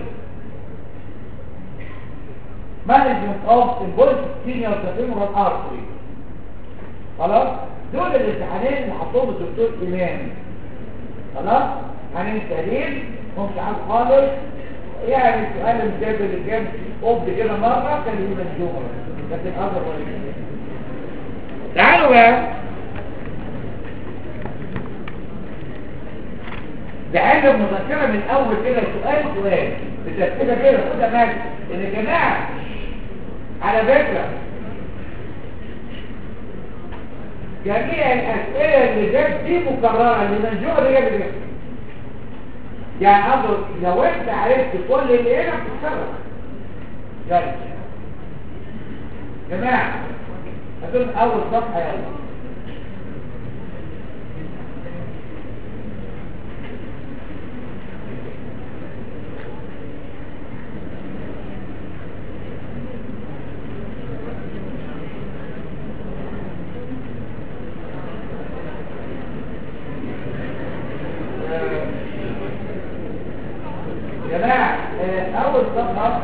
management of embolic ischemia of the femoral artery خلاص دول الامتحانين اللي حطهم الدكتور امام خلاص امتحانين سهلين مش عارف خالص يعني السؤال اللي جاب اللي جاب قبض كده مره كان يجيب الجمله لكن اقدر تعالوا بقى بعين المذكرة من أول كده سؤال سؤال بترتيبها كده خدها ماشي إن يا جماعة على فكرة جميع الأسئلة اللي جت دي مكررة اللي منجوعة دي جت دي يعني أقول لو أنت عرفت كل اللي هنا بتتكرر يلا جماعة هتقول أول صفحة يلا جماعة آه، أول صفحة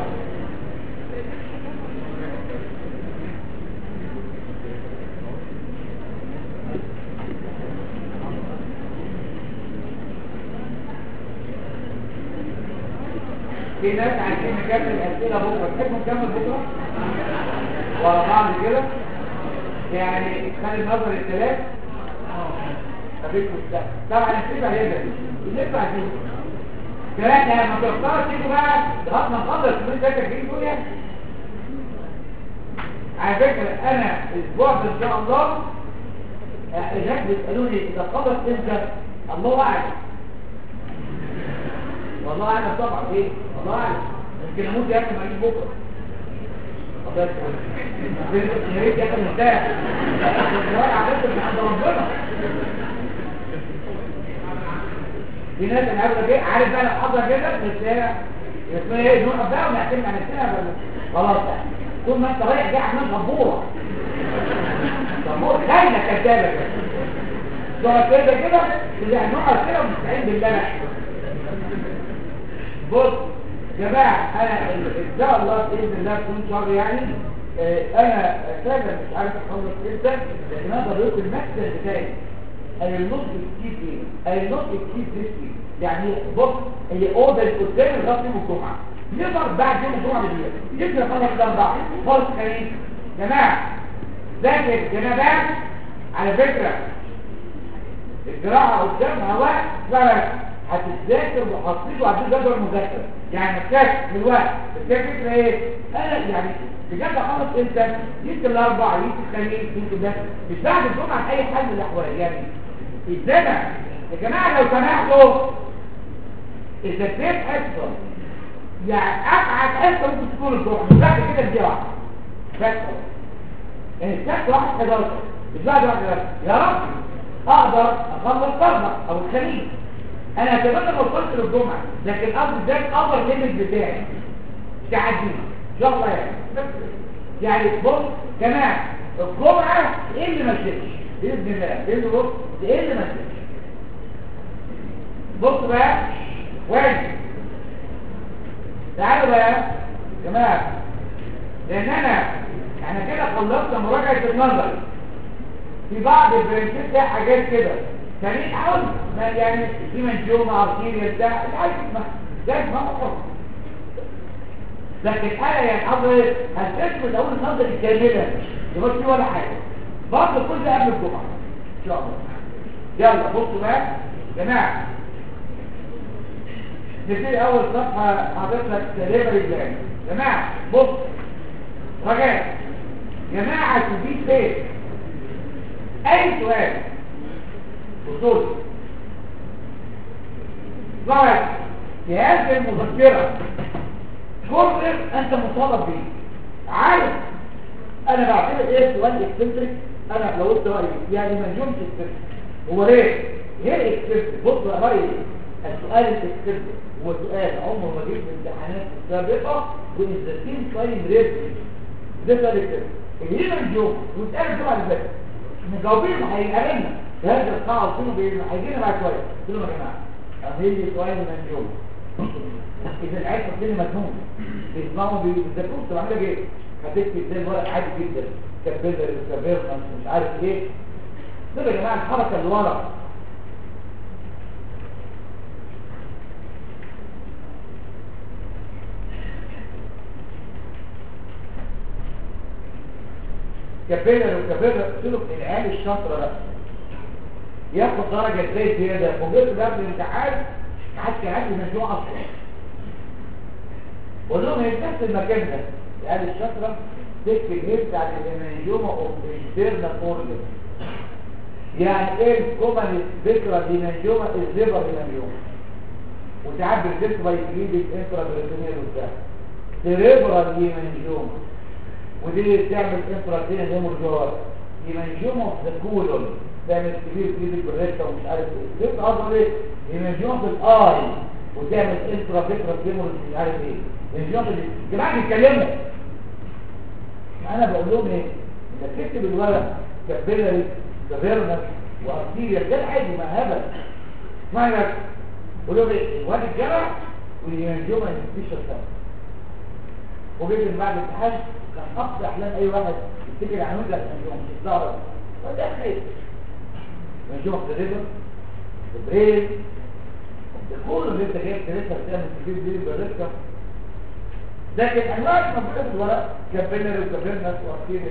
في ناس عايزين نكمل أسئلة بكرة تحبوا نكمل بكرة؟ ورا بعض كده يعني خلي النظر الثلاث خليكم السهل طبعا نسيبها هنا دي نسمع دي كمان لما تختار تيجوا بقى لغايه ما نخلص من ده تجريب دول يعني على فكره انا الاسبوع ده ان شاء الله الناس بيسالوني اذا خلص امتى الله اعلم والله اعلم طبعا ايه الله اعلم يمكن اموت يا اخي ما اجيب بكره الله يسلمك يا ريت يا اخي مرتاح الجوال عملت من عند ربنا في ناس انا عارف ايه عارف بقى لو حضر كده بس هي اسمها ايه نوع بقى ونعتمد على نفسنا خلاص يعني طول ما انت رايح جاي عمال غبوره غبوره خاينه كدابه كده تقعد كده كده تلاقي نقعد كده ومستعين بالله نحن بص يا جماعه انا ان شاء الله باذن الله تكون شهر يعني آه، انا فعلا مش عارف اخلص امتى لكن انا ضربت المكتب بتاعي اي النص كتير ايه اي النص كتير ديسكي يعني بص هي اوضه قدام لغايه يوم الجمعه نقدر بعد يوم الجمعه بدقيقه يمكن خلاص ده اربعه خالص خليل جماعه ذاكر جنابات على فكره الجراحه قدامها وقت فعلا هتذاكر وحطيت وهتجيب جدول مذاكره يعني محتاج من الوقت بس هي الفكره ايه انا يعني بجد اخلص امتى يمكن الاربعاء يمكن الخميس يمكن ده مش بعد الجمعه اي حل من الاحوال يعني ازاي بقى؟ يا جماعه لو سمحتوا اذا اديت حصه يعني ابعد حصه ممكن تكون الجمعه مش بعد كده دي واحده بس يعني السبت واحد 11 مش بعد واحد 11 يا رب اقدر اخلص ضربه او الخميس انا اتمنى ما اوصلش للجمعه لكن قصدي ده الامر ليميت بتاعي تعدي ان شاء الله يعني بس يعني بص جماعه الجمعه ايه اللي ما شفتش باذن الله باذن الله بص ايه اللي ما شفتش بص بقى واجب تعالوا بقى يا جماعه لان انا احنا كده خلصت مراجعه النظر في بعض البرنسيس ده حاجات كده كان عاوز يعني في منجومه ارتيريا بتاع مش عايز اسمع ده اسمها حر لكن انا يعني حضر هتثبت اقول النظر الكامله يبقى في ولا حاجه برضه كل ده قبل الجمعه ان شاء الله يلا بصوا بقى يا جماعه نبتدي اول صفحه حضرتك دليفري بلان يا جماعه بص رجاء جماعه تجيب فين اي سؤال وصول ظهر في هذه المذكره جزء انت مطالب به عارف انا بعتبر ايه سؤال اكسنتريك انا لو قلت رايي يعني ما نجمش اكسنتريك هو ليه ليه اكسنتريك بص يا رايي السؤال الاكسنتريك هو سؤال عمره ما جه في الامتحانات السابقه والانزلتين سؤال مريض ده سؤال اكسنتريك اللي ما نجوم واتقال الجمعه اللي فاتت مجاوبين هيقابلنا في هذه القاعه وكانوا هيجينا بعد شويه قلت لهم يا جماعه اعمل لي سؤال من نجوم اذا العيش كده مجنون بيسمعوا بيذاكروا طب عامله ايه هتكتب زي الورق عادي جدا كبدر كبيرنس مش عارف ايه ده يا جماعه الحركه اللي ورا كبدر وكبيرنس قلت له العيال الشاطره بقى ياخد درجه ازاي زياده وجبت قبل الامتحان حتى عندي مجموعه اصلا قول لهم هي نفس المكان ده يعني الشفرة تكتب يرجع للمنجومة اوف انترنال اورجن يعني ايه الكومن ذكرى لمنجومة الزبر لمنجومة وتعبر ذكرى يجيب الانترا بريتونيال وبتاع سيريبرال لمنجومة ودي تعمل انترا هيمورجوات لمنجومة اوف ذا كولون تعمل كبير كبير بالريكتا ومش عارف ايه ليه قصده ايه لمنجومة في الاي وتعمل انترا فكرة هيمورج مش عارف ايه الجمله دي جماعه بيتكلموا انا بقول لهم ايه انت تكتب الورق كابيلاري كافيرنس وارتيريا ده العادي ما هبل اسمعني بس قول لهم ايه الواد الجرع واليانجوما مفيش الصبر وجيت بعد الامتحان كان اقصى احلام اي واحد يفتكر عنوان لك اليانجوما مش ضرب وده خير اليانجوما في الريفر في البرين ده كله اللي انت جايب تريسها بتعمل كبير دي بالريسكا لكن انواع موجوده في الورق كابيلر وكابيرنس وارتيريا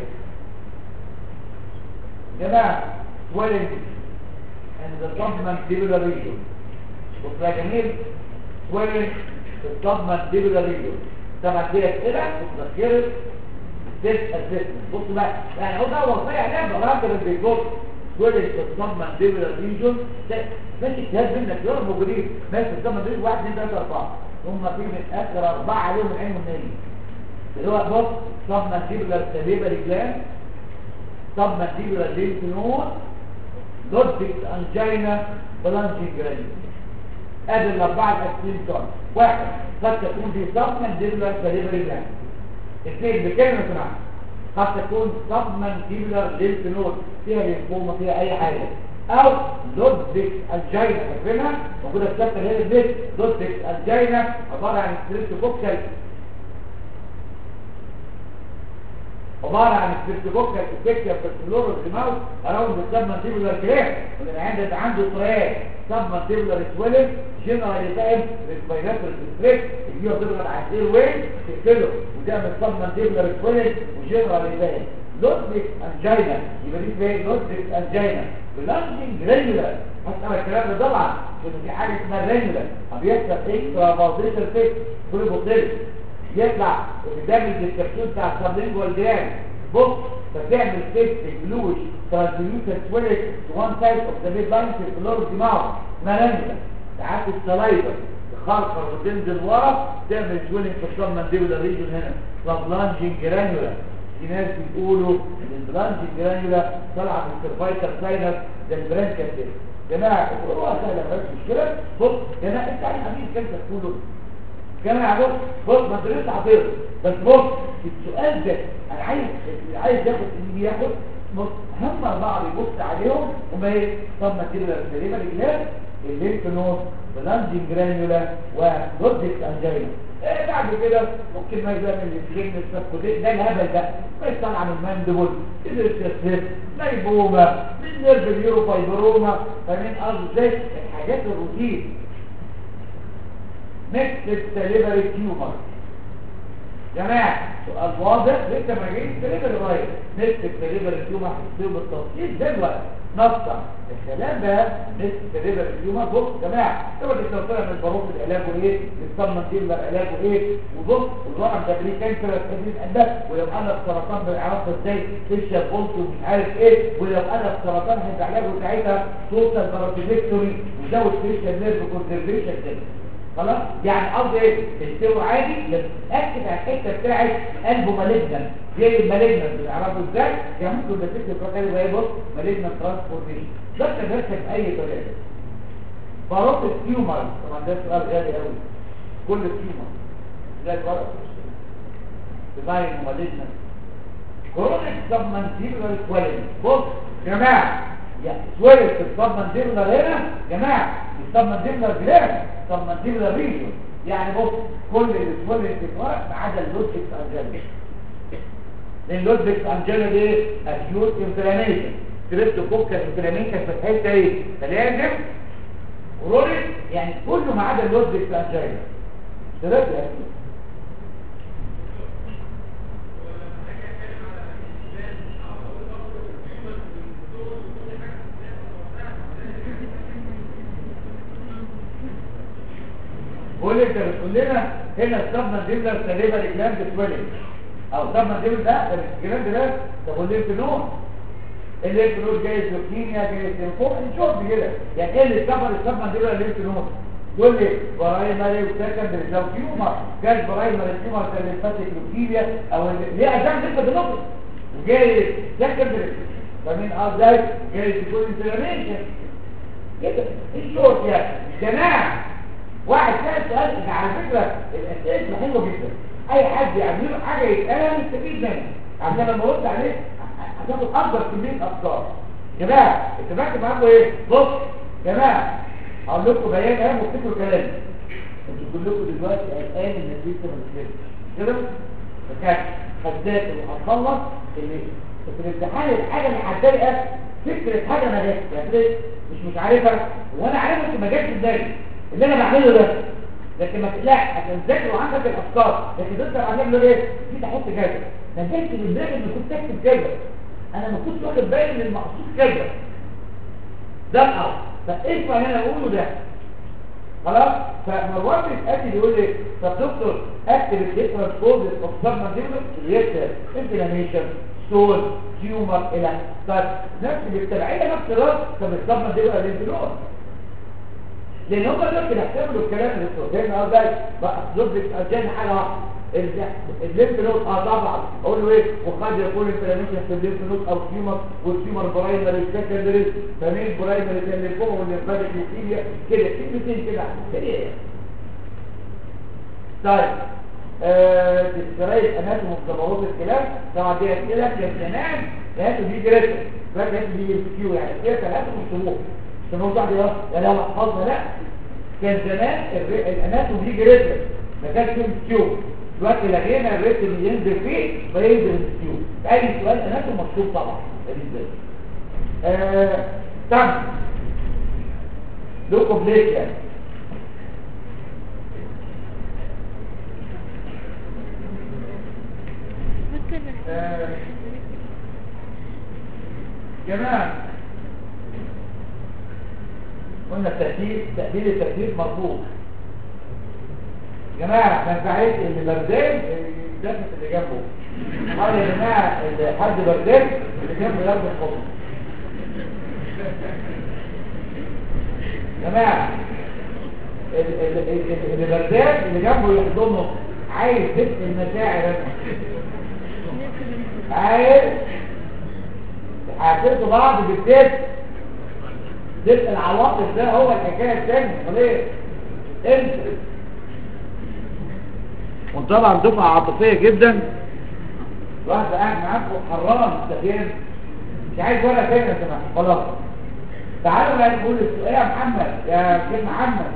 جماعه swelling and the submandibular region بص يا جميل swelling في submandibular region طبعا دي اسئله وتذكرت تيست اسسمنت بص بقى يعني هو ده وصيه عليها بغرض البيكوت swelling في submandibular region ماشي اجتهاد منك يلا موجودين ماشي في submandibular 1 2 3 4 هم في من اخر اربعه عليهم العلم النبي اللي هو بص صب مانتيبولار سليبا رجلان صب مانتيبولار لينف نود لوجيك انجينا بلانجي جراني ادي الاربعه الاساسيين بتوع واحد قد تكون دي صب مانتيبولار سليبا رجلان اثنين بكلمه سمعت قد تكون صب مانتيبولار لينف نود فيها لينفوما فيها اي حاجه او لودفيك الجينا فاكرينها موجوده في الشابتر هي البيت لودفيك الجينا عباره عن ستريبتوكوكال عباره عن السيرتيبوكال افكتيا بيرسولور ديماوس اراوند السب مانديبولار كلام واللي عنده عنده سؤال سب مانديبولار سويلنج جنرال فاهم ريسبيراتوري ستريس اللي هو بتضغط على الاير ويز تقفله وتعمل سب مانديبولار سويلنج وجنرال فاهم لودفيك انجينا يبقى دي اسمها لودفيك انجينا بلانجنج ريجولار هسأل الكلام ده طبعا عشان في حاجه اسمها ريجولار بيحصل اكسترا فاوزيشن فيك كل بطل يطلع قدام الديسكشن بتاع السبلينجوال جلاند بص فتعمل سيست جلوش ترانسليوتد سويلت تو وان سايد اوف ذا ميد لاين في الفلور دماغ اسمها ريجولار ساعات السلايفر تخرخر وتنزل ورا تعمل سويلنج في الصم مانديبولار ريجون هنا سبلانجنج جرانيولار في ناس بيقولوا ان البلانجنج جرانيولار طالعه من السيرفايكال ساينس ده البرانكال كده جماعه القروءه سهله ما فيش مشكله بص جماعه انت عارف حبيبي كام تقوله جماعه بص بص ما تدرسش حافظ بس بص السؤال ده انا عايز عايز ياخد اللي ياخد بص هم اربعه بيبص عليهم هم ايه طب ما تجيب الكلمه الجلاد الليمف نود بلانجنج جرانيولا ولودكس انجينا ايه بعد كده ممكن ما يبقى من السكين السبكوتين ده الهبل ده ما يطلع من الماندبول الريسيرسيف نيبوما من نيرف اليوروفايبروما فمن قصد ازاي الحاجات الروتين نكتب سليبري تيومر جماعة سؤال واضح لسه ما جايين سليبري رايت نكتب سليبري تيومر هتصير بالتفصيل دلوقتي نصا الكلام ده نكتب سليبري تيومر بص جماعة تبقى الدكتورة من الباروت العلاج وايه الصمم دي العلاج وايه وبص الورم ده ليه كانسر التدريس عندك ولو انا السرطان بنعرفه ازاي فيشر بولت ومش عارف ايه ولو انا السرطان هيبقى علاجه ساعتها توتال باراتيفيكتوري وزود فيشر نيرف كونسرفيشن تاني خلاص يعني قصدي ايه تستوي عادي بس اكد على الحته بتاعت قلبه مالجنان زي المالجنان بنعرفه ازاي يعني ممكن ده تكتب فكره زي بص مالجنان ترانسفورميشن ده تدرسها باي طريقه باروت التيومر طبعا ده سؤال غالي قوي كل التيومر زي الورق ديزاين مالجنان كرونيك سبمنتيبولار سويلنج بص يا جماعه يا سويلنج في السبمنتيبولار هنا يا جماعه السبمنتيبولار جلاند سبمنتيبولار ريجون يعني بص كل السويلنج في الورق ما عدا اللوتكس انجينا لان اللوتكس انجينا دي اكيوت انفلاميشن كريبتوكوكال انفلاميشن في الحته ايه فلازم كرونيك يعني كله ما عدا اللوتكس انجينا ثلاثه اكيد قول انت بتقول لنا هنا السبنا ديبلر سليبر الجلاند سويلنج او سبنا ديبلر ده ده الجلاند ده ده قول لي فينون الليمف نود جاي لوكيميا جاي ليمفوم نشوف كده يعني ايه اللي كفر السبنا ديبلر الليمف نود تقول لي برايمري وسكندري لو تيومر جاي برايمري تيومر كان ليمفاتيك لوكيميا او ليه عشان لسه بنقص وجاي سكندري فمين اه ده جاي تكون انفلاميشن كده الشورت يعني جماعه واحد سأل سؤال على فكرة الأسئلة حلوة جدا أي حد يعمل له حاجة يتقالها نستفيد منها عشان لما أرد عليه هتاخد أكبر كمية أفكار جماعة أنت فاكر معاكم إيه؟ بص جماعة هقول لكم بيان أهم وافتكروا كلامي أنتوا كلكم دلوقتي قلقان إن لسه ما نزلتش كده؟ فكانت هتذاكر وهتخلص اللي في الامتحان الحاجة اللي هتضايقك فكرة حاجة ما جاتش يعني مش مش عارفها وأنا عارفها ما جاتش إزاي اللي انا بعمله ده لكن ما تقلقش عشان تذاكر وعندك الافكار لكن تقدر اعمل له ايه جيت احط كذا نزلت من دماغي ان كنت اكتب كذا انا ما كنتش واخد بالي ان المقصود كذا ده الأول فاسمع اللي انا اقوله ده خلاص فمروان بيسالني بيقول لي طب دكتور اكتب الديفرنت كوزز اوف سبمنتيبل ريتر انفلاميشن ستون تيومر الى طب نفس بالتبعيه نفس الرد طب السبمنتيبل الانفلون لان هم دول بيحتملوا الكلام اللي بتقول اه ده بقى لوبك اجان حاجه واحده الليمف نود اه طبعا اقول له ايه وقد يكون انفلاميشن في الليمف نود او تيومر والتيومر برايمري سكندري فمين برايمري اللي فوق والليمفاتيك لوكيميا كده كلمتين كده سريع طيب آه تسكرايت اناتوم وكبروت الكلام طبعا دي اسئله يا زمان هاتوا دي جريتر بقى هاتوا دي كيو يعني كده ثلاثه وسموه سموه واحد يا لا لا حفظنا لا كان زمان الاناتوم دي جريتر ما كانش فيه كيو دلوقتي لقينا الريتم اللي ينزل فيه فينزل التيوب اي سؤال اناتوم مكتوب طبعا بالنسبه لي آه طب لوكوبليكيا آه، جماعة قلنا التأثير تأثير التأثير مرفوض جماعة ما ينفعش اللي بردان يدفت اللي جنبه قال يا جماعة اللي حد بردان اللي جنبه ياخد الخطوة جماعة ال- ال- ال- اللي بردان اللي جنبه يحضنه عايز دفء المشاعر انا عايز هتدوا بعض بالدفء دفء العواطف ده هو الحكاية الثانية وليه انت وطبعا دفعة عاطفية جدا واحد قاعد معاكم حرام مستخيل مش عايز ولا تاني يا سماح خلاص تعالوا بقى نقول السؤال يا محمد يا كيف محمد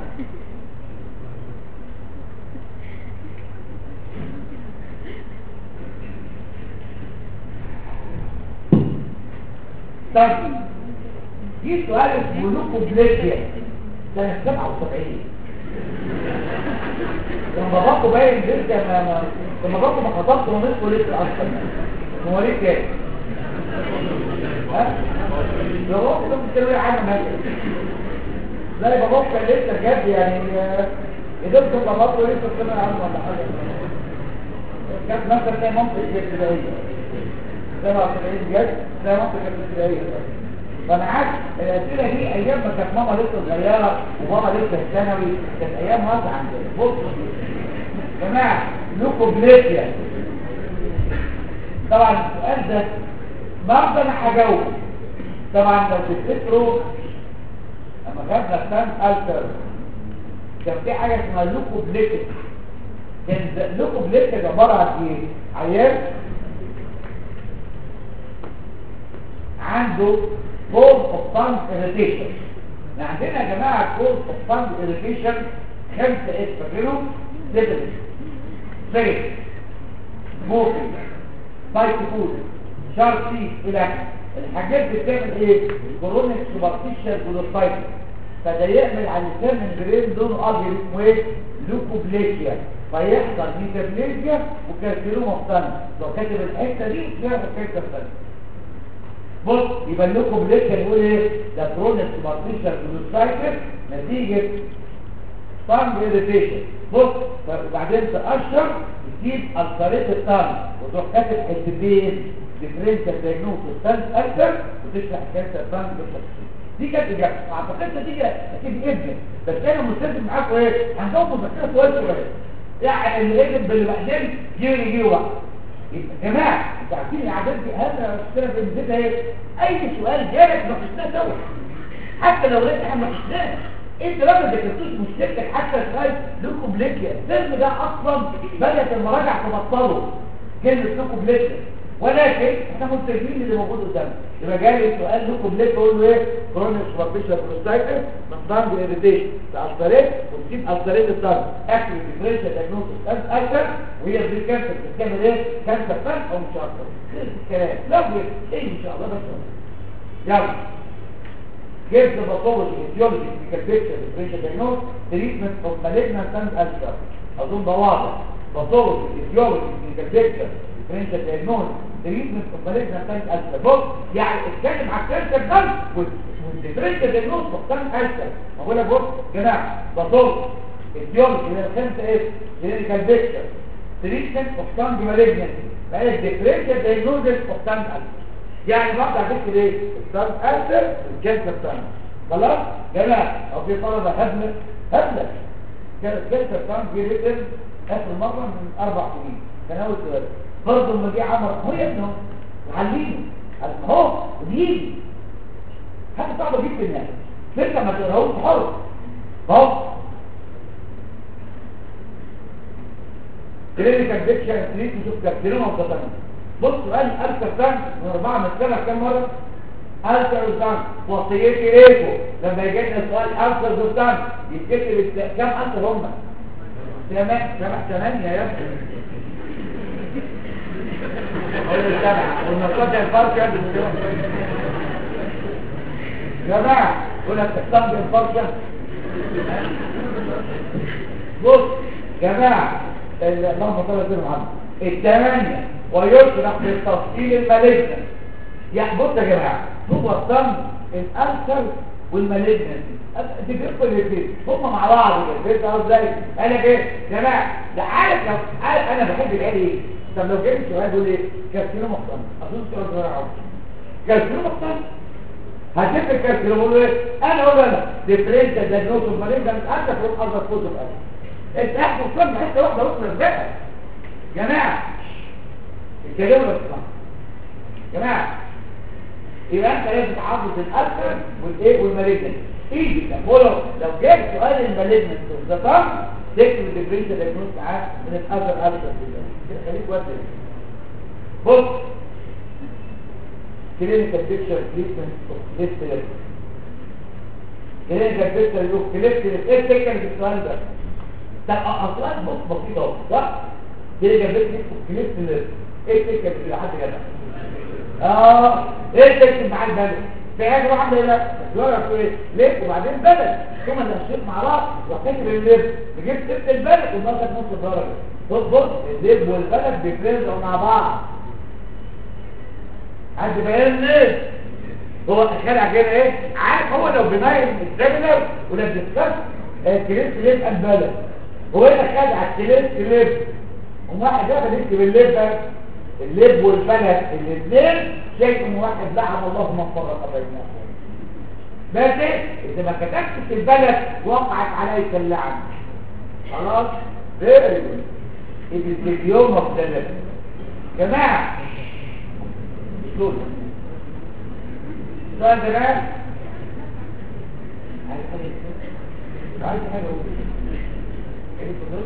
طيب في سؤال اسمه لوكوبليكيا سنة 77 لما باباكو باين لسه ما ما لما باباكو ما خطبت ومسكوا لسه اصلا مواليد كام؟ ها؟ ده باباكو ده مستوي عنه مثلا لا باباكو كان لسه جد يعني آه، يا دوب كان باباكو لسه سمع عنه ولا حاجه كانت مثلا زي منطقه الابتدائيه 77 جد زي منطقه الابتدائيه فانا عارف الاسئله دي ايام ما كانت ماما لسه صغيره وبابا لسه في ثانوي كانت ايام واسعه عندنا بصوا يا جماعه لوكوبليكيا طبعا السؤال ده برضه انا هجاوب طبعا لو تفتكروا لما خدنا السان التر كان في حاجه اسمها لوكوبليكيا كان لوكوبليكيا ده عباره عن ايه؟ عيان عنده cause of tongue irritation عندنا يا جماعة cause of tongue irritation خمسة اس فاكرهم سيبلس سيف موكل بايت فود شارتي الى الحاجات دي بتعمل ايه كورونيك سوبرفيشال جلوسايتس فده يعمل على اللسان من برين لونه ابيض اسمه ايه لوكوبليكيا فيحصل ميتابليزيا وكارسينوما في الثاني لو كاتب الحته دي تعرف الحته الثانيه بص يبقى لكم لسه يقول ايه ده برونس سوبرفيشال جلوسايتس نتيجه طعم irritation بص وبعدين تقشر تجيب الطريق الطعم وتروح كاتب حتتين ديفرنشال دايجنوستس ستاند اكتر وتشرح كانسر طعم بالتفصيل دي كانت اجابه اعتقد دي اكيد ابن بس انا مستفيد معاكم ايه هنجاوب مذكره سؤال سؤال يعني اللي يجب باللي بعدين يجي يجي وقت يبقى يا جماعه انتوا عارفين الاعداد دي اهم مشكله في المثل ايه اي سؤال جالك ناقشناه سوا حتى لو لقيت احنا ناقشناه انت لما ذاكرتوش مشكلتك حتى السؤال لكم بليكيا الترم ده اصلا بدات المراجع تبطله كلمه لكم بليكيا ولكن احنا مستفيدين اللي موجود قدامنا يبقى جالي سؤال لكم بليكيا اقول له ايه كرونيك سوبرفيشال بروستايتس من ضمن اريتيشن الالتريت وتجيب التريت الضرب اكل ديفرنشال دايجنوستس كانت اكتر وهي بري كانسر بتعمل ايه كانسر فان او مش اكتر خلص الكلام لا ايه ان شاء الله بس يلا gives the pathology, etiology, clinical picture, differential diagnosis, treatment of malignant and ulcer. أظن ده واضح. Pathology, etiology, clinical picture, differential diagnosis, treatment of malignant and ulcer. بص يعني اتكلم على الكانسر ده والديفرنشال diagnosis of كان ulcer. بقول لك بص جماعة pathology, etiology اللي الخمسة ايه؟ clinical picture, treatment of tongue malignancy. بقى differential diagnosis of tongue ulcer. يعني برضه هتكتب ايه الثاني اثر الجلسه الثانيه خلاص جماعه او في طلبه هبله هبله كانت جلسه الثانيه دي ريتم اخر مره من اربع سنين كان اول سؤال برضه لما جه عمر هو يا ابنه وعلمه قال اهو ودي حاجه صعبه جدا يعني لسه ما تقراهوش حر اهو كلينيكال بيكشر تريد نشوف كارسينوما وكاتانوما بص سؤال ألف سنة من أربعة من السنة كم مرة؟ ألف سنة وصيتي ليكم لما يجي لنا سؤال ألف سنة يتكتب كم ألف هم؟ ثمانية ثمانية يا ابني قول لي سبعة والنقاط الفرشة يا جماعة يقول لك تستخدم الفرشة بص يا جماعة ال- اللهم صل على محمد الثمانية ويشرح بالتفصيل المالجنة يعني بص يا جماعة هو الصم الألسر والمالجنة دي بيدخل الاثنين هم مع بعض كده فهمت قصدي ازاي؟ قال لك ايه؟ يا جماعة ده عارف لو عارف انا بحب العيال ايه؟ طب لو جبت سؤال يقول ايه؟ كارسينوما مقتنع اظن سؤال صغير قوي كارسينوما مقتنع هتفك الكارسينوما يقول له ايه؟ انا اقول له انا ديفرنشال دايجنوستيك مالجنة انت تروح ارض كتب قوي انت احكي وصلنا حته واحده واحده ازاي جماعه الكلام ده صح جماعه يبقى انت لازم تحافظ الالفر والايه والمالجنت ايدي لو لو جاب سؤال المالجنت والذكر تكتب الديفرنشال دايجنوستيك معاه من الاذر الفر كده خليك وقت بص كلينيكال بيكتشر تريتمنت اوف ليست كلينيكال بيكتشر اوف ليست ايه الفكره في السؤال ده طب اصلا بص بسيط اهو صح دي جابت لي كليب اللي ايه الفكره في حد جدع اه ايه الفكره مع البلد في حاجه واحده لا الورقه بتقول ايه ليه وبعدين بدل ثم نشيط مع بعض وكاتب الليب جبت سبت البلد وناخد نص درجه بص بص الليب والبلد بيفرزوا مع بعض عايز يبين ليه هو الخدع كده ايه عارف هو لو بنايم السيمينار ولا بيتكسر كليب ليب البلد هو هنا خدع الكليب ليب وواحد داخل يكتب الليب بس الليب والبلد الاثنين شايف ان واحد لعن الله من فرق بينهم بس اذا ما كتبتش البلد وقعت عليك اللعن خلاص فيري جود اليوم مختلف جماعه دول السؤال ده بقى عايز حاجه عايز حاجه اقول ايه الفضل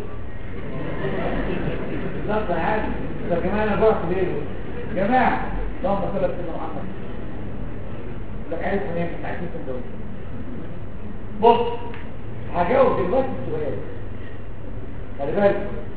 بالظبط انا عارف طب يا جماعه انا بروح ليه يا جماعه اللهم صل على سيدنا محمد لك عارف منين مش عارف مين دول بص هجاوب دلوقتي السؤال خلي بالك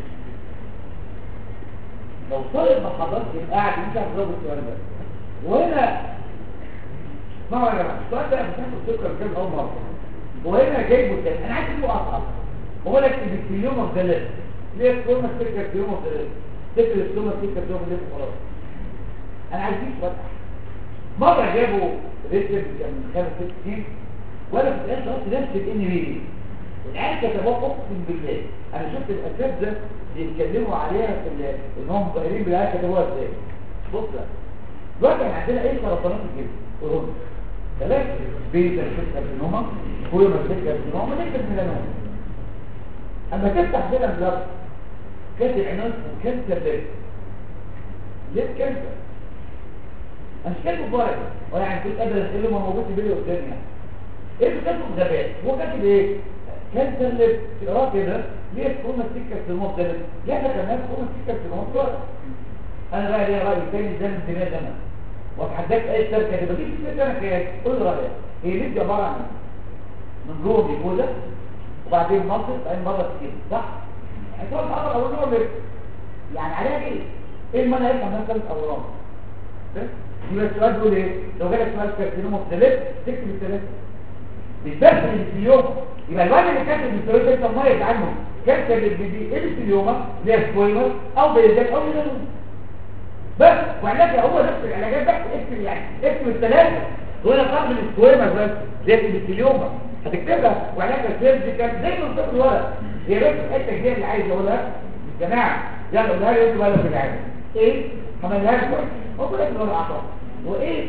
لو طالب ما حضرتش القاعد مش هتجاوب السؤال ده وهنا اسمعوا يا جماعه السؤال ده مش هاخد سكر كام اول مره وهنا جايبه تاني انا عايز اجيبه اصعب هو لك في اليوم اوف ذا ليست ليه الكلمه تفتكر في يوم اوف ذا ليست تفتكر الكلمه تفتكر في يوم اوف ذا ليست خلاص انا عايزين فتح مره جابوا ريتم كان من خمس ست سنين وانا في الاخر قلت نفس الان بي العيال كتبوها اقسم بالله انا شفت الاساتذه بيتكلموا عليها في ال- ان هم مغيرين بالعيال كتبوها ازاي بص بقى دلوقتي احنا عندنا ايه سرطانات الجلد قولوا ثلاثة بيتا شوت كارسينوما كولوما سيت كارسينوما نكتب ميلانوما اما تفتح كده البلاد كاتب عنوان كانسر ليه ليه كانسر انا مش كاتبه بورقه ولا يعني كنت قادر اساله ما موجود في بيلي قدامي يعني ايه اللي كاتبه غباء هو كاتب ايه كانسر ليه تقراه كده ليه كولوما سيت كارسينوما ده لا ده كمان كولوما سيت كارسينوما بورقه انا بقى ليا راي تاني ده من دماغ انا واتحداك اي شركه دي بجيب فكره انا كده قول رايك هي ليه دي عباره عن ايه من جوه بيقولها وبعدين مصر بعدين بره كده صح هتقول الامر اقول لهم ليه يعني عليها ايه ايه المانع يفهم ده ثلاث اورام يبقى السؤال بيقول ايه لو جالك سؤال كارسينوما مختلف تكتب الثلاثه مش بس اللي في اليوم يبقى الواد اللي كاتب السؤال ده انت مميز عنه كاتب اللي دي ايه اللي في اليوم اللي هي سكويمر او بيزاك او ميلانوما بس وعلاجها هو نفس العلاجات بس اكتب يعني اكتب الثلاثه وهنا قبل السكويمر بس زي البكتيريوما هتكتبها وعلاجها سيرجيكال زي ما قلت الورق هي بس الحته الجايه اللي عايز اقولها جماعه يلا قولها لي انتوا بقى في العالم ايه عملناها كويس هو كده في الورق اعطاه وايه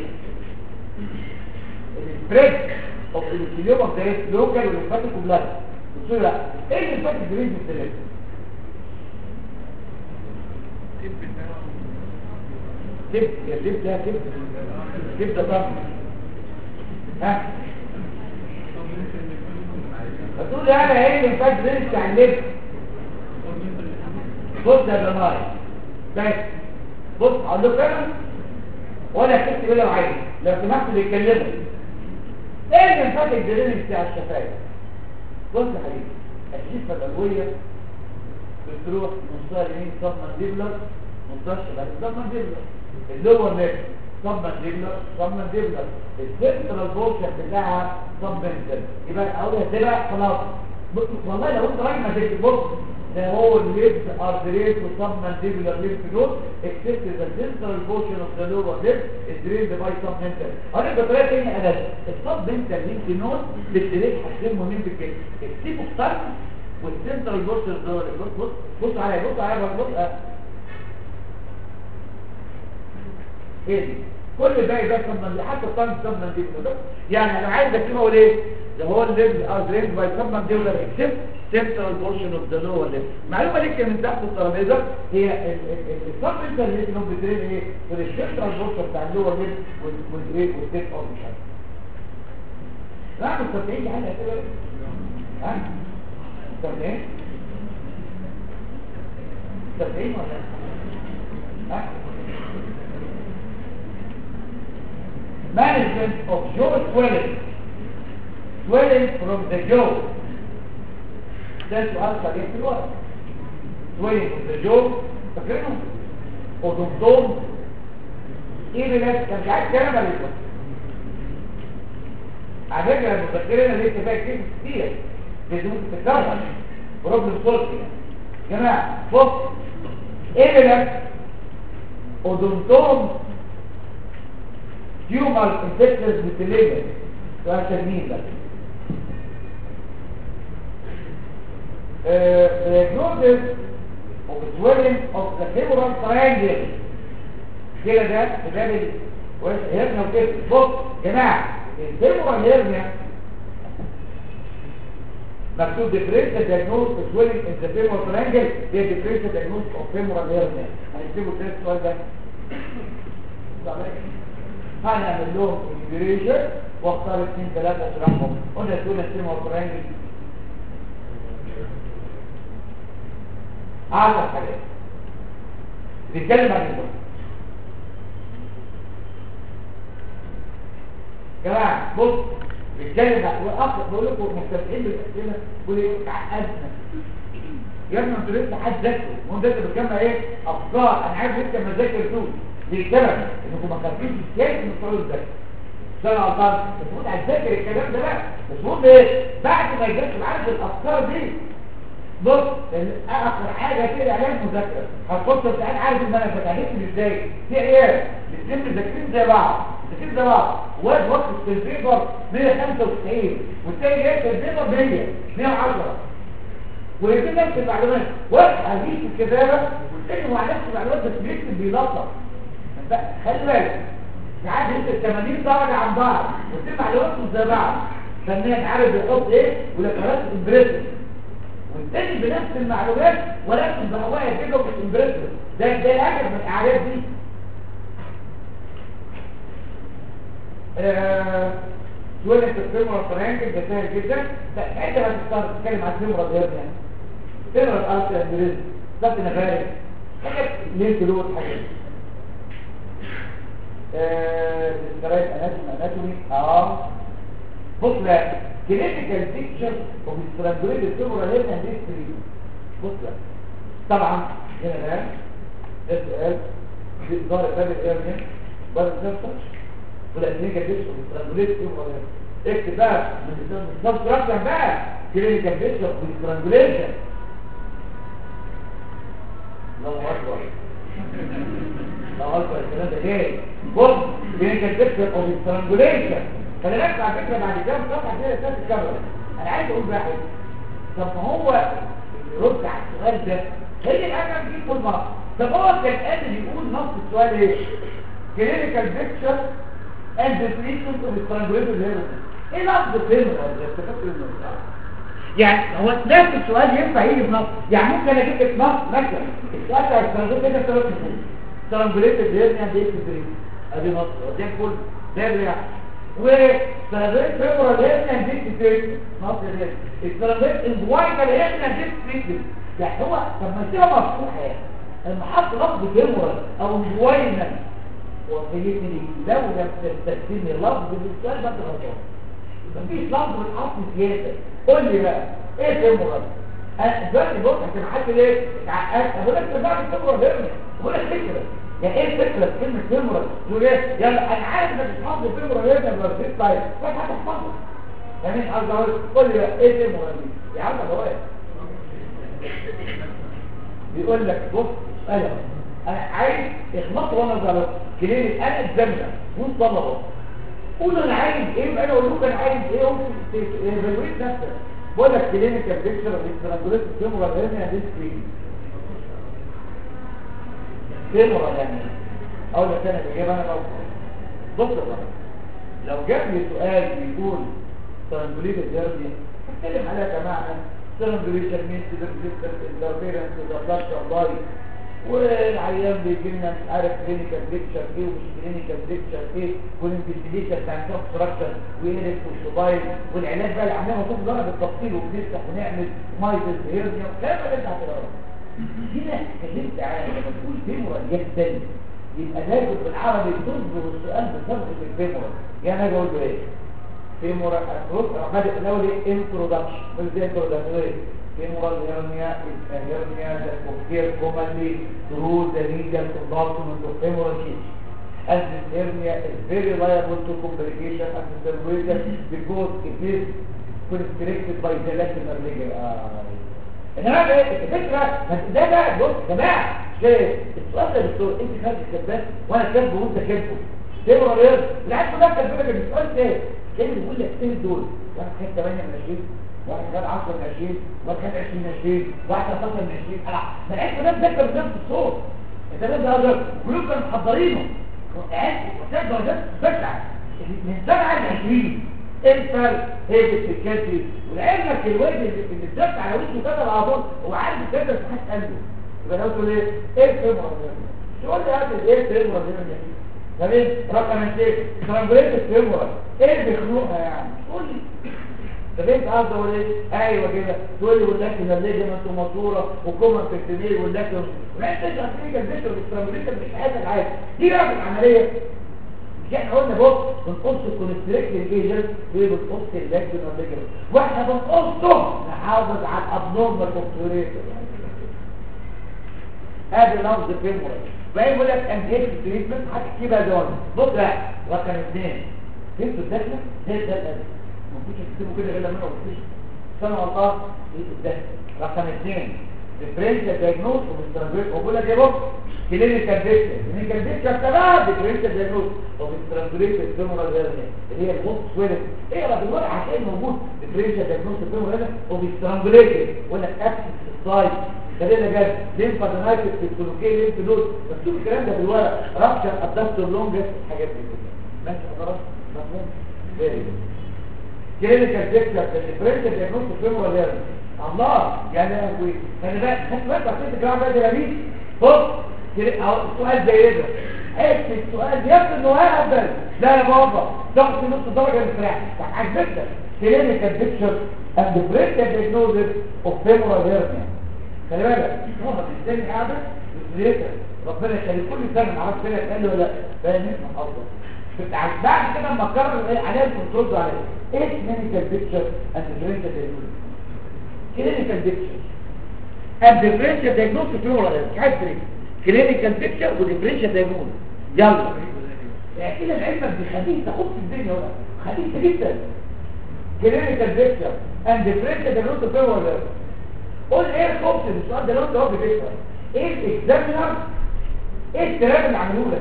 السبريد اوف البكتيريوما ده لوكال والليمفاتيك وبلاد قلت له لا ايه الليمفاتيك درينج الثلاثه كيف يا كيف ده كيف كيف ده طبعا ها فتقول لي انا ايه اللي فات ريسك عن ليه بص يا جماعه بس بص اقول لك انا ولا كنت ولا عايز لو سمحت بيتكلموا ايه اللي فات الجرين بتاع الشفايف بص يا حبيبي الشفه الالويه بتروح نصها يمين صف مانديبلر نصها شمال صف مانديبلر اللور ليب سب مانديبلر سب مانديبلر السنترال بورشن بتاعها سب مانديبلر يبقى اول هتبقى خلاص بص- والله لو انت راجل ما تكتب بص ده هو الليب ارتريت وسب مانديبلر ليب نود اكسبت ذا سنترال بورشن اوف ذا لور ليب الدرين باي سب مانديبلر انا بطريقه ثانيه انا السب مانديبلر ليب نود بالتريك حاجتين مهمين في الجسم السيبو ستارت والسنترال بورشن اوف ذا لور بص بص بص عليا بص عليا بص بص ايه دي كل الباقي ده ثمن حتى الطن ثمن دي ده يعني انا عايز اكتبه اقول ايه ده هو الليفل از رينج باي ثمن دي ولا اكسبت سنترال بورشن اوف ذا لور ليفل معلومه ليك من تحت الترابيزه هي السبمنت اللي انتوا بتدرين ايه في السنترال بورشن بتاع اللور ليفل والايه والتيك اور مش عارف لا مستطيعين يعني كده ها مستطيعين مستطيعين ولا ها management of jaw swelling swelling from the jaw ده سؤال صريح في الورق swelling from the jaw فاكرينه اودونتوم ايه بلاش كان مش عارف كلام ولا لسه على فكره المذكرين اللي لسه فيها كتير كتير دي ممكن تتكرر بروبلم سولف يعني يا جماعه بص ايه بلاش اودونتوم تيومر انفكشنز بالتليجن سؤال تجميل بقى diagnosis of swelling of the femoral triangle كده ده ده هيرنيا وكده بص يا جماعه الفيمورال هيرنيا مكتوب differential diagnosis of swelling in the femoral triangle هي differential diagnosis of femoral hernia هنكتبه تاني السؤال ده هنعمل لهم انجريشن واختار اثنين ثلاثة اشرحهم قلنا تقول السيما والترينجل اعلى حاجات بيتكلم عن البطن جماعة بص بيتكلم عن واخر بقول لكم مستمعين بالاسئله بقول ايه عقدنا يا ابني انتوا لسه حد ذاكروا وانت لسه بتجمع ايه افكار انا عارف لسه ما ذاكرتوش للسبب انكم ما خدتوش الكيس من بتوع الذاكره ده غلطان المفروض هتذاكر الكلام ده بقى المفروض ايه بعد ما يجيش عارف الافكار دي بص اخر حاجه كده علاج مذاكره هتخش امتحان عارف ان انا فتحتني ازاي في عيال الاثنين مذاكرين زي بعض مذاكرين زي بعض واد واخد في البيبر 195 والتاني جاي في البيبر 100 110 والاثنين نفس المعلومات واحد هيجيب في الكتابه والتاني مع نفس المعلومات بس بيكتب بيلطف خلي بالك ساعات انت 80 درجه عن بعض والاثنين معلوماتهم زي بعض فنان عارف يحط ايه ولا خلاص امبريسيف والتاني بنفس المعلومات ولكن بهواية كده ومش امبريسيف ده ده الاجر من الاعراض دي سؤال انت الفيمورال تريانجل ده سهل جدا انت ما تختار تتكلم عن الفيمورال غير يعني فيمورال ارتر امبريسيف ضغط نفارق حاجات ليه فلوس حاجات السترايت اناتومي اناتومي اه بص بقى كلينيكال بيكتشر اوف سترانجوليت فيمورال هيرن اند هيستوري بص بقى طبعا هنا ده السؤال ظهر باب الهيرن باب النفس ولا كلينيكال بيكتشر اوف سترانجوليت فيمورال هيرن اكتب بقى من السبستراكشن بقى كلينيكال بيكتشر اوف سترانجوليشن الله اكبر الله اكبر الكلام ده جاي بص كلينيكال بيكتشر اوف سترانجوليشن خلي بالك على فكره بعد كده صفحه كده اساس الكاميرا انا عايز اقول بقى طب ما هو يرد على السؤال ده هي الاجابه دي كل مره طب هو كان قادر يقول نص السؤال ايه كلينيكال بيكتشر اند تريتمنت اوف سترانجوليشن هيرو ايه لفظ فين يعني هو نفس السؤال ينفع يجي بنص يعني ممكن اجيب لك نص مثلا السؤال بتاع السترانجوليشن ده ثلاث نصوص سترانجوليشن هيرو اند تريتمنت ادي نص ده كل ده يعني وسترابيت فيبرال هيرنيا ديت تريتمنت نص ده السترابيت انفوايتال هيرنيا ديت تريتمنت يعني هو طب ما دي مفتوحه يعني لما حط لفظ فيبرال او انفواينا وصيتني لو لم تستخدمي لفظ بالسؤال ده غلطان مفيش لفظ بيتحط زياده قول لي بقى ايه فيبرال انا دلوقتي بص عشان حد ليه اتعقدت بقول لك ده فيبرال هيرنيا بقول لك فكره يعني ايه الفكره في كلمه فيمورال تقول ايه يلا انا عارف انك بتحفظ الفيمورال هنا ولا بتطلع طيب بس هتحفظه يعني مش عاوز اقول قول لي بقى ايه الفيمورال دي يا عم ده هو ايه بيقول لك بص انا انا عايز اخلصوا وانا ظلمت كلمه انا الزمنه وانت طلبه قول انا عايز ايه انا اقول لكم انا عايز ايه هم ايفالويت نفسك بقول لك كلينيكال بيكتشر اوف استرانجوليت فيمورال هيرنيا ديس كريم فيمورال يعني اقول لك انا بجيب انا بقى بص بقى لو جاب لي سؤال بيقول استرانجوليت هيرنيا هتكلم عليها كمعنى استرانجوليشن مينز ريزيستنس انترفيرنس ريدكشن لايف والعيان بيجي لنا مش عارف كلينيكال بيكتشر ايه ومش كلينيكال بيكتشر ايه والانفستيجيشن بتاع كونستراكشن وينك والسوبايل والعلاج بقى اللي عملناه المفروض ضرب بالتفصيل وبنفتح ونعمل مايتس هيرنيا والكلام اللي انت هتقراه هنا اتكلمت على لما تقول فيمورال جدا يبقى لازم بالعربي تصبر السؤال بصبر الفيمورال يعني انا بقول له ايه فيمورال بص انا بادئ الاول ايه انترودكشن ازاي انترودكشن femoral hernia is a hernia that occurs commonly through the medial compartment of femoral cage. And this hernia is very liable to complication and deterioration because it is constricted by the lateral ligament. انما ايه الفكره ما ده بقى بص يا جماعه شايف السؤال ده دكتور انت خدت الكتاب وانا كاتبه وانت كاتبه فيمورال هيرنيا العيال كلها كاتبه لك السؤال ده كان بيقول لك ايه دول واحد خد 8 من 20 واحد خد 10 من 20 واحد خد 20 من 20 واحد خد 16 من 20 انا ما لقيت ناس ذاكر بنفس الصوت انت لازم ده كلهم كانوا محضرينه قاعد وكتاب درجات بشعه من 7 ل 20 انت هي بتتكلم ولعلمك الواد اللي اتدفع على وشه كده على طول هو عارف كده في حد قلبه يبقى لو تقول ايه ايه الفيمور تقول لي هات ايه الفيمور دي تمام رقم اثنين ترانجوليت الفيمور ايه اللي بيخنقها يعني قول لي طب انت عاوز اقول ايه ايوه كده تقول لي واللكن الليجمنت وماسوره وكومن تكتينير واللكن ما انت مش عارفين الفيشر والترانجوليت مش حاجه عادي دي بقى العمليه مش احنا قلنا بص بنقص الكونستريكتيف ايجنت وبنقص اللكن والليجمنت واحنا بنقصه نحافظ على الابنورمال كونستريكتيف ادي لفظ فيمور بقى يقول لك ان ايه تريتمنت هتكتبها دول بص بقى رقم اثنين فهمتوا الدخله ده ده الادب ما كنتش تكتبوا كده غير لما انا قلت سنه والله ايه الدخله رقم اثنين ديفرنشال دايجنوز وبسترانجوليت وبقول لك ايه بص كلينيكال بيكتشر كلينيكال بيكتشر تبع ديفرنشال دايجنوز وبسترانجوليت الفيمورال هيرنيا اللي هي البوست سويلت اقرا دلوقتي هتلاقي موجود ديفرنشال دايجنوز الفيمورال هيرنيا وبسترانجوليت يقول لك ابسس السايد خلينا جد ليمفا دنايتس في الكلوكيه ليمف نود مكتوب الكلام ده بالورق رابشر ادابتور لونجست الحاجات دي كلها ماشي خلاص مفهوم فيري كلينيكال بيكتشر ديفرنشال دايجنوز الفيمورال هيرنيا الله يعني انا كويس خلي بالك خدت بالك عشان الجامعه ده جميل بص السؤال زي ده اكتب السؤال يبدو انه هبل لا يا بابا ضغط نص درجه الاستراحه عجبتك كلينيكال بيكتشر اند ديفرنشال دايجنوز اوف فيمورال هيرنيا خلي بالك هو بيستني قاعده وزيتها ربنا يخلي كل سنه ما اعرفش كده يتقال ولا لا فاهم اسمه افضل بعد كده لما اكرر ايه عليها تردوا عليها ايه كلينيكال بيكتشر اند ديفرنشال دايجنوز كلينيكال بيكتشر اند ديفرنشال دايجنوز في ولا غير مش عايز تريد كلينيكال بيكتشر وديفرنشال دايجنوز يلا يعني كده العلم بيخليك تاخد في الدنيا ولا خليك جدا كلينيكال بيكتشر اند ديفرنشال دايجنوز في ولا غير قول ايه الخبز السؤال ده لو انت هو بتفهم ايه الاكزامينر ايه الكلام اللي عملوه لك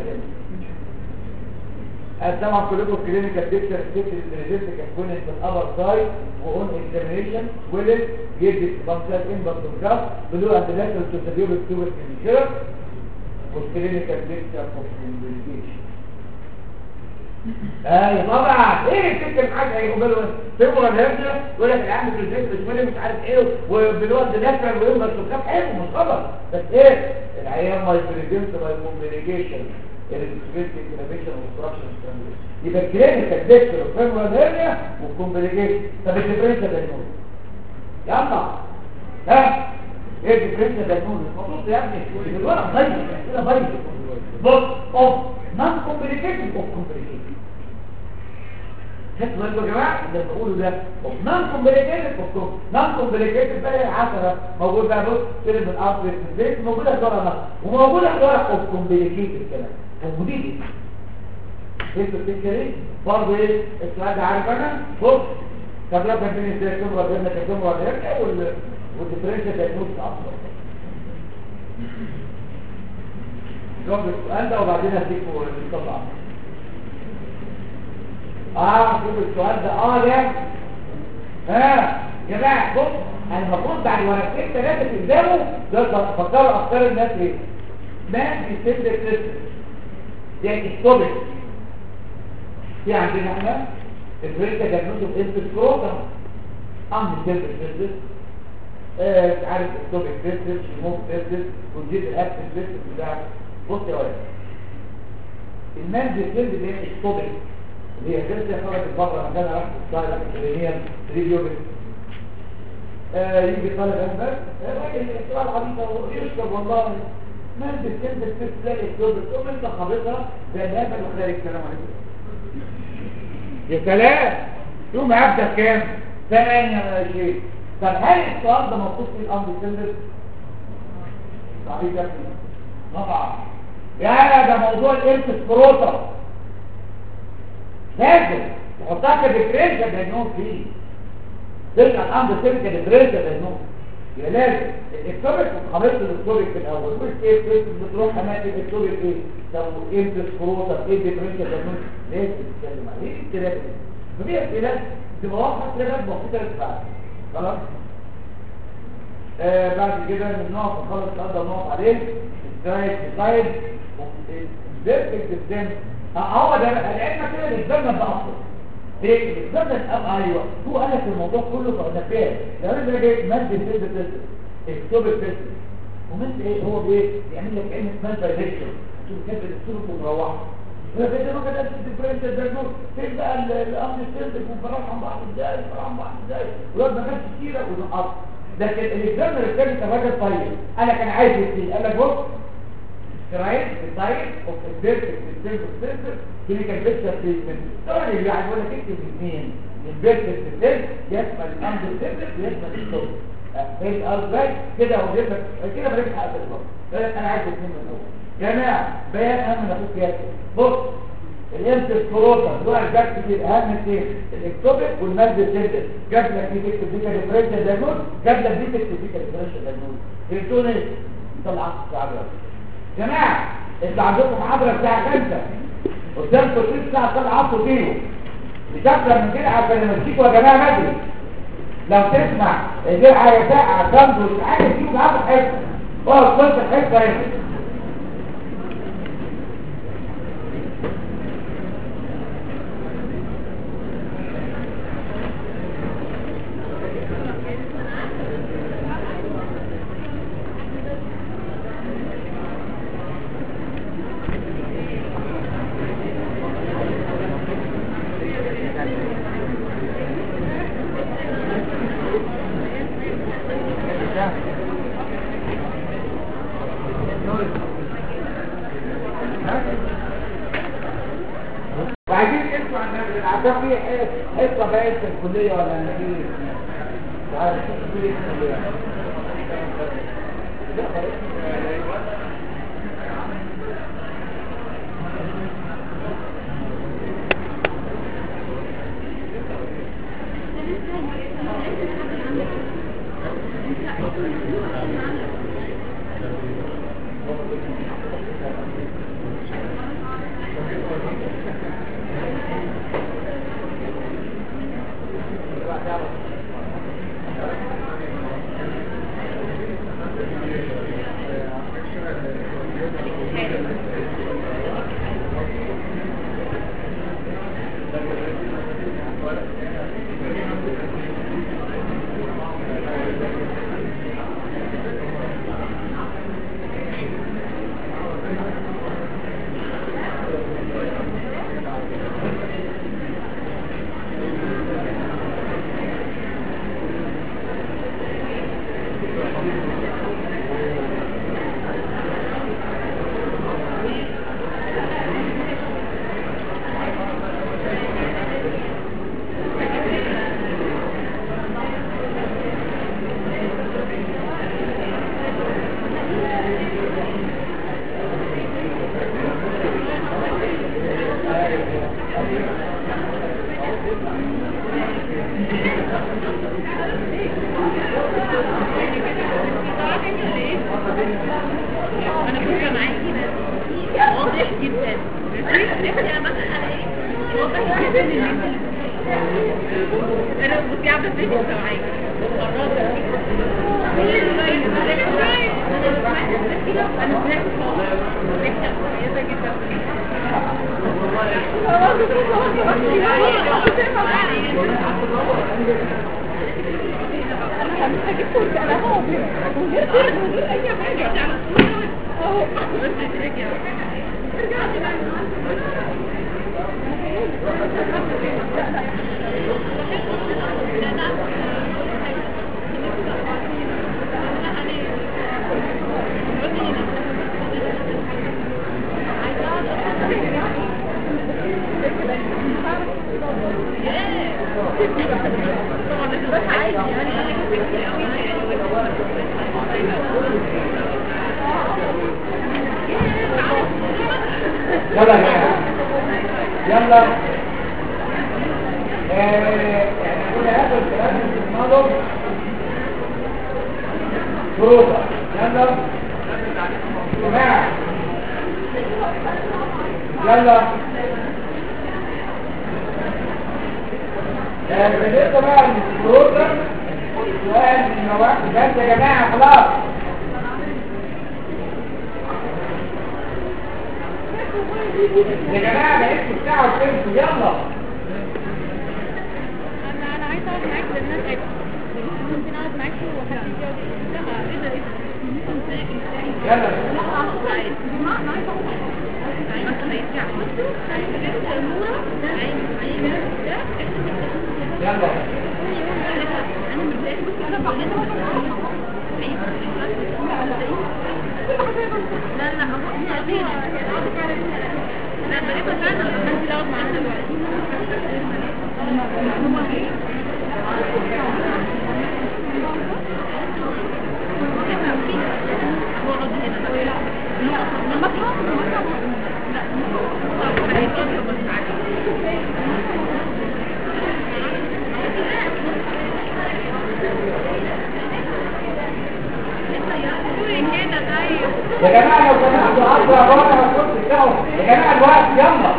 كده طبعا كلكم كلينيكال بيكتشر ستيت الريزلت كان في الابر سايد واون اكزامينيشن ويل يدي بانسات انبر بالكاف بلو اند لاترال تسبيب التوبر كلينيكال والكلينيكال بيكتشر اوف كومبليكيشن اي طبعا ايه الفكره حاجه هيقول له فيبرال هيرنيا يقول لك العام في الجسم مش مش عارف ايه وبالوقت لاترال ويمبر بالكاف حلو مش غلط بس ايه العيان ما يبريزنت باي كومبليكيشن الريسبيرت انفلاميشن وستراكشن يبقى كلينيكال بيكتشر اوف فيبرال هيرنيا وكومبليكيشن طب الديفرنشال دايجنوز يلا ها ايه الديفرنشال دايجنوز الموضوع ده يا ابني الورق ضيق كده ضيق بص اوف نون كومبليكيشن اوف كومبليكيشن خدتوا بالكم يا جماعه اللي بقوله ده نون كومبليكيتد اوف نون كومبليكيتد بقى 10 موجود بقى بص فيلم من ارض البيت موجوده في دورة نقص وموجوده في دورة اوف كومبليكيتد كمان موجودين ايه الفكره برضه ايه السؤال ده عارف انا بص طب لو كان بين ازاي كم ولا بين كم ولا وال والديفرنشال دايجنوز اكتر جاوب السؤال ده وبعدين هديكوا الطبعا اه شوف السؤال ده اه ده ها يا جماعه بص انا المفروض بعد ورقتين ثلاثه قدامه ده فكروا افكار الناس ايه ما بيسد السيستم يعني الصبح في عندنا احنا الفريكه دايجنوز اوف انتسكروتم ام بيسد السيستم مش عارف الصبح سيستم شموك سيستم وجيب الاكس سيستم بتاع بص يا ولد المان بيسد اللي هي الصبح اللي هي جلسة خرجت بره مكان راح الصالة الإلكترونية ريديو بس آه يجي طالب أهبال الراجل السؤال عبيطة ويشكر والله ما انت بتكتب الست تلاقي الدور تقوم انت خابطها زي الهبل وخارج الكلام عليك يا سلام شو هبدأ كام؟ ثمانية ولا شيء طب هل السؤال ده مطلوب في الأمر سندس؟ صحيح يا ابني طبعا يا ده موضوع الانتس كروتا لازم تحطها كديفرنشال دايجنوز فيه ترجع الامر سيرك كديفرنشال دايجنوز يا لازم الاكتوبك وخلصت الاكتوبك في الاول وايه ايه بتروح اماكن الاكتوبك ايه طب امتى سكروتا ايه ديفرنشال دايجنوز لازم تتكلم عليه ايه الكلام ده فدي اسئله تبقى واضحه كده بسيطه للفعل خلاص آه بعد كده من نقط نخلص نقدر نقط عليه سترايك سايد بيرفكت ستيم هو ده العلم كده الزمن ده اصلا ليه الزمن اه ايوه هو قال لك الموضوع كله فانا فاهم لو انا جاي ماده زي ده اكتب الفيس ومن ايه هو بايه يعمل لك علم اسمها دايركشن شوف كده الصوره ومروحه ولا كده ما كده الديفرنشال دايجنوز فين بقى الامر السيرفيس والفراغ عن بعض ازاي الفراغ عن بعض ازاي ولاد ما كانش كتيره ونقص لكن الاكزامنر الثاني كان راجل طيب انا كان عايز يدي قال لك بص كرايت التايب اوف البيرفكت سيستم سيستم كلينيكال بيكتشر تريتمنت طبعا اللي يعني بقول لك اكتب الاثنين البيرفكت سيستم يشمل الامر سيستم ويشمل الصوت فاهم ازاي كده وجبت كده بريك حق الوقت قال لك انا عايز الاثنين من الاول جماعه بيان اهم من اخوك ياسر بص الامس الكروتا دول الجاك كتير اهم اثنين الاكتوبيك والماده السيستم جاب لك دي تكتب دي كديفرنشال دايجنوز جاب لك دي تكتب دي كديفرنشال دايجنوز فهمتوني طلعت الساعه جماعة انتوا عندكم محاضرة الساعة 5 قدامكم تلت ساعة طلع عصر كيلو مش اكتر من كده عشان امشيكوا يا جماعة بدري لو تسمع غير حاجة ساعة تنظر حاجة تجيبوا معاكم حته اقعد كنت الحته هنا وعايزين اسمع عن عشان في حصه باين في الكليه ولا في مش عارف في الكليه لا خلاص مريح جدا مريح يا مثلا على ايه واضح جدا ان انت انا كنت قاعده في البيت معاك انا سمعت خالص ريحه كويسه جدا يلا يا جماعة يلا آه، يعني كنا هذا الكلام في الماضي فروضة يلا جماعة يلا آه، بالنسبة بقى للفروضة سؤال من نواحي بس يا جماعة خلاص يا جماعة بقيت الساعة وكلمة يلا انا انا عايزه اقعد معاك لان انا تعبت ممكن اقعد معاك وحد يجي لا ايه ده ايه ده يلا يلا لا لا لا بقيت فعلا انت اقعد معانا دلوقتي يا جماعة لو سمحتوا عبر بره ما تكونش تساعوا يا جماعة الوقت يلا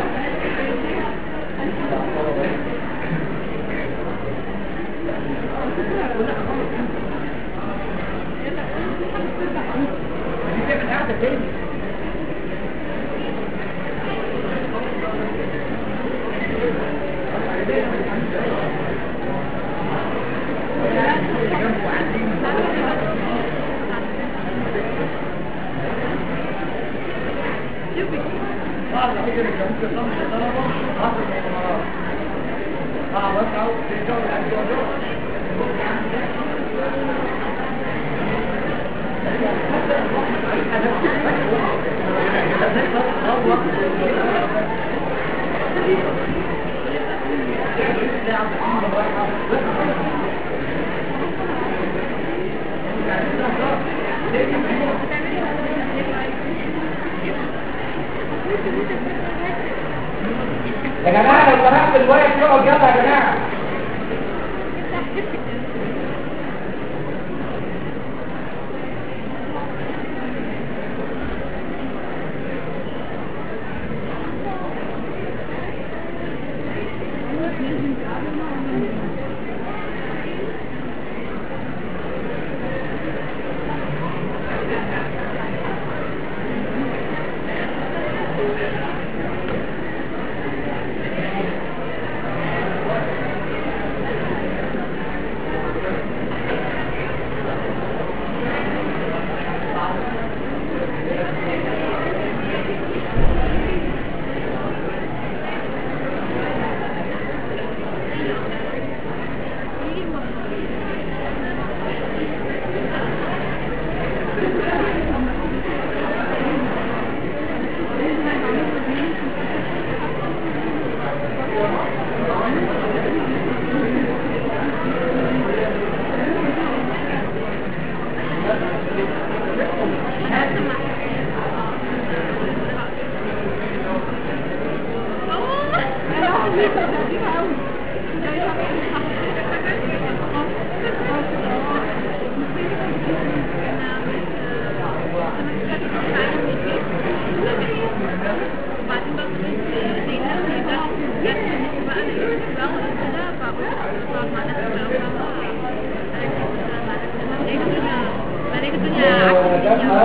يا جماعة لو سمحت الوقت يقعد يلا يا جماعة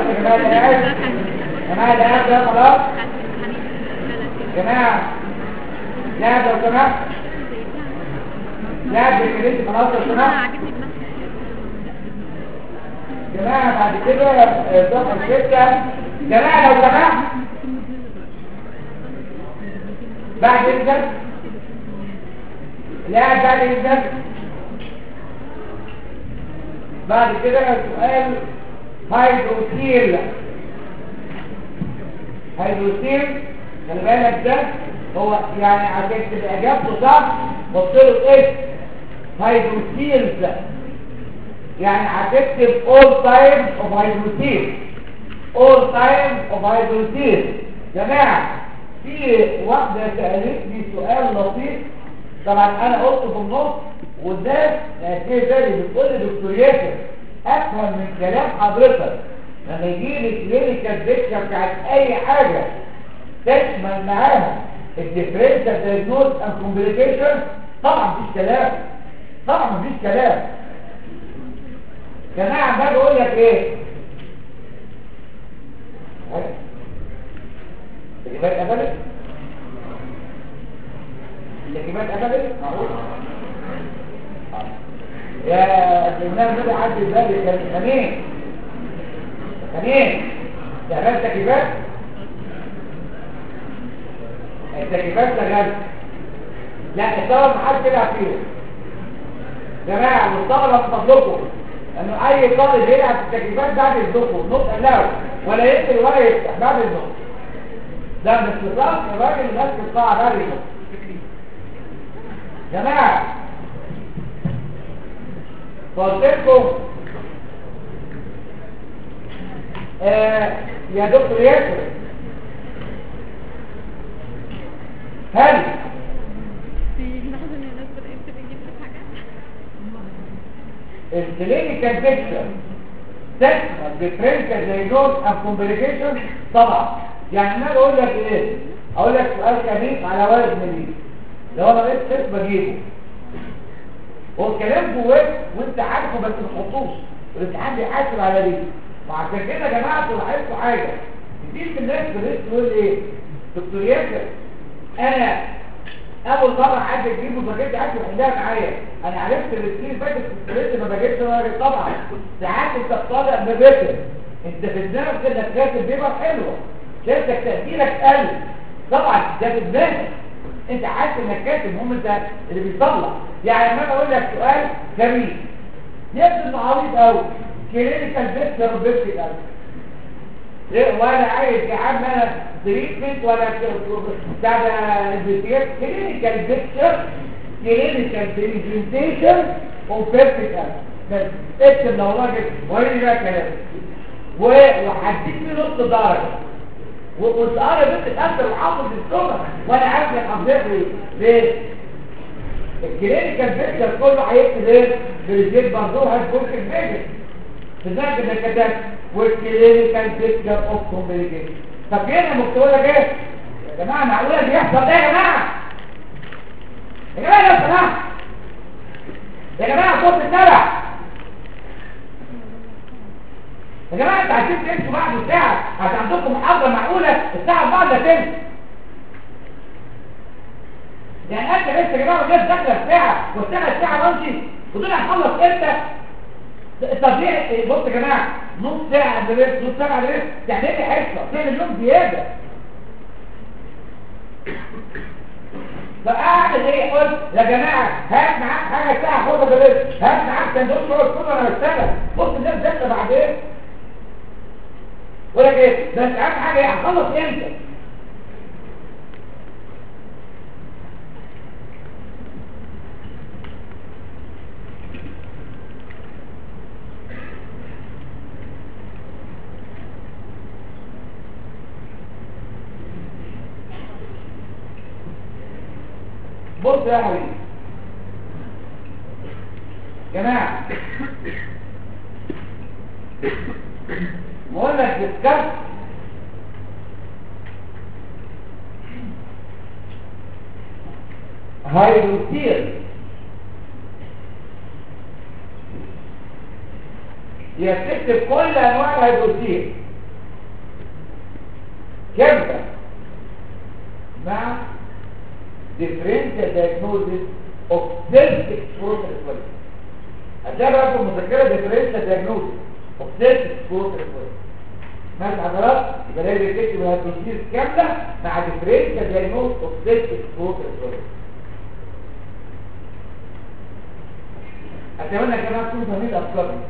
خلاص يا جماعه ده قاعد يا جماعه ده قاعد ده خلاص يا جماعه لا لو سمحت لا بالكريت خلاص لو سمحت جماعة بعد كده صفحة ستة جماعة لو سمحت بعد إذنك لا بعد إذنك بعد كده سؤال هيدروسيل هيدروسيل خلي بالك ده هو يعني عشان تبقى اجابته صح بص له ايه هيدروسيلز يعني هتكتب all times of hydrosil all times of hydrosil جماعة في واحدة سألتني سؤال لطيف طبعا انا قلت في النص وده هتلاقي تاني بتقول لي دكتور ياسر افهم من كلام حضرتك لما يجي لي كلينيكال بيكتشر بتاعت اي حاجة تشمل معاها الديفرنشال دايجنوز اند كومبليكيشن طبعا مفيش كلام طبعا مفيش كلام جماعة ده بيقول لك ايه الإجابات قبلت الإجابات قبلت معروف يا سيدنا كده عدي ذلك كان خمين خمين شغال تكييفات التكييفات شغال لا الطلب محدش يلعب فيه جماعة المستغرب من فضلكم انه اي طالب يلعب في التكييفات بعد الظهر نص له ولا يقفل ولا يفتح بعد الظهر ده مش نظام الراجل ماسك القاعه بعد الظهر جماعه قلت لكم آه يا دكتور ياسر هل الكلينيكال بيكتشر تشمل ديفرنشال دايجنوز اند كومبليكيشن طبعا يعني انا اقول لك ايه اقول لك سؤال خفيف على وزن ليه لو انا لقيت خيط بجيبه هو الكلام جواك وانت عارفه بس ما تحطوش والامتحان بيحاسب على دي وعشان كده يا جماعه انتوا لاحظتوا حاجه كتير من الناس بدات تقول ايه دكتور ياسر انا اول مره حد يجيبه ما جبت حد يحلها معايا انا عرفت الاثنين فاتت لسه ما بجيبش راجل طبعا ساعات انت بتطلع بذاكر انت في دماغك انك كاتب بيبر حلوه شركتك تاثيرك قل طبعا ده في دماغك انت حاسس انك كاتب هم انت اللي بيطلع يعني لما انا اقول لك سؤال جميل يبدو انه عبيط قوي كلينيكال بيكتشر وبيكتشر قوي إيه، وانا عايز يا عم انا تريتمنت ولا بتاع ده انفستيجيت كلينيكال بيكتشر كلينيكال بريزنتيشن وبيرفكت بس اكتب لو راجل وريني بقى كلام و- وهديك فيه نص درجه والقرآن بنت الأمر وحافظ السنة وأنا عارف إن حافظها ليه؟ ليه؟ الكلينيكال بيكتشر كله هيكتب ايه؟ بريزيت برضه هتكون في الفيجن لذلك ده كتبت والكلينيكال بيكتشر اوف كومبليكيشن طب هنا مكتوب لك ايه؟ يا جماعه معقوله بيحصل ده يا جماعه؟ يا جماعه لو سمحت يا جماعه صوت السبع يا جماعه انتوا عايزين تمشوا بعد الساعه عشان عندكم محاضره معقوله الساعه 4 الا تلت يعني انت لسه يا جماعه الناس داخله الساعه والساعه الساعه ماشي ودول هنخلص امتى التضييع بص يا جماعه نص ساعه درس نص ساعه درس يعني ايه حصه تعمل يوم زياده فقعد ايه قلت يا جماعه هات معاك حاجه ساعه خدها درس هات معاك سندوتش اقعد كله انا بشتغل بص الناس داخله بعدين ولا ايه ده انت عارف حاجه ايه هخلص امتى بص يا حبيبي جماعة بقول لك ديسكاس هيدروسيل هي بتكتب كل انواع الهيدروسيل كاملة مع differential diagnosis of self-exploratory quality هتلاقي بقى في المذكرة differential diagnosis of self-exploratory quality ماشي حضرات يبقى لازم تكتب الهيدروجينيز كاملة مع differential diagnosis of self-exploratory quality اتمنى كمان تكونوا فاهمين الافكار دي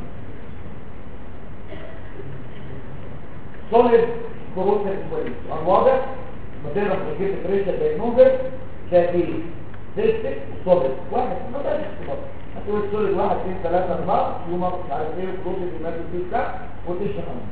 solid corrosive كويس واضح مدينة تجيب فريشة داينوزر شايفين ديستك وصولد واحد ما بقاش اختبار هتقول سوليد واحد اثنين ثلاثة أربعة يوم مش عارف ايه كروسيف المادة فيه بتاع وتشرح عنه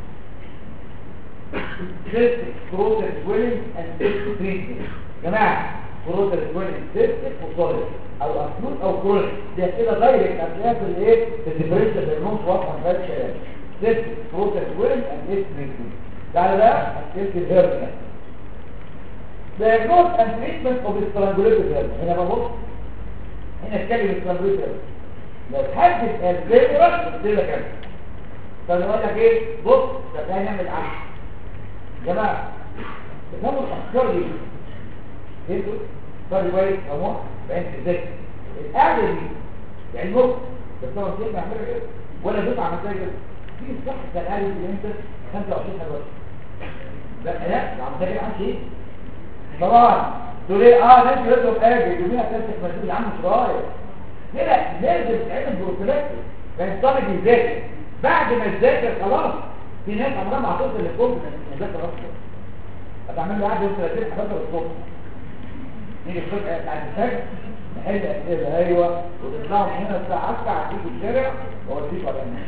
ديستك كروسيف سويلنج اند ديستك تريتمنت جماعة كروسيف سويلنج ديستك وصولد او اكيوت او كرونيك دي كده دايركت هتلاقيها في الايه في الديفرنشال دايجنوز واضحه ما فيهاش كلام ديستك كروسيف سويلنج اند ديستك تريتمنت تعالى بقى هتكتب الهيرنيا diagnose and treatment of strangulated hernia هنا ببص هنا اتكلم strangulated hernia لو حدد الفيبرس قلت لك كده طب اقول لك ايه بص ده خلينا نعمل عكس يا جماعه تفهموا الافكار دي انتوا فرق كويس اهو فانت ازاي القعده دي يعني المخ بس طبعا كده بعملها كده ولا دفعه عملتها كده في صح كان قال لي انت 25 حاجه لا لا عملتها كده عن شيء طبعا تقول ايه اه ناس يطلب حاجه يوميها تمسك مسؤول عنه مش رايح هنا لازم تعمل بروفيلاكتيك كان الطالب يذاكر بعد ما يذاكر خلاص في ناس عمرها ما هتوصل للكوب من المذاكره اصلا هتعمل له قعده 30 11 الصبح نيجي الصبح بعد الفجر نحل اسئله ايوه وتطلعوا من هنا الساعه 10 هتيجوا الشارع واوديكوا على الناس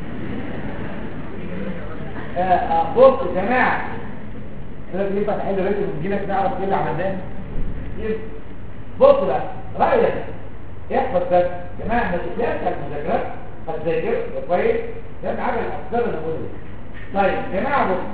آه آه بصوا يا جماعه لازم يبقى نحل ريتم ونجيلك نعرف ايه اللي عملناه بص بقى رايك احفظ بس يا جماعه ما تقلقش على المذاكرات هتذاكر كويس ده حاجه الافكار اللي بقولها طيب يا جماعه بص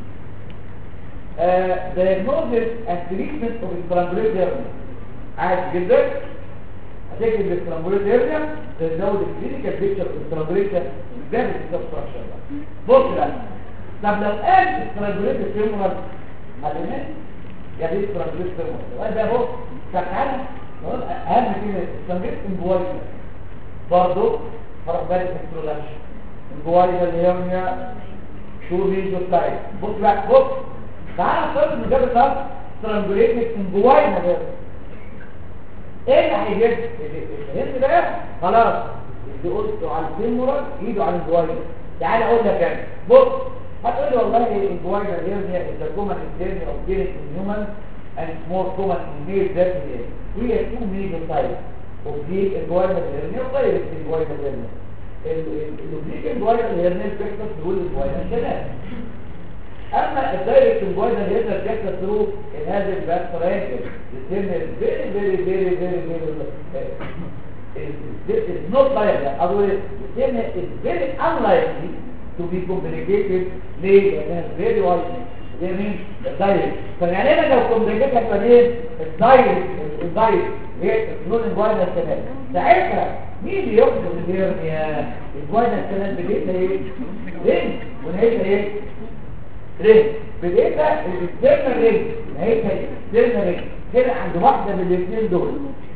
diagnosis and treatment of strangulated hernia عادي جدا هتكتب السترانجوليت هيرنيا تزود الكلينيكال بيكتشر اوف سترانجوليشن ده الكتاب ستراكشر بص بقى طب لو قال سترانجوليت فيمورال هتنام يا دي سترانجوليت فيمورال السؤال ده اهو طب تعالى نقول اهم كلمه سترانجوليت امبوايزر برضه فرق بالك من السترولاشن امبوايزر هيرنيا شو فيجو تايب بص بقى بص تعالى نفترض ان ده بالظبط سترانجوليت امبوايزر ايه اللي هيجيب الهند ده خلاص اللي قلته على الفيمورال ايده على الجوايد تعال اقول لك انا بص هتقول لي والله الجوايد الهرنيا is a common hernia of genital in human and it's more common in male than female we have two major types of the الجوايد الهرنيا وغير الجوايد الهرنيا الاوبليك الجوايد الهرنيا بتحصل دول الجوايد الشباب اما الدايركت الجوايد الهرنيا بتحصل ثرو هذا الباك ترينجل السن very very very very very it's not likely otherwise the stem is very unlikely to be complicated ليه؟ لأنها very likely ده مين؟ الدايركت فيعني انا لو كومبليكيت هتبقى مين؟ الدايركت الدايركت هي الفلون الجوايد السنان ساعتها مين اللي يقصد الهرنيا؟ الجوايد السنان بديتها ايه؟ رينج ونهايتها ايه؟ رينج بديتها الاكسترنال رينج نهايتها الاكسترنال رينج كده عند واحدة من الاثنين دول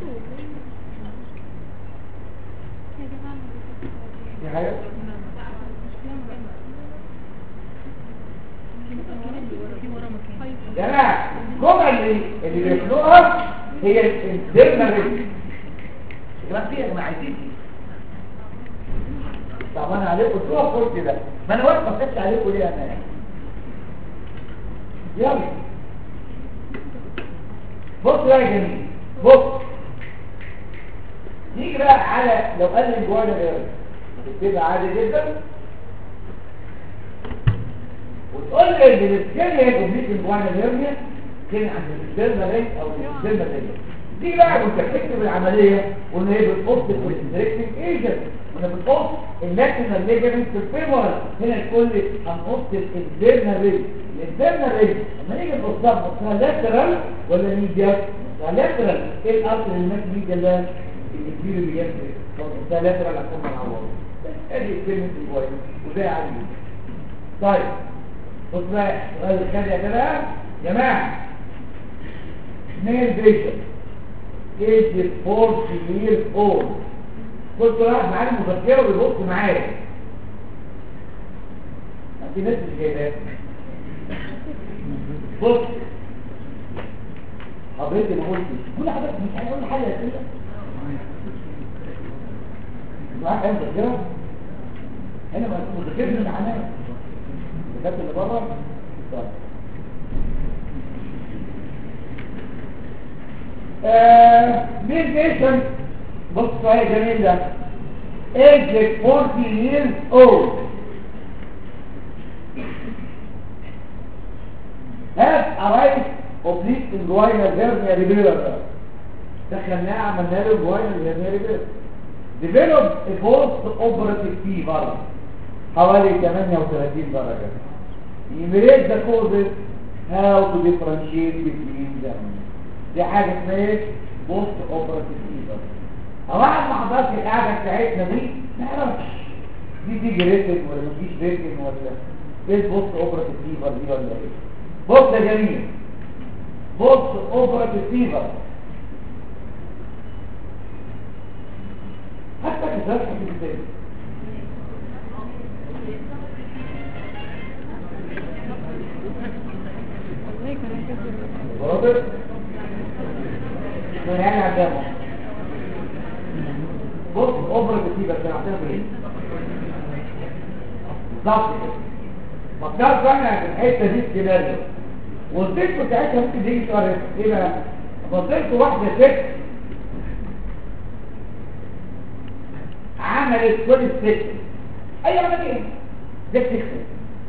دي حاجة جماعة الجمعة اللي اللي بيخلقها هي الانترنال رينج جماعة فيها ما عايزين طب انا عليكم شو قلت ده ما انا واقف ما كنتش عليكم ليه انا يلا بص بقى يا جميل بص نيجي بقى على لو قال لي جوانا غير بتبقى عادي جدا وتقول لي ان الاسكان هي كومبليت جوانا هيرنيا كان عند الاكسترنال رينج او الاكسترنال رينج دي بقى كنت بتكتب العمليه وان هي بتحط الكونستريكتنج ايجنت وان بتحط الناشونال ليجمنت في الفيمورال هنا الكل هنحط الانترنال رينج الانترنال رينج لما نيجي نبصها نبصها لاترال ولا ميديا لاترال ايه الاصل اللي ماشي ميديا ده الكبير اللي جنب ده لاترال عشان ما نعوضه ادي كلمه الكويس وده عادي طيب بص بقى السؤال الثاني يا جماعه جماعة ميل بيشن age 40 years old كنت واحد معايا مذكرة ويبص معايا في ناس مش جايباها بص حضرتك ما قلتش كل حضرتك مش هيقول حاجة كده معاك ايه مذكرة هنا ما مذكرة من معناه الكتاب اللي بره طيب مين بيشن بص صحيح جميل ده age 40 years old has a right oblique inguinal hernia repair دخلناه عملنا له inguinal hernia repair developed a post operative fever حوالي 38 درجة يمريد the causes how to differentiate between them دي حاجة اسمها ايه؟ بوست اوبراتيف فيفر واحد ما حضرش القعدة بتاعتنا دي ما يعرفش دي تيجي ريتن ولا ما تجيش ريتن ولا ايه البوست اوبراتيف فيفر دي ولا ايه؟ بص يا جميل بوست اوبراتيف فيفر حتى كتابة في الكتاب واضح؟ يعني عدامه بص اوبرا كتيبة كان عندنا بايه بالظبط كده فكرت انا في الحته دي السيناريو والست بتاعتها ممكن تيجي سؤال ايه بقى بصيت واحده ست عملت كل الست اي عمليه ده بتكسب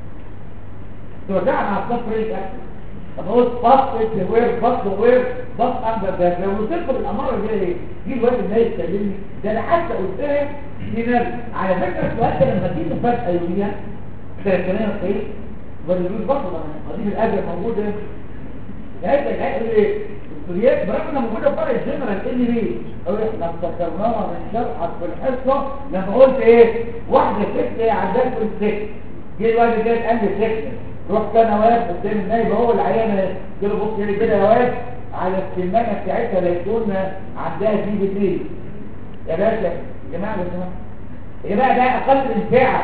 توزعها على الصفر ايه فقلت بص وير بص وير بص اندر ده لو وصلت بالاماره دي ايه دي الوقت اللي هي تكلمني ده انا حتى قلتها دينار على فكره السؤال ده لما تيجي فجاه يوميا ده كلام ايه ولا يقول برضه قضيه الاجر موجوده يعني انت هيقول ايه الكليات برغم انها موجوده في فرع الجنرال اللي ليه او احنا افتكرناها من شرحك في الحصه لما قلت ايه واحده ست هي عندها كل ست جه الواد ده قال لي ست رحت انا واقف قدام النايب هو العيانه قلت له بص لي كده يا واد على السمانه بتاعتها لقيتون عندها دي بي يا باشا يا جماعه يا جماعه يا جماعه ده اقل انفعال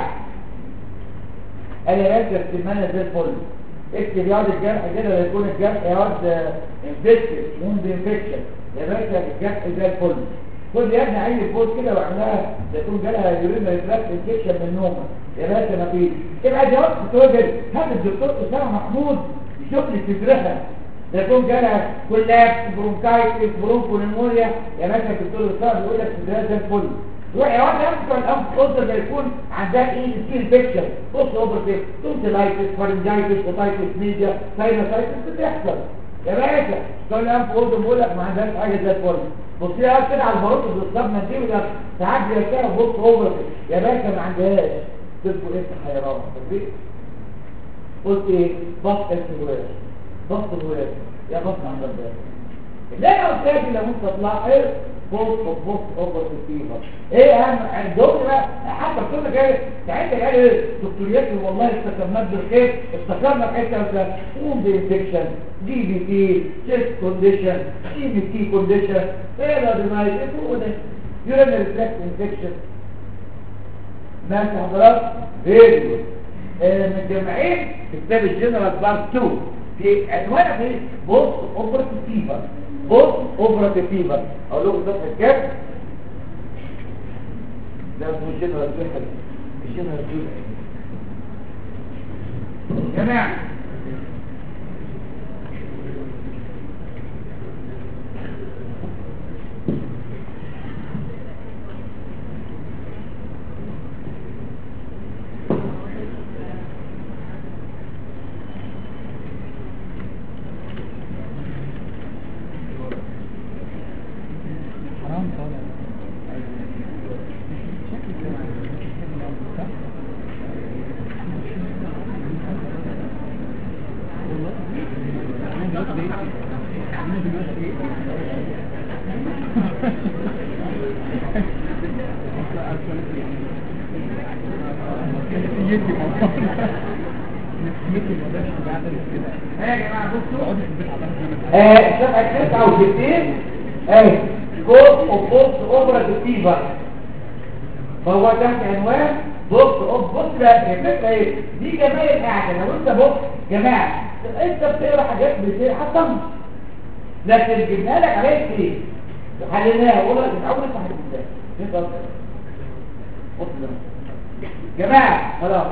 قال يا باشا السمانه زي الفل اكتب ياض الجرح كده يكون الجرح ياض انفكشن وند انفكشن يا باشا الجرح زي الفل خد يا ابني عين فوت كده وعملها تكون جالها يورين ريفلاكس انفكشن من نومه يا باشا ما فيش ابعد يا وقت توجد هات الدكتور اسامه محمود يشوف لي صدرها ده يكون جالها كلاب برونكايتس برونكونيموريا يا باشا الدكتور اسامه بيقول لك صدرها زي الفل روح يا واد يمكن الانف قدر ده يكون عندها ايه سكين انفكشن بص اوبرتيف تونسيلايتس فارنجايتس اوتايتس ميديا ساينوسايتس بتحصل يا باشا تقول لي انف قدر بيقول لك ما عندهاش حاجه زي الفل بص لي كده على الباروت بالظبط ما تجيب ده ساعات بيرجع بص اوبرتيف يا باشا ما عندهاش تذكر انت حيران فاكرين قلت ايه بص السواد بص الواد يا بص عند الباب اللي انا قلت لك لو انت طلع ايه بص بص اوفر فيفر ايه اهم عندهم بقى حتى كل جاي ساعتها قال ايه دكتوريات والله استكملت بالخير افتكرنا في حته ده ووند انفكشن دي بي تي تشيست كونديشن اي بي تي كونديشن ايه ده دماغي ايه هو ده يورينري تراكت انفكشن ماشي حضرات فيديو آه متجمعين في كتاب الجنرال بارت 2 في عنوان ايه بص اوبرت فيفر بص اوبرت فيفر اقول لكم صفحه كام ده اسمه الجنرال بيحل الجنرال بيحل جماعه ها يا جماعه بصوا اه صفحه 69 اهي كود اوف بوست اوبرا فيفر فهو تحت عنوان بص بص بقى الفكره ايه دي جمال القعده لو انت بص جماعه انت بتقرا حاجات بتصير حتى لكن جبنا لك عليه ايه وحليناها وقول لك متعود انت حاجه ازاي انت بص ده جماعه خلاص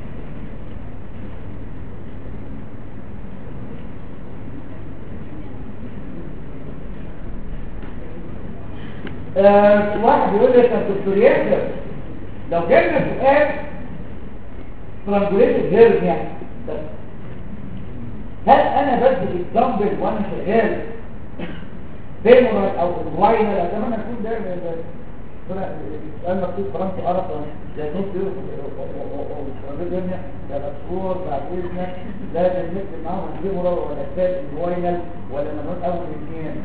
آه واحد يقول لك يا دكتور ياسر لو جبنا سؤال ترانجوليتد هيرز يعني بس. هل انا بدي الدمبل وانا شغال فيمورال او الواينر اتمنى اكون ده طلع السؤال مكتوب فرنسي عرب لا تصير الدنيا لا مشهور بعد اذنك لازم نكتب معاهم الفيمورال ولا الثالث الواينر ولا مجنون اول اثنين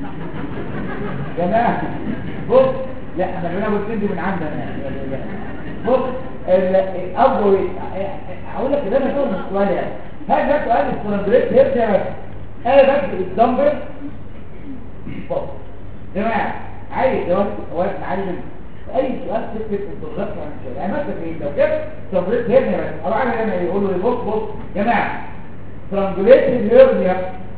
جماعه بص لا احنا بنعمل بنتندي من عندنا بص الافضل اقول لك ده انا شغل من السؤال يعني هل ده سؤال الكونجريت هيرجع انا بدي الدمبل بص جماعه عايز جواب سؤال معلم اي سؤال تكتب في الدرجات عن الشيء يعني مثلا ايه لو جبت كونجريت هيرجع بس او عامل انا يقول له بص بص جماعه ترانجوليت هيرجع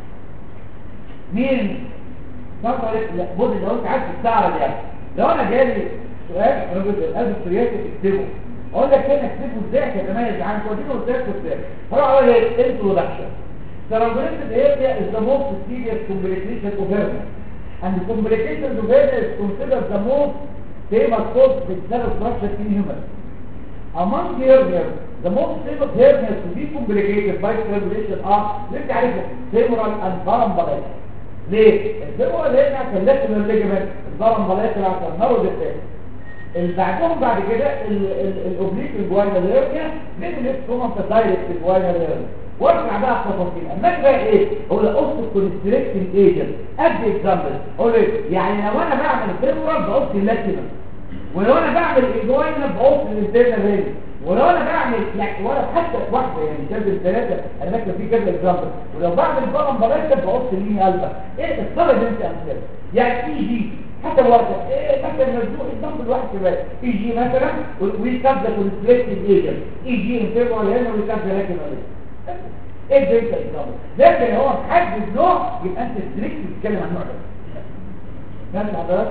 مين فقط لا بص لو انت عايز تستعرض يعني لو انا جالي سؤال رجل القلب السرياتي اكتبه اقول لك هنا اكتبه ازاي تتميز عن كودين قدامك ازاي هروح اقول ايه انترودكشن Cerebral area is the most serious complication of hernia and the complications of hernia is considered the most famous cause of cell structure in humans. Among hernias, the most famous hernias to be complicated by strangulation are لسه عارفها femoral and parambilical. ليه؟ الفيمورال هنا كان لازم الليجمنت الضرم بلاطل عشان نرو دفاع اللي بعدهم بعد كده الاوبليك الجواينا الهيرنيا من الاكسوما دايركت الجواينا الهيرنيا وارجع بقى التفاصيل اما بقى ايه هو الاوست كونستريكتنج ايجنت ادي اكزامبل اقول ايه يعني لو انا بعمل فيمورال بقص اللاتينا ولو انا بعمل الجواينا بقص الانترنال هيرنيا ولو انا بعمل يعني ولا حتى واحده يعني كذا ثلاثه انا بكتب فيه كذا اكزامبل ولو بعمل بقى بلاش بقص اللين قلبك ايه افترض انت امثله يعني اي جي حتى الورقه ايه مثلا مجموع الضغط الواحد كمان اي جي مثلا ويكتب كونستريكتنج ايجنت اي جي انترنال هنا ويكتب لكن ايه ده انت اكزامبل لكن هو محدد نوع يبقى انت ستريكت بتتكلم عن النوع ده نفس حضرتك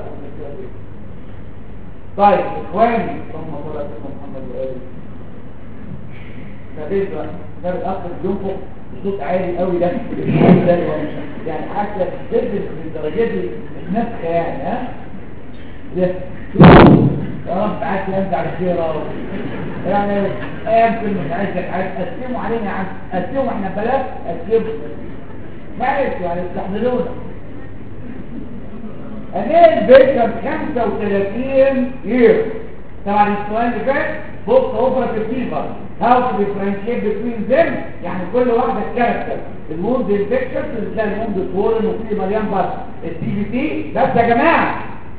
طيب اخواني اللهم صل على سيدنا محمد واله فبيت بقى ده الاخر ينفق بصوت عالي قوي ده يعني حتى تدرس بالدرجات دي النفخ يعني ها ده يا رب عايز ينزع الخير يا رب يعني يمكن مش عايزك عايز قسموا علينا يا عم قسموا احنا بلاش قسموا معلش يعني استحملونا انا البيت 35 يير طبعا السؤال اللي فات بص اوفر فيفر هاو تو ديفرنشيت بين ذم يعني كل واحده كاركتر الموند انفكشن اللي تلاقي الموند سوولن وفيه مليان بس الدي بي تي بس يا جماعه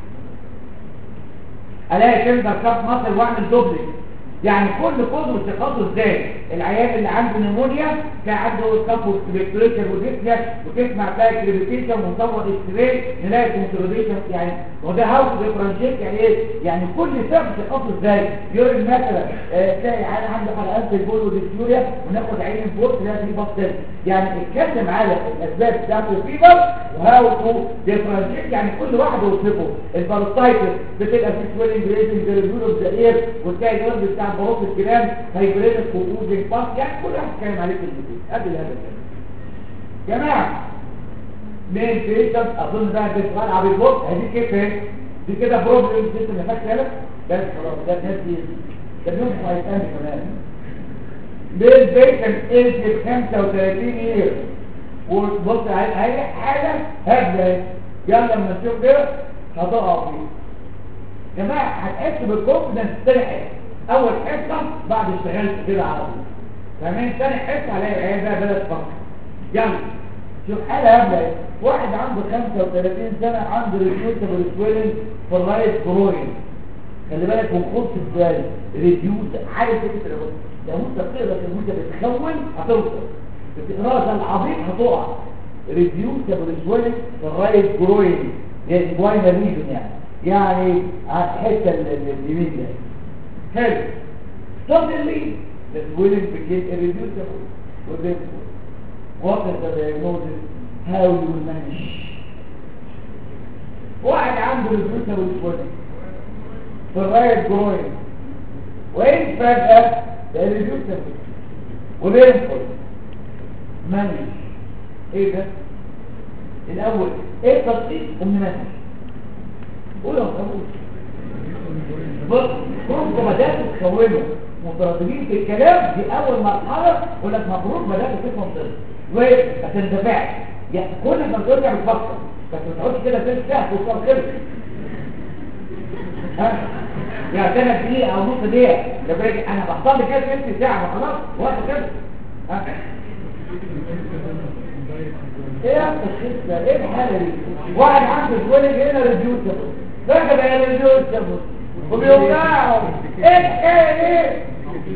الاقي كلمه كاب مصر واعمل دوبلكس يعني كل كود وثقته ازاي العيان اللي عنده نيمونيا كان عنده كابو سبيكتوريشن وديسيا وتسمع تلاقي كريبيتيشن ونصور اكس راي نلاقي كونسوليديشن يعني وده هاوس ديفرنشيت يعني ايه يعني كل سبب ثقته ازاي يورين مثلا آه تلاقي عيان عنده حلقات البول وديسيوريا وناخد عين البول تلاقي فيه بطل يعني اتكلم على الاسباب بتاعت الفيبر وهاو تو ديفرنشيت يعني كل واحد وصفه الباروتايتس بتبقى في سويلنج ريزنج ريزول اوف ذا اير وتلاقي الواد بتاع بروح الكلام هيبريدك وقود باس يعني كل واحد اتكلم عليه في الفيديو قبل هذا الكلام جماعه مين فيشن اظن ده السؤال على البوت هدي كده دي كده بروبلم سيستم اللي فات كده بس خلاص ده الناس دي ده اليوم هيتقال كمان مين فيشن ايج 35 يير وبص على حاجه هبله يلا لما نشوف كده هتقع فيه جماعه هتحس بالكونفدنس تلحق اول حصه بعد اشتغلت كده على طول فاهمين ثاني حصه الاقي العيال بقى بدات تفكر يلا شوف حاله هبله واحد عنده 35 سنه عنده ريفيوتابل سويلنج في الرايت كروين خلي بالك وخط ازاي ريديوس عارف انت لو لو انت بتقرا كان وانت بتخون هتوصل بتقراها زي العبيط هتقع ريديوس بالنسبه في الرايت جروين يعني جواينا ريجن يعني يعني على الحته ال- ال- اليمين ده حلو suddenly the swelling became irreducible with this what is the diagnosis how you will manage واحد عنده irreducible swelling في الرايت جروين وين فجأة ده irreducible وبينفل manage ايه ده الاول ايه التطبيق ومنمج قول يا محمود بص كنتوا بدات تكونوا مترددين في الكلام دي اول مرحله يقول لك مبروك بدات تفهم طب وما تندفعش يعني كل ما ترجع بتفكر بس ما تقعدش كده تلت ساعه توصل خلص ها يعني ثلاث دقيقه او نص دقيقه ده باجي انا بحصل لي كده تلت ساعه ما خلاص وقت كده ها ايه يا التشخيص ده ايه الحاله دي واحد عنده سويلنج هنا ريديوسبل فجاه بقى ريديوسبل وبيوجعه ايه ايه ايه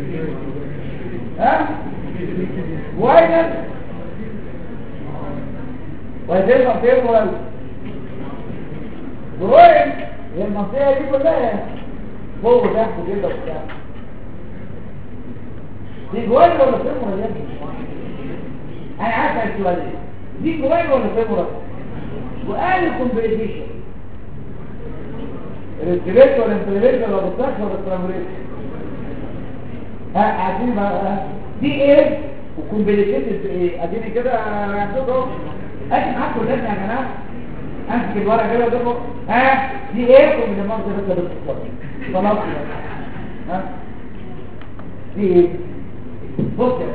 ها وين وهذه المنطقه ولا وين هي المنطقه دي كلها فوق وتحت كده وبتاع دي جوين ولا فين ولا انا عارف السؤال ده دي جوين ولا فيبرا وقال الكومبليكيشن الانتليكت ولا الانتليكت ولا بالطاش ولا التراموليت ها عارفين بقى دي ايه وكومبليكيتد بايه اديني كده عندكم اهو ادي معاكم ولادنا يا جماعه امسك الورقه كده وده ها دي ايه كومبليكيشن بس باختصار خلاص ها دي ايه بص يا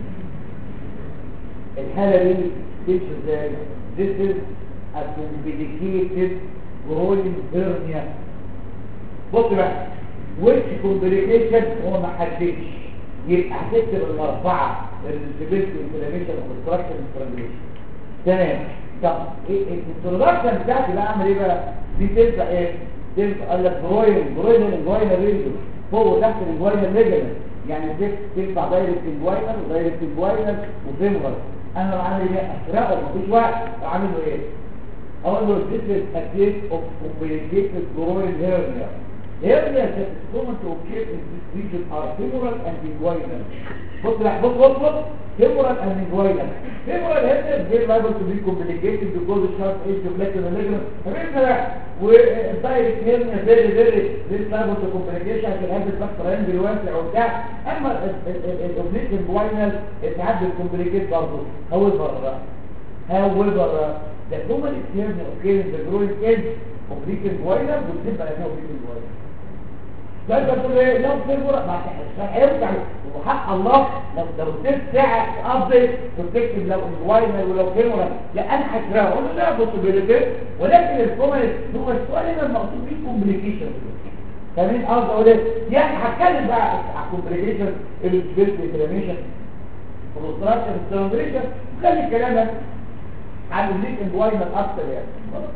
الحالة دي تمشي ازاي this is a complicated growing hernia بص بقى which complication هو ما حددش يبقى هتكتب الاربعه الانسبيلتي انفلاميشن والكونستراكشن والسترانجليشن تمام طب ايه الانترودكشن بتاعتي بقى اعمل ايه بقى دي تنفع ايه تنفع قال لك جروين جروين الجوينال ريجن فوق وتحت الجوينال ليجمنت يعني دي تنفع دايركت الجوينال ودايركت الجوينال وفيمورال انا لو عامل ايه اسرقه مفيش وقت اعمل له ايه اقول له this is a case of complicated groin hernia hernia that is common to occur in this region are femoral and inguinal بص بقى بص بص بص femoral and inguinal femoral hernia is very liable to be complicated because the sharp edge of lateral ligament فبيبقى بقى والدايركت hernia very very very liable to complication عشان هذا الفاكتور عندي واسع وبتاع اما الاوبليك inguinal اتعدى الكومبليكيت برضه however however the common hernia occurs in the growing edge oblique inguinal وتبقى هنا oblique inguinal فانت تقول ايه لو في ورق ما هيرجع وحق الله لو لو ست ساعه تقضي وتكتب لو الواينر ولو كاميرا لا انا هكرهه اقول له لا بوسيبيليتي ولكن الكومنت هو السؤال هنا المقصود بيه كومبليكيشن فاهمين قصدي اقول ايه يعني هتكلم بقى على الكومبليكيشن السبيس انفلاميشن والستراكشر ستراندريشن خلي الكلام عن الليك الواينر اكتر يعني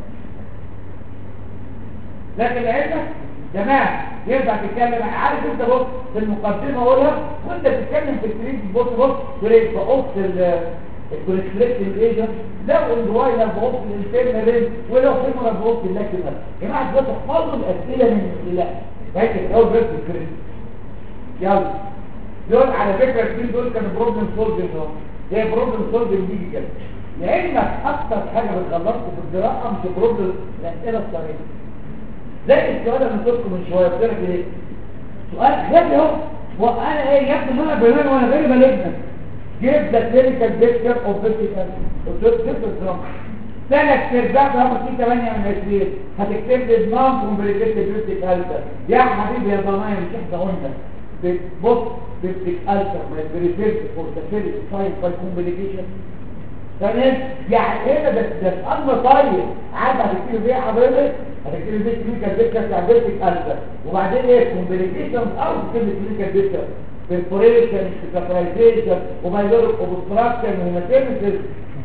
لكن علمك جماعة يرجع تتكلم عارف انت بص في المقدمة اقولها وانت بتتكلم في التريد بص بص تريد بقص الكوليكتريكتيف ايجنت لو الجواينر بقص الانترنال ولو فيمورا بقص اللاكريمال يا جماعة بس احفظوا الاسئلة من لا فاكر اول بس الكريد يلا دول على فكرة الاثنين دول كانوا بروبلم سولفنج اهو هي بروبلم سولفنج دي كده لانك اكتر حاجة بتغلطكم في القراءة مش بروبلم الاسئلة الصغيرة زي السؤال اللي قلت من شويه قلت لك ايه سؤال غبي اهو وانا ايه يا ابني انا بيان وانا غير مالجنا جيب ذا كلينيكال بيكتشر اوف فيتيكال قلت له كتبت الدراما ثلاث ارباع رقم 8 من 20 هتكتب لي نون كومبليكيتد بيبتيك التر يا حبيبي يا ضنايا مش احنا قلنا بص بيبتيك التر ما بريفيرد فور ذا فيرست ساين باي كومبليكيشن تمام يعني هنا ده ده الامر طيب عاد هتكتب بيه حضرتك هتكتب بيه كلينيكال بيكتشر بتاع بيرتك الفا وبعدين ايه كومبليكيشن او كلمه كلينيكال بيكتشر بيرفوريشن سكابرايزيشن ومايلوريك اوبستراكشن وهيماتيمسيس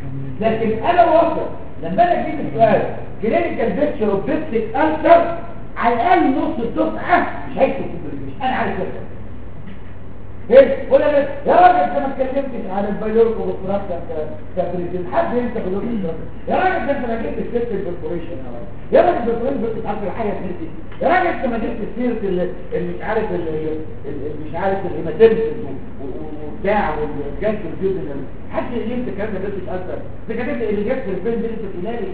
لكن انا واثق لما انا اجيب السؤال كلينيكال بيكتشر اوف بيرتك الفا على الاقل نص الدفعه مش هيكتب كومبليكيشن انا عارف كده ايه ولا لا يا راجل انت ما اتكلمتش عن البيولوجي والستراكشر كبريزين حد انت بيولوجي يا راجل انت ما جبتش سيره البرفوريشن يا راجل يا راجل البرفوريشن بس عارف الحاجه دي يا راجل انت ما جبتش سيره ال- اللي مش عارف ال- ال- ال- مش عارف الهيماتيمسيس وبتاع والجنس الجيوزن حد يجيب الكلام ده بس اكتر ده كانت اللي جت في الفيلم دي في الهلالي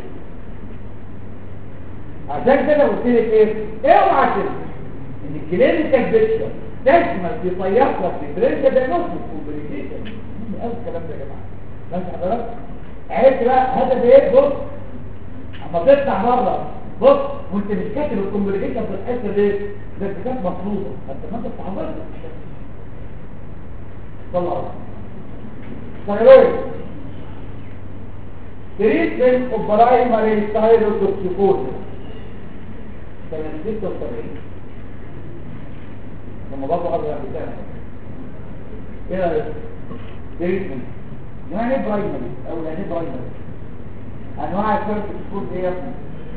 عشان كده قلت لك ايه اوعى تنسى ان الكلينيكال بيكتشر تشمل في طياتك في برينكا داينوستيك كومبليكيشن ايه الكلام ده يا جماعه بس حضرتك عرفت بقى هذا ايه بص اما تطلع بره بص وانت مش كاتب الكومبليكيشن في الحته دي ده كتاب مفروضه انت ما انت بتعملها طلع ثايرويد تريتمنت اوف برايمري ثايروتوكسيكوزيس سنه 76 لما برضه قبل الابتسامة ايه رأيك؟ تريتمنت يعني ايه برايمري او يعني ايه برايمري انواع الفرق تكون ايه يا ابني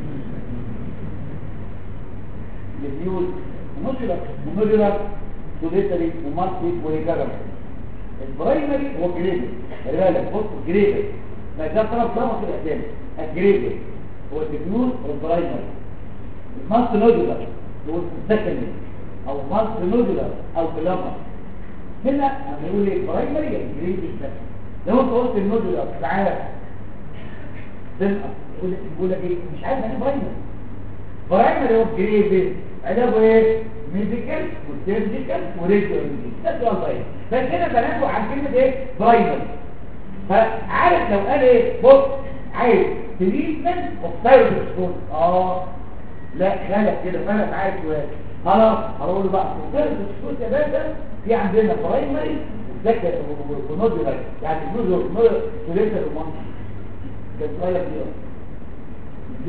الديول مونولر مونولر سوليتري ومالتي وريكارم البرايمري هو جريدر خلي بالك بص جريدر ما ده طرف طرف في الاحداث الجريدر هو الديول والبرايمري المالتي نودولر هو السكندري او مالتي نودولر او بلامر هنا هنقول ايه برايمري يعني جريد السكن لو انت قلت النودولر تعالى تنقص يقول لك يقول لك ايه مش عارف يعني برايمري برايمري هو جريد علاجه ايه ميديكال وسيرجيكال وريجولار ده سؤال طيب بس هنا بناخد عن كلمه ايه برايمري فعارف لو قال ايه بص عايز تريتمنت اوف ثايرويد اه لا خلق كده فانا معاك شويه خلاص هقول له بقى مدرس السكوت يا باشا في عندنا برايمري وسكر ونودولار يعني جزء نودولار وليتر ومانش كان صغير كده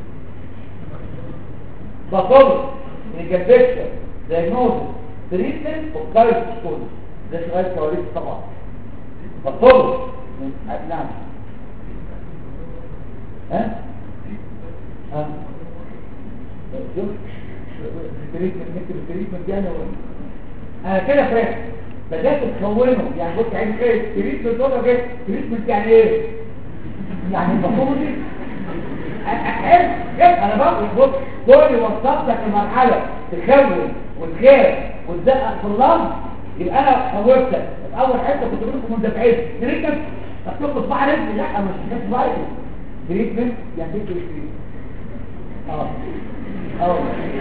بطل ريجابيشن دايجنوزس تريتمنت اوف كاريس سكوت ده سؤال كواليس طبعا بطل نعم ها ها شوف التريتمنت نكتب التريتمنت يعني انا كده فاهم بدات تكونه يعني بص عايز ايه التريتمنت ده كده التريتمنت يعني ايه يعني المفروض احب انا بقول بص دول وصلتك لمرحله تخون وتخاف وتدقق في اللفظ يبقى انا خوفتك اول حته كنت بقول لكم مندفعين تريتمنت هتاخد صباع رجلي لا مش هتاخد صباع رجلي تريتمنت يعني ايه تريتمنت اه اه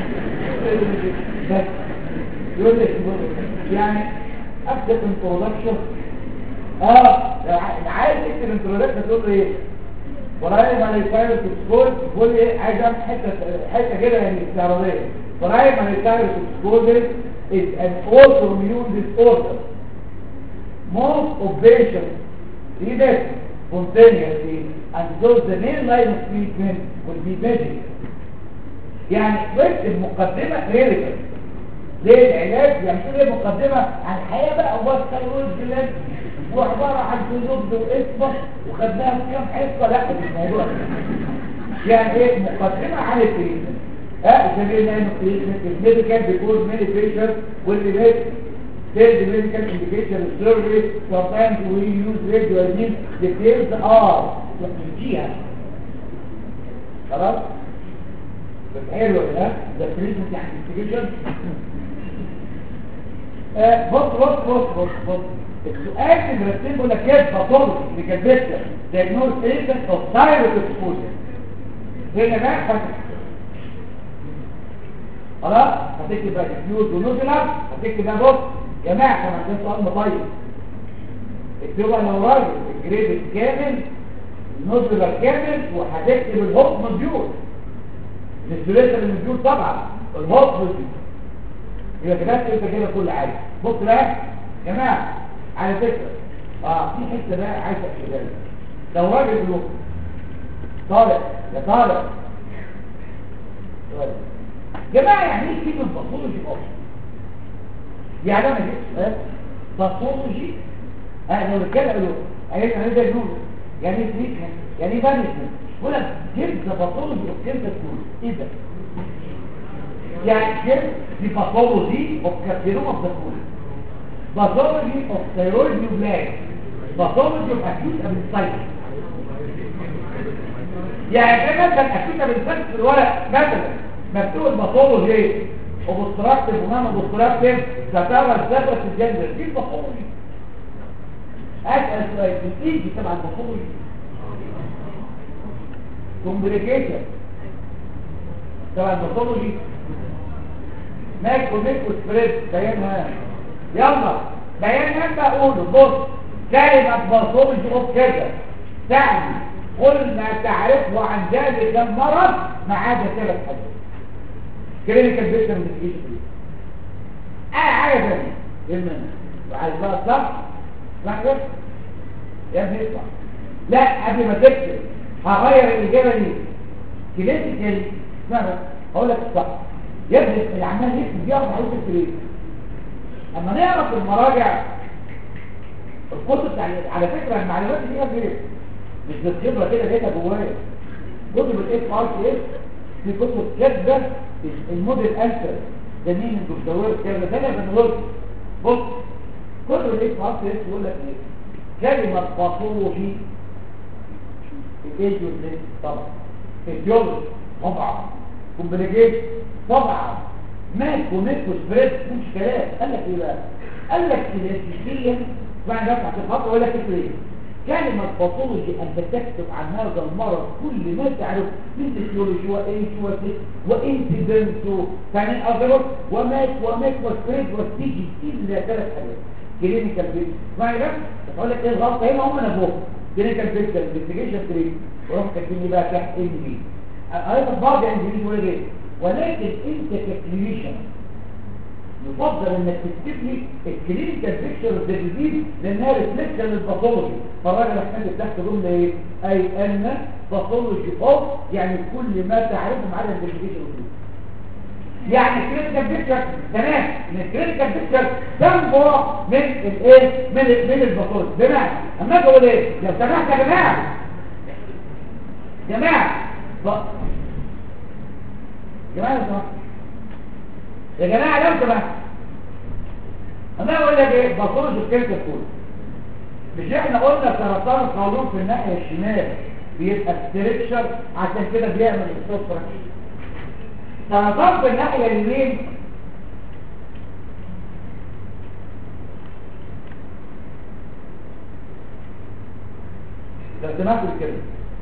بس يقول لك يعني اكتب انترودكشن اه لو عايز تكتب انترودكشن تقول له ايه ورايب على الكايرو سكول تقول ايه عايز اعمل حته حته كده يعني استعراضيه ورايب على الكايرو سكول is an autoimmune disorder most of patients see that spontaneously and so the main line of treatment will be medical يعني بس المقدمة كلينيكال ليه العلاج يعني ايه مقدمة عن الحياة بقى هو الثيرويد جلاند وعبارة عن جلود واسمه وخدناها في كام حصة لا مش الموضوع يعني ايه مقدمة عن التريتمنت ها سمينا انه التريتمنت الميديكال بيكون ميني بيشنت واللي ميت Tell the medical indication of surgery, sometimes we use regular means, details are تحكيها خلاص؟ بس حلو ده ده تريتمنت يعني انفستيجيشن بص بص بص بص بص السؤال اللي مرتبه لك يد باثولوجي اللي كاتبتها دايجنوز تريتمنت اوف ثايرويد اكسبوجر هنا بقى فتح خلاص هتكتب بقى ديفيوز ونوزلر هتكتب بقى بص يا جماعه كان عندنا سؤال مطيب اكتبوا لو راجل الجريد الكامل النوزلر كامل وهتكتب الهوب موديول الاستريتر المديول طبعا الهوب موديول يبقى كده انت كده كل حاجه بص بقى يا جماعه على فكره اه في حته بقى عايز اكتبها لك لو راجل له طالع يا طالع طالع. جماعه يعني ايه كلمه باثولوجي اصلا يعني انا جبت سؤال باثولوجي انا لو بتكلم له عايز انا ده جنون يعني ايه تريتمنت يعني ايه مانجمنت بقول لك جبت باثولوجي اوف كلمه تقول ايه ده يعني كده دي باثولوجي اوف كارسينوما اوف ذا كولون باثولوجي اوف ثيرويد نيوبلاك باثولوجي اوف اكيوت ابنسايتس يعني ده مثلا اكيوت ابنسايتس في الورق مثلا مكتوب الباثولوجي ايه اوبستراكتيف ونانو اوبستراكتيف فترى الزفره في الجنب دي الباثولوجي اسال سؤال بتيجي تبع الباثولوجي كومبليكيشن تبع الباثولوجي ماك وميك وسبريد بيانها يلا بيان انت اقوله بص كلمة باثولوجي اوف كذا تعني كل ما تعرفه عن ذلك المرض ما عدا ثلاث حاجات كلينيكال بيكتشر انفستيجيشن اه حاجه ثانيه المنى وعايز بقى صح صح كده يا ابني اسمع لا قبل ما تكتب هغير الاجابه دي كلينيكال اسمع بس هقول لك الصح يا ابني اللي عمال يكتب دي اعرف عايز تكتب ايه اما نعرف المراجع الكتب بتاع على فكره المعلومات دي فيها ايه مش بالخبره كده لقيتها جوايا كتب الاف ار سي اس في كتب كاتبه الموديل انسر ده مين الدكتور كده ده انا بنقول بص كتب الاف ار سي اس يقول لك ايه كلمه باثولوجي الايجيولوجي طبعا ايديولوجي طبعا كومبليكيشن طبعا ماك وميك وسبريد مش كلام قال لك ايه بقى قال لك كلاسيكيا بعد ما تحت الخط ولا كتب ايه كلمة باثولوجي أن تكتب عن هذا المرض كل ما تعرف من تكنولوجي وإيش وإيش وإنسيدنت فمن أضرب ومات ومات وسبريد وستيجي إلا ثلاث حاجات كلينيكال بيت اسمعي بس بقول لك ايه الغلطة هنا هم انا فوق كلينيكال بيت انفستيجيشن تريد وروح كاتبين لي بقى تحت ام بي ايضا بعض انجليزي ولا ايه ولكن انت ككلينيشن يفضل انك تكتب لي الكلينيكال بيكتشر اوف ذا ديزيز لانها ريفلكشن للباثولوجي فالراجل احمد تحت جمله ايه اي ان باثولوجي اوف يعني كل ما تعرفه على الانفستيجيشن يعني الكلينيكال بيكتشر تمام ان الكلينيكال بيكتشر تنبع من الايه من ال من الباثولوجي بمعنى اما اجي اقول ايه لو سمحت يا جماعه جماعه ب- جماعه لو سمحت يا جماعه لو سمحت انا اقول لك ايه باثولوجي الكلينيكال كله مش احنا قلنا سرطان القولون في الناحيه الشمال بيبقى ستريكشر عشان كده بيعمل الصفر سرطان في الناحيه اليمين لو سمحتوا الكلمه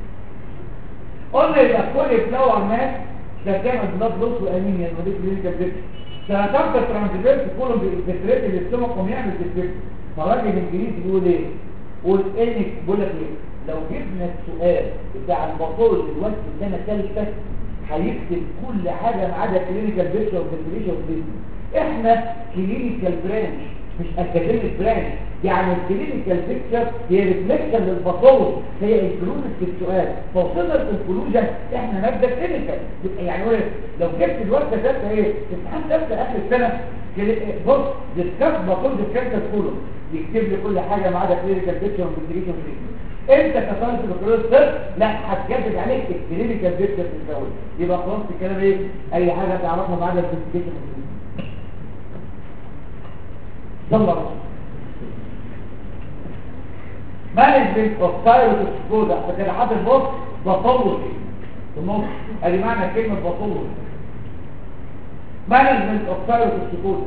قلنا يبقى كل فلاور مات ده كان بلاد لوس وانيميا ودي كلينيكال بيكتشر سرطان في الترانسفيرس كله بيتريت الاستومك ويعمل ديسبيكت فالراجل الانجليزي بيقول ايه قول انك بقول لك ايه لو جبنا السؤال بتاع الباثولوجي الوقت السنه الثالثه هيكتب كل حاجه ما عدا كلينيكال بيكتشر وفيريفيكيشن وبيزنس احنا كلينيكال برانش مش اكاديميك برانش يعني الكلينيكال بيكتشر هي ريفلكشن للباثولوجي هي انكلودد في السؤال فوصلنا للكونكلوجن احنا نبدا كلينيكال يبقى يعني هو لو جبت الوقت ده ايه امتحان ثالثه اخر السنه كلي- بص ديسكاس باثولوجي كانسر كله يكتب لي كل حاجه ما عدا كلينيكال بيكتشر وفيريفيكيشن وبيزنس انت كطالب في الكورس ده لا هتجدد عليك الكلينيكال بيكتشر في الاول يبقى خلاص الكلام ايه اي حاجه تعرفها ما عدا الفيريفيكيشن يلا بقى مانجمنت اوف ثايرويد عشان كده حاطط بص باثولوجي في النص ادي معنى كلمه باثولوجي مانجمنت اوف ثايرويد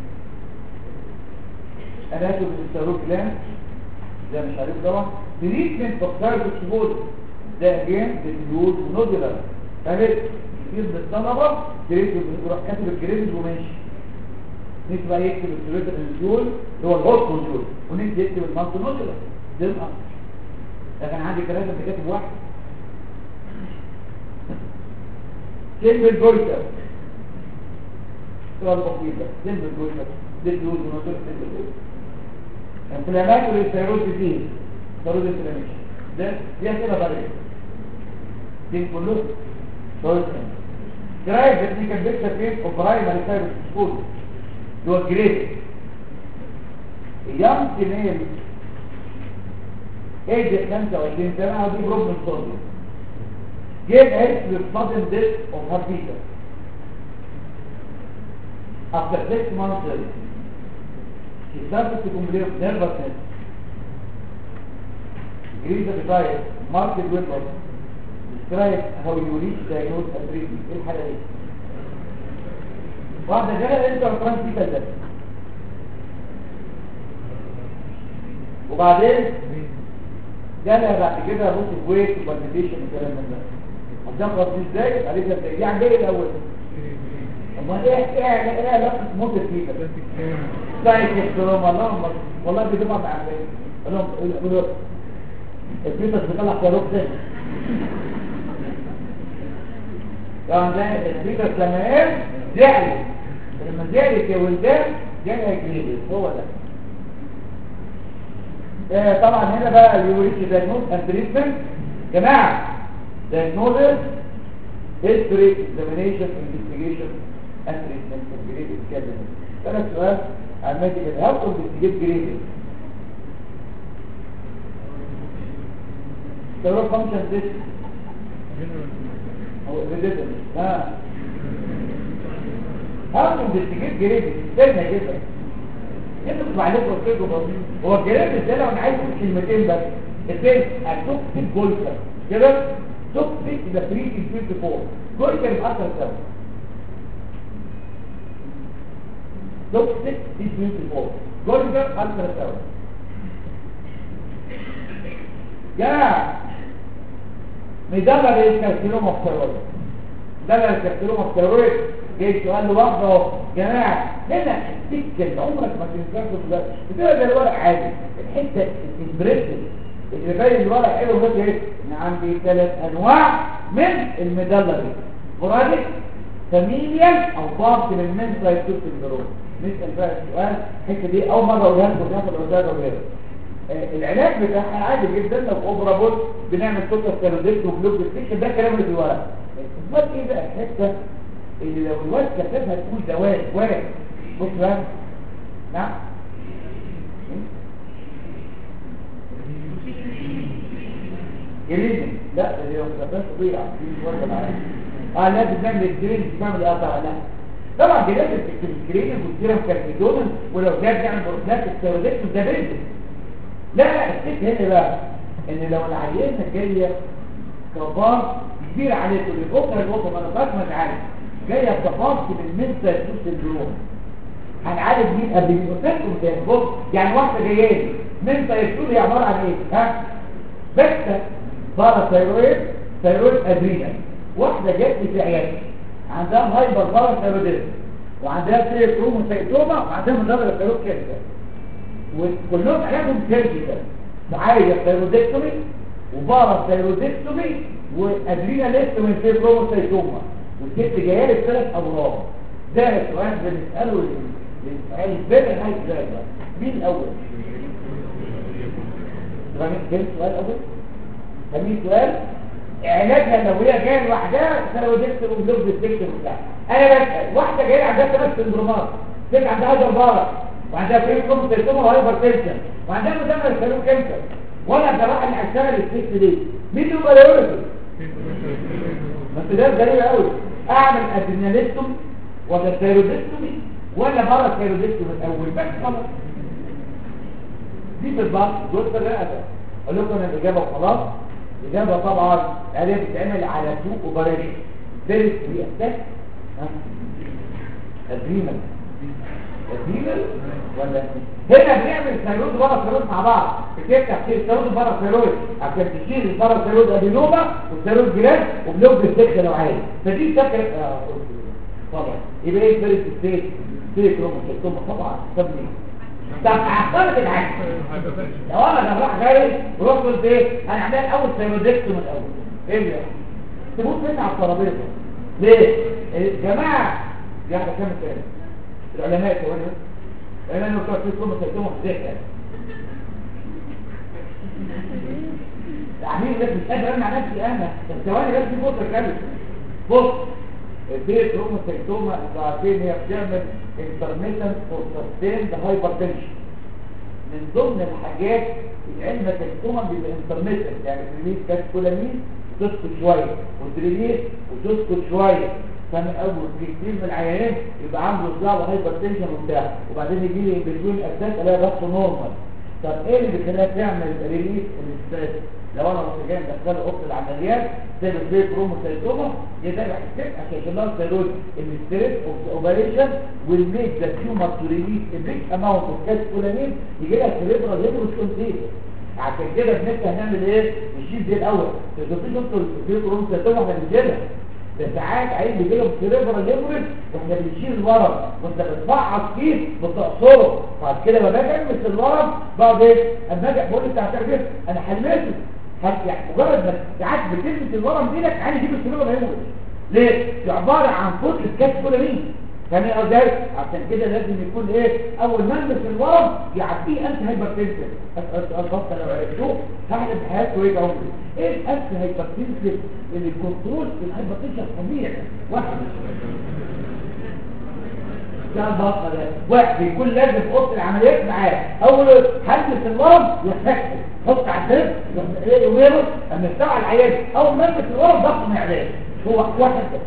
اناتومي الثيرويد جلاند ده مش عارف طبعا تريتمنت اوف ثايرويد ده اجين بتيول ونودولار فهمت كتير من الطلبه تريتمنت يروح كاتب الجريدز وماشي نيجي بقى يكتب السوليتر الجول اللي هو الهوت كنترول ونيجي يكتب المالتي نودولار ده الامر لكن عندي كلام انت كاتب واحد كلمة جويتر سؤال بسيط ده كلمة جويتر دي الجول ونودولار كلمة جويتر انفلامات والثيرويد ديزيز ثيرويد انفلاميشن ده دي كده طريقه دي كله ثيرويد جرايد تكنيكال بيكتشر فين اوبرايمري ثيرويد سكول اللي هو الجريد يام تيميل ايج 25 سنه ودي بروب من صدر جيب ايش للصدم ديس اوف هابيتا after six months she started to complain of nervousness increase appetite marked weight loss describe how you reach diagnosis and treatment ايه الحاله دي واحده جالها انترفرانسيكال ده وبعدين جالها بعد كده روت ويت وبالميتيشن والكلام من ده هتظبط دي ازاي قالت لها ازاي يعني ايه الاول امال ايه ايه ايه علاقه موت الفيتا سايك الكلام اللهم والله دي بقى مع ايه قال لهم قالوا الفيتا بتطلع كاروك ده طبعا ده الفيتا لما ايه زعلت لما زعلت يا ولدان جالها جليد هو ده آه، طبعا هنا بقى اليوريتي دايجنوز اند تريتمنت جماعه diagnosis history examination investigation and treatment of graded كده ثلاث سؤال عن medical how to investigate graded several function test او evidence ها how to investigate graded استنى كده انت بتبقى عليك وصيته بسيط هو الجريد ده لو انا عايز أقول كلمتين بس الثاني التوكسيك جولفر كده توكسيك ده فري في فور جولفر الاثر سوا توكسيك دي في فور جولفر اثر سوا يا مدلل الكارسينوما الثيرويد مدلل الكارسينوما الثيرويد جاي سؤال لوحده اهو جماعه هنا السكه عمرك ما تنساش ده بتبقى زي الورق عادي الحته الامبريسيف اللي باين الورق حلو ده ايه ان عندي ثلاث انواع من المدلل فرادك فاميليال او بارت من المنسايتوس سندروم نسال بقى السؤال الحته دي اول مره اقولها لكم ناخد قدامها وغيرها آه، العلاج بتاعها عادي جدا لو اوبرابول بنعمل توتال ستيرويدز وبلوك ستيشن ده الكلام اللي في الورق امال ايه بقى الحته اللي لو الواد كتبها تقول ده وارد وارد بص بقى نعم جريزن لا ده لو كتبها تضيع دي مش وارده معايا اه لازم نعمل الجرين تعمل ايه طبعا لا طبعا جلاد السكرين والسيرم كاربيدون ولو زاد نعمل بروتلاك الستيرويدز ده بيزن لا لا الفكره هنا بقى ان لو العيانه جايه كبار كبير عليكم الفكره الوطن انا فاهمه عارف جايه بتفاصيل من منسى السوس الجروح هنعالج مين قبل مين قلت لكم تاني بص يعني واحده جايه لي منسى السوس هي عباره عن ايه ها بكتة باراثايرويد ثايرويد ادرينال واحده جت لي في عيادتي عندها هايبر باراثايرويدزم وعندها سيري كروموسايتوما وعندها مدرب ثايرويد كانسر وكلهم علاجهم سيرجيكال معايا ثايرودكتومي وباراثايرودكتومي وادرينالكتومي في كروموسايتوما والست جايه لي بثلاث امراض ده السؤال بنساله للسؤال البدء هاي ازاي بقى مين الاول تمام كده السؤال الاول تمام سؤال علاجها لو هي جايه لوحدها ثايرودكتومي وبلوك ديستكتوم وبتاع انا بسال واحده جايه عندها ثلاث سندرومات ست عندها جرباره وعندها فريق كروموسايتوما وهايبر تنشن وعندها مدمر الكالون كانسر وانا جراح اللي هشتغل الست دي مين اللي بايوريتي ما انت ده غريب قوي اعمل ادريناليستوم ولا ثايرودكتومي ولا بره ثايرودكتوم الاول بس خلاص دي في البعض دول ثلاثه اقول لكم انا الاجابه خلاص الاجابه طبعا هي بتتعمل على سوق اوبريشن فيرست ريأسات ادرينال ادرينال ولا هنا بنعمل ثايرويد وبارا ثايرويد مع بعض بتفتح تشيل ثايرويد وبارا ثايرويد عشان تشيل البارا ثايرويد ادينوما والثايرويد جلاند وبلوك السكه لو عايز فدي فكره اه طبعا يبقى ايه فيرست ستيت ستيت كروموسوم طبعا طب ليه طب عقلت العكس لو انا جراح جاي ورحت قلت ايه انا عامل اول ثايرويدكتوم الاول ايه اللي تبص هنا على الترابيزه ليه الجماعه يعني كام تاني العلماء كمان لان لو كانت فيكم سيتم ذكر العميل ده مش قادر امنع نفسي انا الثواني بس في فرصه كامله بص البيت روموسيتوما انتوا عارفين هي بتعمل انترميتنت فور سستيند هايبرتنشن من ضمن الحاجات العلم السيتوما بيبقى انترميتنت يعني تريليز كاتكولامين وتسكت شويه وتريليز وتسكت شويه كان اول كتير من العيانين يبقى عنده صداع وهايبر تنشن وبتاع وبعدين يجي لي بتوين اساس الاقي ضغطه نورمال طب ايه اللي بيخليها تعمل ريليف الاستريس لو انا رحت جاي مدخله اوضه العمليات زي ما في كروموسايتوما يتابع الست عشان يشيل لها الثيرويد الاستريس اوبريشن والميك ذا تيومر تو ريليف بيج اماونت اوف كاتكولامين يجي لها سيريبرال هيبروس كونتيجن عشان كده بنبدا هنعمل ايه نشيل دي الاول تشوفين انتوا في كروموسايتوما احنا بنشيلها ده ساعات عين بيجي لهم سيريبرال هيبروس واحنا بنشيل الورم وانت بتفعص فيه بتقصره بعد كده لما باجي المس الورم بقعد ايه اما اجي بقول لك هتعمل ايه انا حليته هت- يعني مجرد ما ساعات بتلمس الورم دي لك عايز يجيب السيريبرال هيبروس ليه؟ دي عباره عن كتله كاتكولامين فاهم قصدي عشان كده لازم يكون ايه اول ما المس الورم يعديه انت هايبرتنسيف الضغط لو عرفتوه هعمل بحياته ايه عمري ايه الانت هايبرتنسيف اللي الكنترول الهايبرتنشن طبيعي واحد ده الضغط ده واحد يكون لازم في اوضه العمليات معاه اول حدث الورم يحتاج حط على الدرب ايه ويرد اما يستوعب العيان اول ما يلبس الورم ضغط ما يعلاش هو واحد بس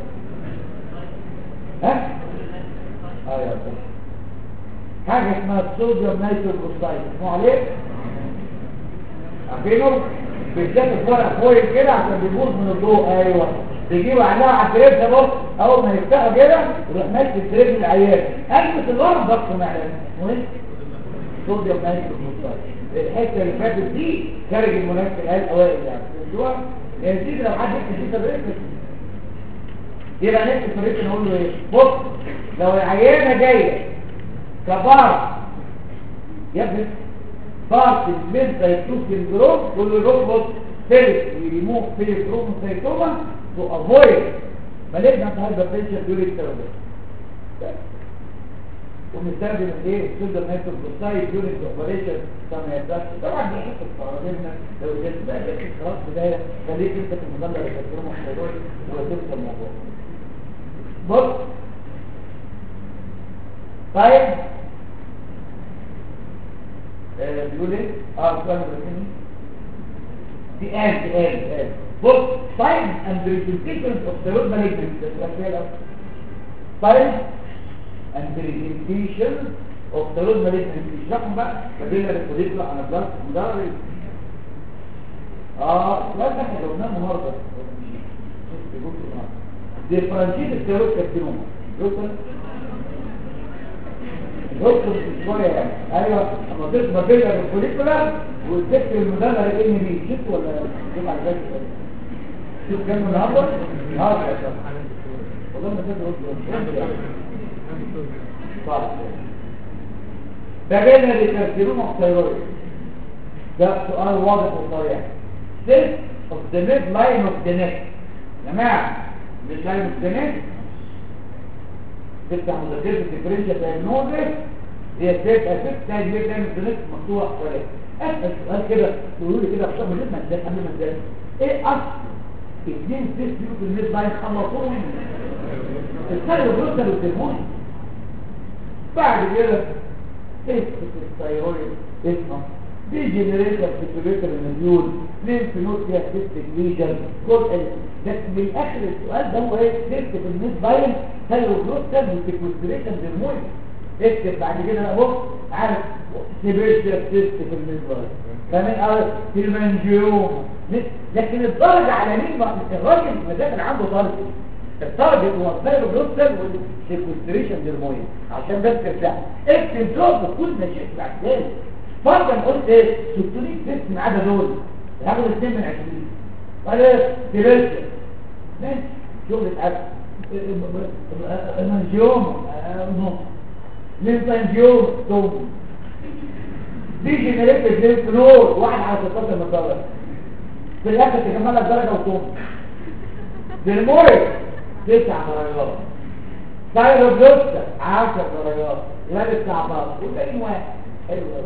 ها اه يا رب حاجة اسمها الصوديوم نايتروكسيد اسمه عليه عارفينه بالذات الفرق فويل كده عشان بيبوظ من الضوء ايوه بيجيبوا عليها على التريب ده بص اول ما يفتحوا كده يروح ماسك التريب العيان قلبة الورم ضغط معلش اسمه ايه؟ صوديوم نايتروكسيد الحته اللي فاتت دي خارج المنافس الاوائل يعني الدواء يعني دي لو حد يكتب فيه تبريد يبقى نكتب فريق نقول له ايه بص لو العيانه جايه كبار يبقى بارت من سيتوس سندروم تقول له روح بص فيلك يريموف فيلك روم سيتوما تو افويد مالجنت هايبرتنشن ديوري التوبه ومستخدم الايه السودر نايتروس بوستايد يونت اوبريشن كما يدرس طبعا دي حته قرارنا لو جت بقى جت خلاص بدايه خليك انت في المظله اللي هتكلموا محتاجون وتنسى الموضوع بص طيب آه بيقول ايه اه سؤال مرسيني دي آن دي آن دي آن بص sign and presentation of the root malignancy ده سؤال سهل أوي. sign and presentation of the root malignancy اشرحهم بقى فدينا للكوليكولا انا بلاس مدرب اه السؤال ده احنا جاوبناه النهارده شوف بيقول إيه النهارده ديفرنشيت السيروت كارسينوما يوصل يوصل شويه يعني ايوه اما تسمع كده بالفوليكولا والسكت المدلل ان بي شفت ولا شوف على ذلك شوف كام النهارده النهارده يا شباب والله ما تقدر طيب ده جينا لكارسينوما الثيرويد ده سؤال واضح وصريح سيلف اوف ذا ميد لاين اوف ذا نيك يا جماعه مش لاين اوف ذا نيك تفتح مذكره الديفرنشال دايجنوزيس هي سيلف اسيست تاج ليه دايما النيك مفتوح ولا اسال سؤال كده تقولوا لي كده عشان ما ازاي قبل ما ازاي ايه اصل اثنين سيلف في الميد لاين خلصوهم الثاني بروتال والديمون بعد كده اسم الثيرويد اسمه دي جنريتر سيتوريتر المليون لينف نود فيها سيستك ليجن كل ده من الاخر السؤال ده هو ايه سيست في الميد باين ثيروبروستال والسيكوستريشن هرمون اكتب بعد كده اهو عارف سيبيرشيا سيست في الميد باين كمان اه تيرمانجيوم لكن الدرجه على مين بقى؟ الراجل ما داخل عنده درجه التارجت هو الثيروبروستال والسيكوستريشن هرمون عشان بس ترتاح اكتب جوب كل ما شئت بعد ذلك فرضا قلت ايه 600 ست ما عدا دول هاخد 2 من 20 قال ايه تبرشة ماشي شغل الاكل المنجيوم نص لينفانجيوم توم دي جنريتد لينف نود واحد على 16 مصادر في الاخر تكمل لك درجه وتوم بالمورد تسع درجات ثايروبلوستا 10 درجات يبقى 19 وتاني واحد حلو قوي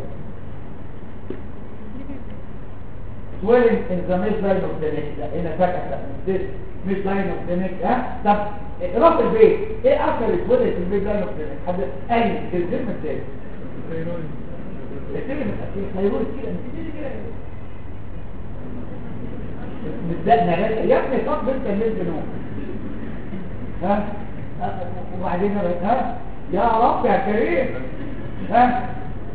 swelling in the midline of the neck لا هنا فتح لا مش this midline of the neck ها طب راس البيت ايه اكتر swelling في الميدلاين اوف ذا نيك حد اي الكلمه ازاي الكلمه الثيرويد كده كده مصدقنا بس يا ابني طب انت اللي نوم ها وبعدين ها يا رب يا كريم ها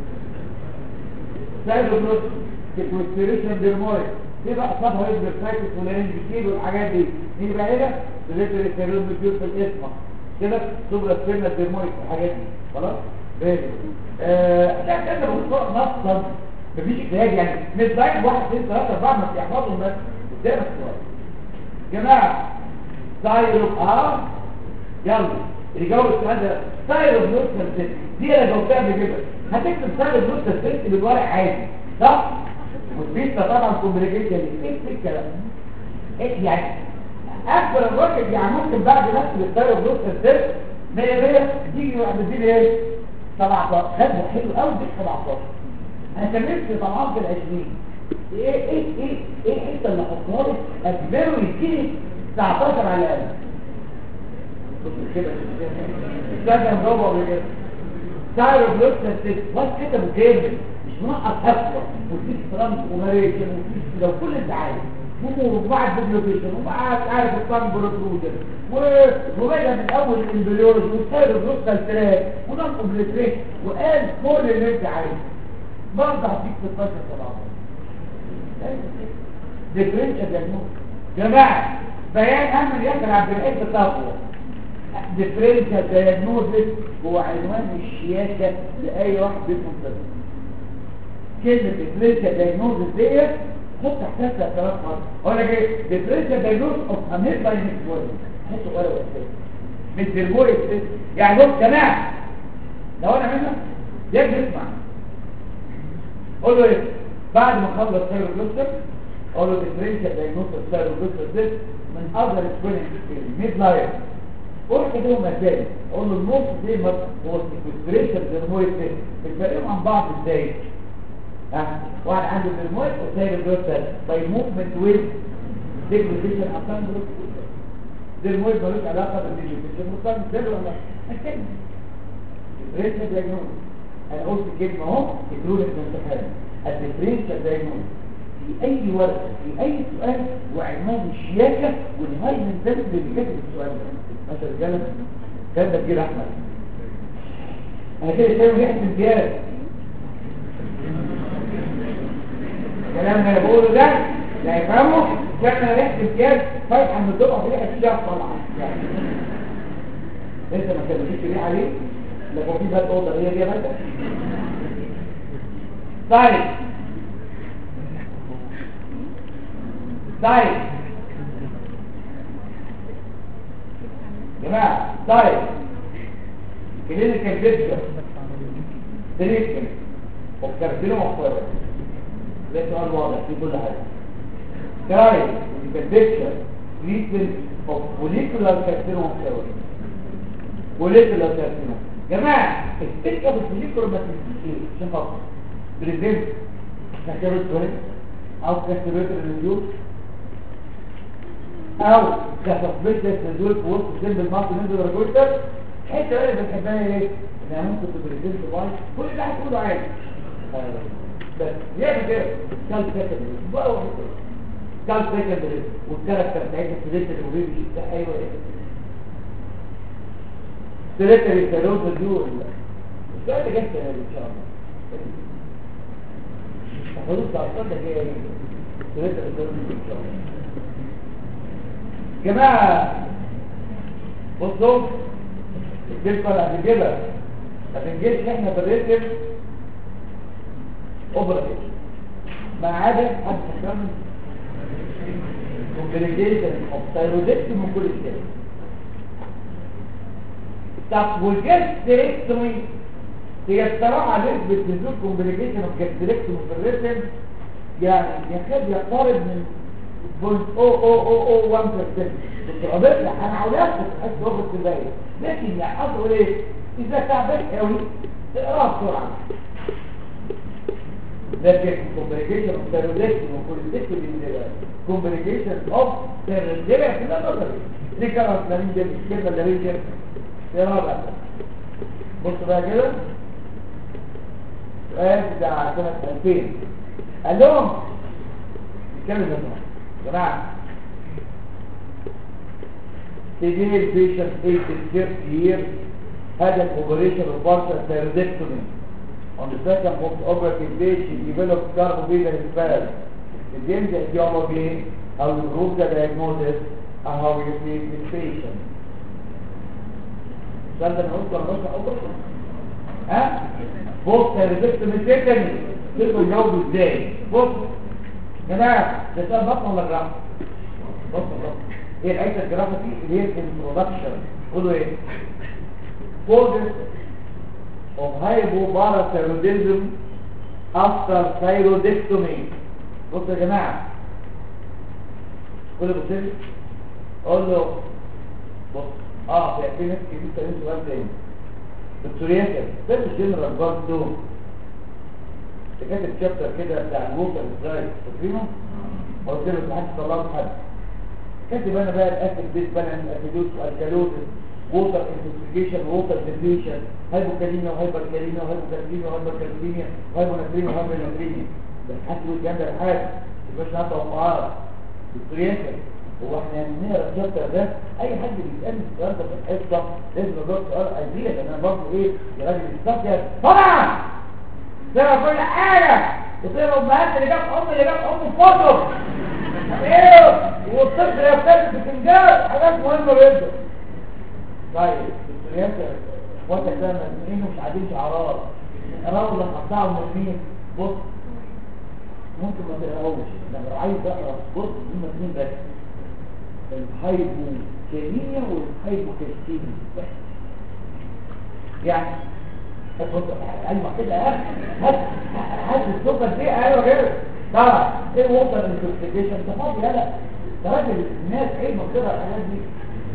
سايد بلوس سيكوستريشن ديرمويد دي بقى صابها ايه بالسايكس والانج كتير والحاجات دي دي بقى ايه ده سيليتري سيرون بيوت في الاسم كده سوبر سيرنا ديرمويد الحاجات دي خلاص بيه آه ده كده بصوره نصا مفيش اجتهاد يعني مش زي واحد اثنين ثلاثه اربعه ما بيحفظهم بس قدامك شويه جماعه سايرو اه يلا اللي جاوب السؤال ده سايرو بلوستر ست دي انا جاوبتها قبل كده هتكتب سايرو بلوستر ست بالورق عادي صح والبيتا طبعا كومبليكيشن ايه الكلام ايه يعني اكبر الراجل يعني ممكن بعد نفس السايرو بلوستر ست 100 100 تيجي واحد تديني ايه 17 خدها حلو قوي دي 17 انا كملت طبعا في العشرين ايه ايه ايه ايه الحته اللي حطها لك اجبره يديني 19 على الاقل بص كده استنى جوه قبل كده سعر فلوس ست بس كده مكمل مش منقص اكتر وفي ترامب وماريشن وفي لو كل انت عايز وبعد بوبليكيشن وبعد عارف الطن بروتروجن وبدا من اول الامبريولوجي وسعر فلوس ثلاث ونقص اوبليتريشن وقال كل اللي انت عايزه برضه هديك 16 17 ديفرنشال دياجنوز جماعه بيان اهم ياسر عبد الحليم التقوى ديفرنشال دياجنوز هو عنوان الشياكه لاي واحد بيفهم طب كلمه ديفرنشال دياجنوز ديت حط تحتها ثلاث مرات اقول لك ايه ديفرنشال دياجنوز اوف اميت باي نيكسبويد حطوا ولا ولا مش ديرمويد يعني بص جماعه لو انا منك يجب اسمع قول له ايه بعد ما خلص سيرو بلوستر اقول له ديفرنشال دايجنوستر سيرو بلوستر ده من اذر سكريننج ميد لايف قول كده مثال اقول له النص دي هو الديفرنشال ديرمويد ده بتفرقهم عن بعض ازاي ها واحد عنده ديرمويد وسيرو بلوستر باي موفمنت ويز ديفرنشال عشان بلوستر ديرمويد ملوش علاقه بالديفرنشال مستقبل ده ولا اتكلم ديفرنشال دايجنوستر انا قلت كلمة اهو تكرون الامتحان الديفرنشال دايجنوز في اي ورقة في اي سؤال وعنوان الشياكة ونهاية من ذلك اللي بيكتب السؤال ده مثلا رجالة كان ده كده احمد انا كده شايف ريحة امتياز الكلام اللي انا بقوله ده لا يفهمه كان انا ريحة امتياز فايحة من الدقة في ريحة الشياك طبعا يعني انت ما كلمتش ريحة ليه لو في بقى اوضه هي دي بس طيب طيب جماعه طيب كلينيكال بيكتشر تريتمنت وكارتينو مختار ده سؤال واضح في كل حاجه طيب بيكتشر تريتمنت اوف موليكولار كارتينو مختار موليكولار كارتينو جماعة السكة بالفليكور ما تنسيش ايه عشان خاطر بريزنت كاكيروت سويت او كاكيروت الريديوس او كاسوفيتس ندول في وسط سن بالمارك ننزل ريجولتر الحته اللي بنحبها ايه انها ممكن تبريزنت باي كل ده هتقوله عادي بس يعمل كده كال سكندري بقى واحد كال سكندري والكاركتر بتاعتها في ليتر وبيبي ده ايوه ايه ثلاثة ريكالوز دول السؤال ده جاي ان شاء الله حدود 19 ده جاي ثلاثة ريكالوز ان شاء الله جماعة بصوا الجلسة اللي قبل كده ما تنجيش احنا في الريتم اوبراتيف ما عدا حد فكرنا كومبليكيشن اوف ثايرويدكت من كل الشيء طب والجاستريكتومي هي الصراحة نسبة نزول كومبليكيشن اوف جاستريكتومي في الريتم يعني يكاد يقترب من 0.00001% بالتعبير انا عاوزاك تحس ضغط الباقي لكن يعني اقول ايه اذا تعبت قوي اقرا بسرعه لكن كومبليكيشن اوف ثيرودكتوم وكوليستيك كومبليكيشن اوف ثيرودكتوم كده نظري دي كانت لمين جيب الكلمه اللي هي جيب يا رابع بص بقى كده سؤال بتاع سنة 2000 قال لهم نتكلم يا جماعة Today patient 80 years had an operation of partial thyroidectomy. On the second post-operative day, she developed carbohydrate spasm. Again, the etiology, how you prove the diagnosis, and how you treat this patient. السؤال ده انا قلته ولا قلته اول ها بص تhyroidectomy تاني تقدروا تجاوبوا ازاي بص يا جماعه ده سؤال بطن ولا جراحه بص بص هي الحته الجراحه دي اللي هي الانترودكشن قولوا ايه causes of hypoparathyroidism after thyroidectomy بص يا جماعة كل بصير قول له بص اه في في ناس كتير سألين سؤال تاني دكتور ياسر ده مش جنرال برضه انت كاتب شابتر كده بتاع الووتر ازاي فاكرينه؟ قلت له ما حدش طلعه حد كاتب انا بقى الاسيد بيس بالانس اسيدوس والكالوزس ووتر انفستيجيشن ووتر ديفيشن هايبوكاليميا وهايبركاليميا وهايبوكاليميا وهايبركاليميا وهايبوناتريميا وهايبوناتريميا ده حد بيعمل حاجه مش نعرف توقعات دكتور ياسر هو احنا نقرا الشابتر ده اي حد بيسالني السؤال ده في الحصه لازم اجاوب سؤال ايديا لان انا برضه ايه يا راجل استفيد طبعا تقرا كل حاجه وتقرا امهات اللي جاب ام اللي جاب ام فوتو ايه والطفل يبتدي في الفنجان حاجات مهمه جدا طيب دكتور ياسر اخواتك ده مجنونين ومش عادين شعارات اقراوا لما قطعوا المؤمنين بص ممكن ما تقراوش لما عايز اقرا بص دي مجنون بس الهايبوكاليميا والهايبوكالسيميا بس يعني هتحط ايوه كده يا اخي هات هات السكر دي ايوه كده طبعا ايه ووتر انتوكسيكيشن انت فاضي يالا ده راجل الناس عيب مكتبها الحاجات دي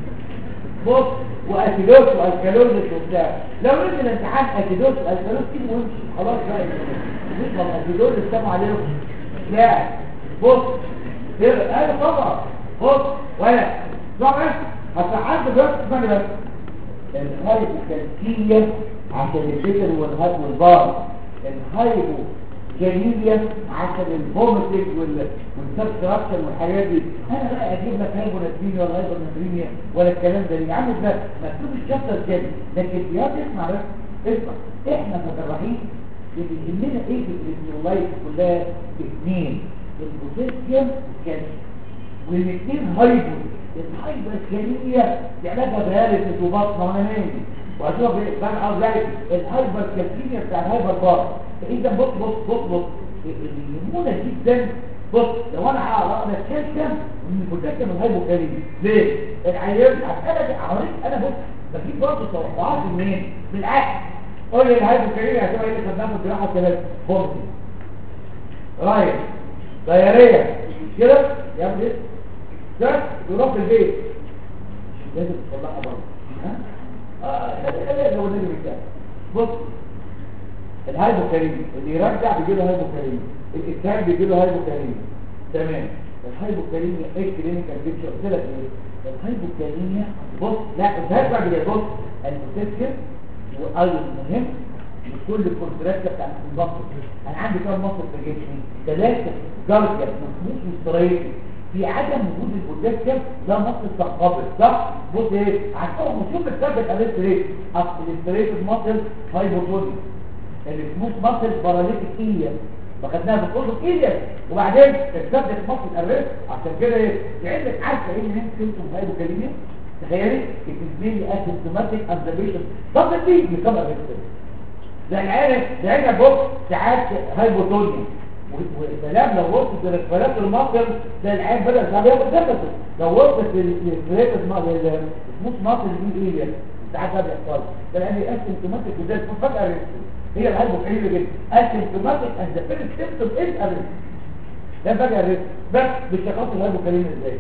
بص واسيدوس والكالوزس وبتاع لو نزل الامتحان اسيدوس والكالوز تيجي وامشي خلاص بقى مش والله اسيدوس استمع عليهم لا بص ايوه طبعا بص ولا طبعا هتعدي بس اسمعني بس الهايبوكالسيميا عشان الفكر والهايب والبار الهايبوكاليميا عشان الفوميتنج والسبستراكشن والحاجات دي انا بقى اجيب لك هايبوناتريميا ولا هايبوناتريميا ولا الكلام ده يا عم ده مكتوب الشابتر كده لكن يا اسمع بس اسمع احنا كجراحين اللي يهمنا ايه في اللايف كلها اثنين البوتاسيوم والكالسيوم والاثنين هايبر الهايبر الكاليميا علاجها بهالة وبطنه وانا نايم واشوف بقى عاوز ذلك الهايبر كالسيميا بتاع الهايبر بار فاذا بص بص بص بص اللي يهمنا جدا بص لو انا هقرا الكالسيوم من البوتاسيوم الهايبوكاليميا ليه؟ العيان هسألك اوريك انا بص بجيب برضه توقعات منين؟ من العقل قول لي الهايبوكاليميا هتبقى ايه اللي خدناها في الجراحه ثلاثه بومتي رايح دايريه كده يا ابني ده يروح في البيت لازم تطلعها بره ها اه خليها لو النبي بتاعك بص الهايبوكاليميا اللي يرجع بيجي له هايبوكاليميا الاتهام بيجي له هايبوكاليميا تمام الهايبوكاليميا ايه كلينيكال بيكتشر قلت لك ايه الهايبوكاليميا بص لا انت هتبقى كده بص البوتاسيوم وايضا مهم لكل الكونتراكت بتاع المصر انا عندي كام مصر في جسمي ثلاثه جارجر مش مستريح في عدم وجود البوتاسيوم ده مصر تنقبض صح بص ايه عشان شوف الثابت قالت ايه اصل الاستريت مصر هايبوتونيا السموث مصر باراليتيك ايليا فخدناها في كله ايليا وبعدين الثابت مصر الارست عشان كده ايه لعلمك عارفه ايه ان انت سيمتوم هايبوكاليميا تخيلي التسميل اسيمتوماتيك ابزرفيشن طب دي بيكبر الريست ده العيال ده عيال بص ساعات هايبوتونيا والكلام لو وصلت للرسالات المصر ده العين بدأ صعب ياخد نفسه لو وصلت للرسالات المصر اسمه مصر دي ايه يعني ساعات ده بيحصل ده العين اسيمتوماتيك وده تكون فجأة ريست هي العين قليلة جدا اسيمتوماتيك اند ذا فيرست سيمتوم از اريست ده فجأة ريست بس بالشخص الهايبوكاليميا ازاي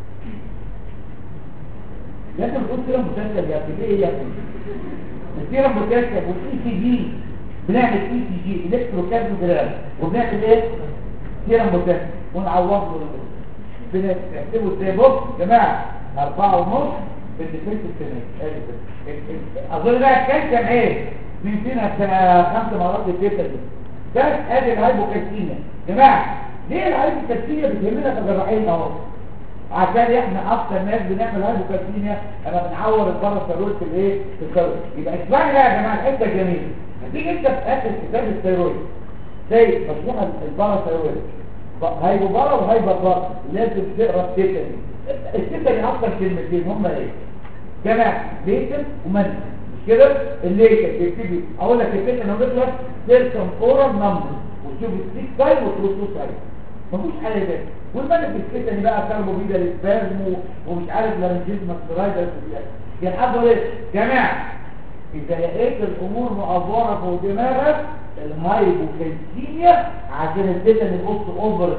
لازم تقول سيرم بوتاسيوم يا ابني ايه يا ابني السيرم بوتاسيوم والاي سي جي بنعمل اي سي جي الكتروكارديوجرام وبنعمل ايه سيرم بوتاسيوم ونعوضه بنكتبه ازاي بص يا جماعه أربعة ونص في الديفنس السنة اظن بقى الكالسيوم ايه من فينا خمس مرات الكيسة دي ده ادي الهايبوكالسيميا يا جماعه ليه الهايبوكالسيميا بتهمنا كجراحين اهو عشان احنا اكتر ناس بنعمل هايبوكالسيميا انا بنعور الباراثيرويد في الايه في الثيرويد يبقى اسمعني بقى يا جماعه الحته الجميله هتيجي انت في اخر كتاب الثيرويد زي مشروع الباراثيرويد هايبوبارا وهايبربارا لازم تقرا التيتا دي التيتا دي اكتر كلمتين هم ايه جماعه ليتر ومنزل مش كده الليتر بيبتدي اقول لك التيتا انا قلت لك سيركم اورال نمبر وتشوف السيك سايد والتروسو سايد مفيش حاجه كده والمنزل التيتا دي بقى كاربو بيدا للسبازم ومش عارف لارنجيزما سترايدر يعني حد ايه جماعه اذا لقيت الامور مقفوره فوق دماغك الهايبوكالسيميا عشان الداتا اللي بص اوفر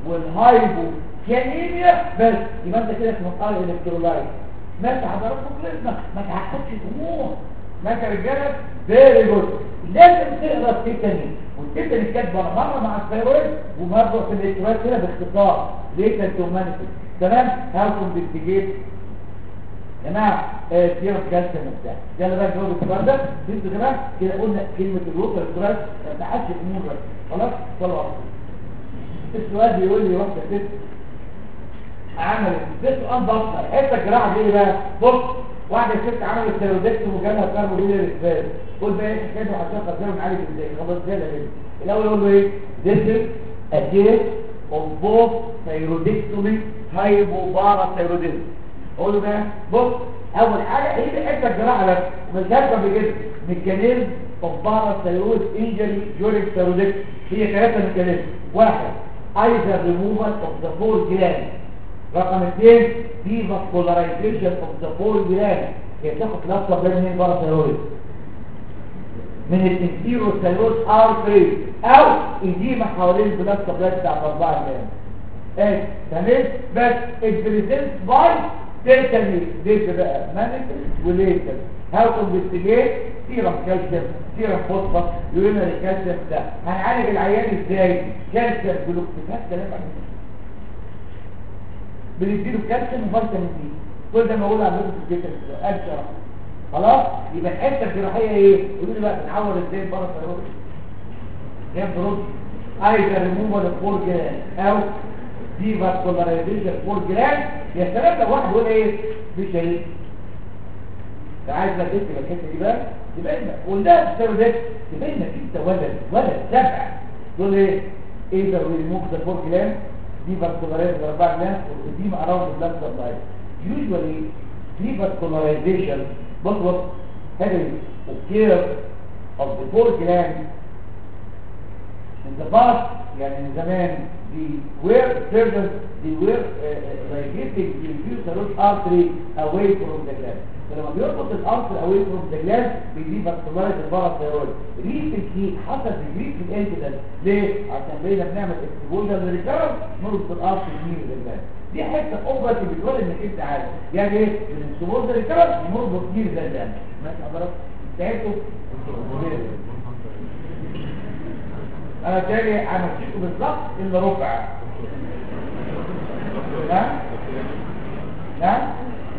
والهايبوكاليميا بس يبقى انت كده اسمه قال الكترولايت ماشي حضراتكم كلنا ما تعقدش الامور ماشي يا رجاله فيري جود لازم تقرا التيتاني والتيتاني كاتبه مره مع الثيرويد ومره في الالكترولايت كده باختصار ليه كانتومانيتي تمام هاو كونفستيجيت يا جماعه سيرم كالسيوم وبتاع ده اللي بقى جواب السؤال ده انتوا يا جماعه كده قلنا كلمه الوتر ستريس ما تعدش الامور بس خلاص صلوا على الرسول. السؤال بيقول لي واحده ست عملت ده سؤال بسيط حته الجراحه دي ايه بقى بص واحده ست عملت سيرودكتوم وجالها كاربوهيدرات الاسباب قول بقى ايه الحكايه عشان خاطر نعالج ازاي خلاص كده كده الاول يقول له ايه this is a case of both thyroidectomy hypoparathyroidism اقول له بقى بص اول حاجه هي دي حته الجراحه بس مش هفهم بكده ميكانيزم اوف باراثيرويد انجري جوريك ثيرودكت هي ثلاثه ميكانيزم واحد ايزر ريموفال اوف ذا فور جلاند رقم اثنين دي فاسكولارايزيشن اوف ذا فور جلاند هي بتاخد لفظه بين مين باراثيرويد من الانتيرو ثيرويد ارتري او اديمه حوالين البلاد سبلاي بتاع الاربعه جلاند ايه تمام بس البريزنت باي تيتاني ديت بقى مانيكل وليتر هاو كونفستيجيت سيرم كالسيوم سيرم فوسفور يورينري كالسيوم ده هنعالج العيان ازاي كالسيوم جلوكوزات كلام عن بنديله كالسيوم وفيتامين سي كل ده موجود على الويب في البيت ابشر خلاص يبقى الحته الجراحيه ايه قولوا لي بقى تتحول ازاي بره الثيرويد يا برود ايضا ريموفال الفور جلاند او دي فاسكولارايزيشن فور جلاند يا سلام لو واحد يقول ايه مش ايه ده عايز لك تكتب الحته دي بقى تبين لك وده السبب ده تبين لك انت ولد ولد سبع تقول ايه ايه ده ريموف ذا فور جلاند دي فاسكولارايزيشن اربع جلاند ودي اراوند بلاد سبلاي يوجوالي دي فاسكولارايزيشن بص بص هذه اوكير اوف ذا فور جلاند in the past يعني من زمان the were surgeons they were uh, radiating the infused root artery away from the gland فلما بيربط الارتر away from the gland بيجيب فاسكولايز الباراثيرويد ريسنتلي حصل ريجريت في الانتدنت ليه؟ عشان بقينا بنعمل اكسبوجر للريكارد نربط الارتر يمين للجلاند دي حته اوفر بتقول انك انت عارف يعني ايه؟ من اكسبوجر للريكارد نربط يمين للجلاند ماشي حضرتك؟ انتهيتوا؟ انا تاني همشيكوا بالظبط الا ربع ها ها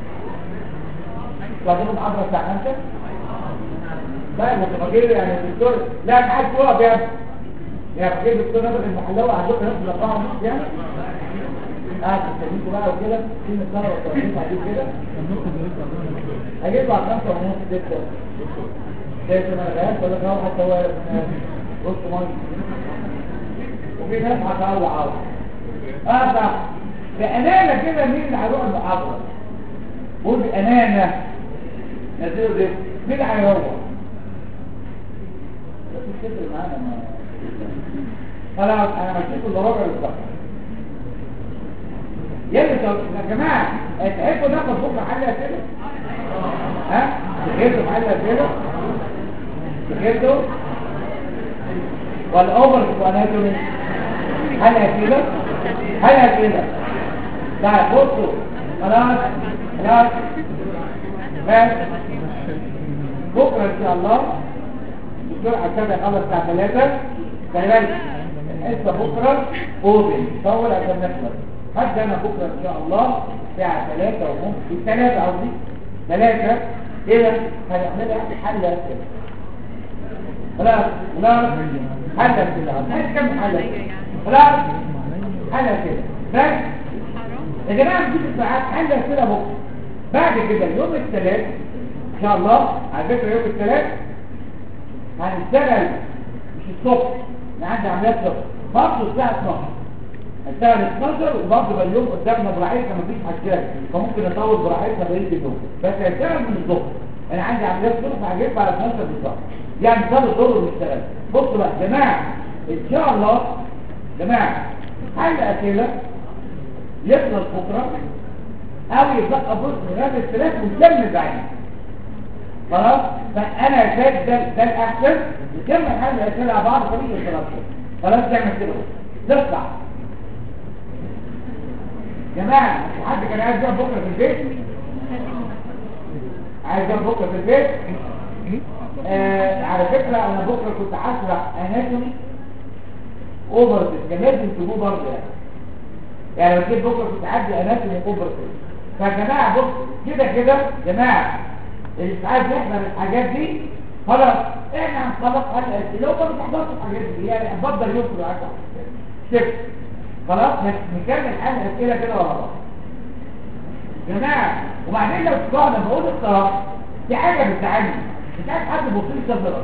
تاخدوا محاضره الساعه 5 لا ما تبقى يعني الدكتور لا معاك توقف يا ابني يا فاكر الدكتور نبغى المحلوه عندكم نفس الارقام ونص يعني اه تستنيكوا بقى وكده في مقدار وتوقيت عليه كده هيطلع 5 ونص 6 شايف انا غايب ولا هو حتى هو بص ميه وفي ناس هتطلع عوض اه صح بأمانة كده مين اللي هيروح المحاضرة قول بأمانة نزلوا ده مين اللي هيروح بس الكتر معانا ما خلاص انا مشيت الا ربع بالظبط يا طب يا جماعه تحبوا ناخد بكره حل اسئله ها تحبوا حل اسئله تحبوا والاوفر في اناتومي حلقه كده حلقه كده لا بصوا خلاص خلاص بس بكره ان شاء الله الدكتور عشان يخلص الساعه 3 خلي بالك الحصه بكره اوبن طول عشان نخلص حتى انا بكره ان شاء الله الساعه 3 وممكن 3 قصدي 3 كده هنعملها حل كده خلاص خلاص حل كده عايز كم حل خلاص حل كده بس يا جماعه نجيب الساعات عندي اسئله بكره بعد كده يوم الثلاث ان شاء الله على فكره يوم الثلاث هنشتغل مش الصبح انا عندي عمليات صبح برضه الساعه 12 هنشتغل 12 وبرضه بقى اليوم قدامنا براحتنا مفيش حاجات فممكن نطول براحتنا بقيه اليوم بس هنشتغل من الظهر انا عندي عمليات صبح هجيب على 12 بالظبط يعني صار الظهر ونشتغل بصوا بقى يا جماعه ان شاء الله جماعه حل اسئله يخلص بكره او يبقى بص لغايه الثلاث ونكمل بعدين خلاص فانا شايف ده ده الاحسن نكمل حل الاسئله على بعض طريقه الدراسه خلاص تعمل كده تطلع جماعه مش حد كان عايز يقعد بكره في البيت عايز يقعد بكره في البيت آه على فكره انا بكره كنت هشرح اناتومي اوفر كان لازم تجيبوه برضه يعني يعني لو جيت بكره كنت عدي اناتومي اوفر فيا جماعه بص كده كده يا جماعه اللي مش عايز يحضر الحاجات دي خلاص احنا هنخلص حل الاسئله لو ما بتحضرش الحاجات دي يعني هنفضل يوم في العشاء شفت خلاص نكمل حل الاسئله كده ورا بعض يا جماعه وبعدين لو تقعد انا بقول الصراحه في حاجه بتزعلني مش عايز حد يبص لي صدر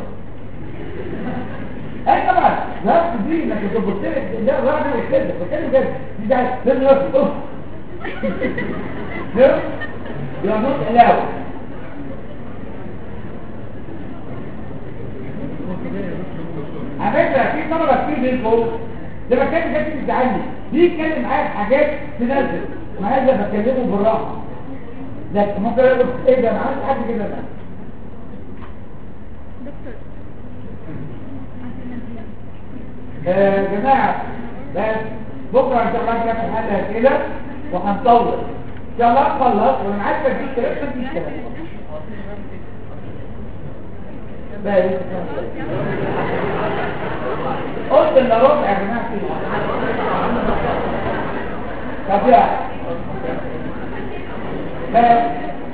اي طبعا لا دي انك تبص لي ده الراجل كده بتكلم كده دي ده ده الراجل اوف ده يا نص علاوه على فكره في طلبه كتير منكم ده بتكلم كده بتزعلني بيتكلم معايا في حاجات تنزل معايا ده بكلمه بالراحه ده ممكن اقول ايه ده انا عملت حاجه كده ده دكتور يا جماعه بس بكره ان شاء الله نكمل حل اسئله وهنطول ان شاء الله نخلص وانا عايز اديك كلام ما تديش كلام بس قلت ان ربع يا جماعه فيه طب يا بس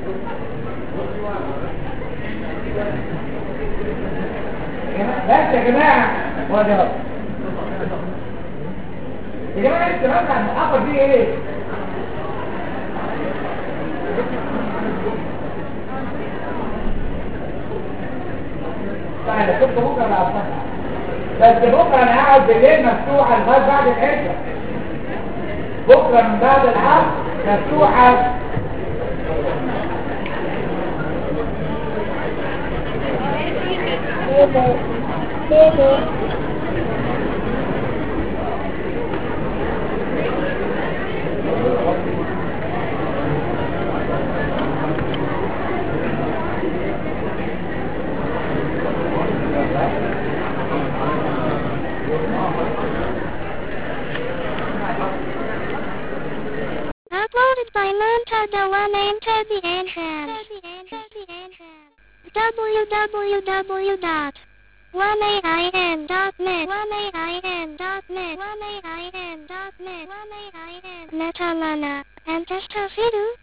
بس يا جماعه هو ده يا جماعه انت بس عن الاخر دي ايه طيب كنت بكره بقى بس بكره انا هقعد بالليل مفتوحه لغايه بعد العشاء بكره من بعد العصر مفتوحه Uploaded by Monta Dewan into the entrance. www.1ain.net 1ain.net 1ain.net Netalana. And Testafidu.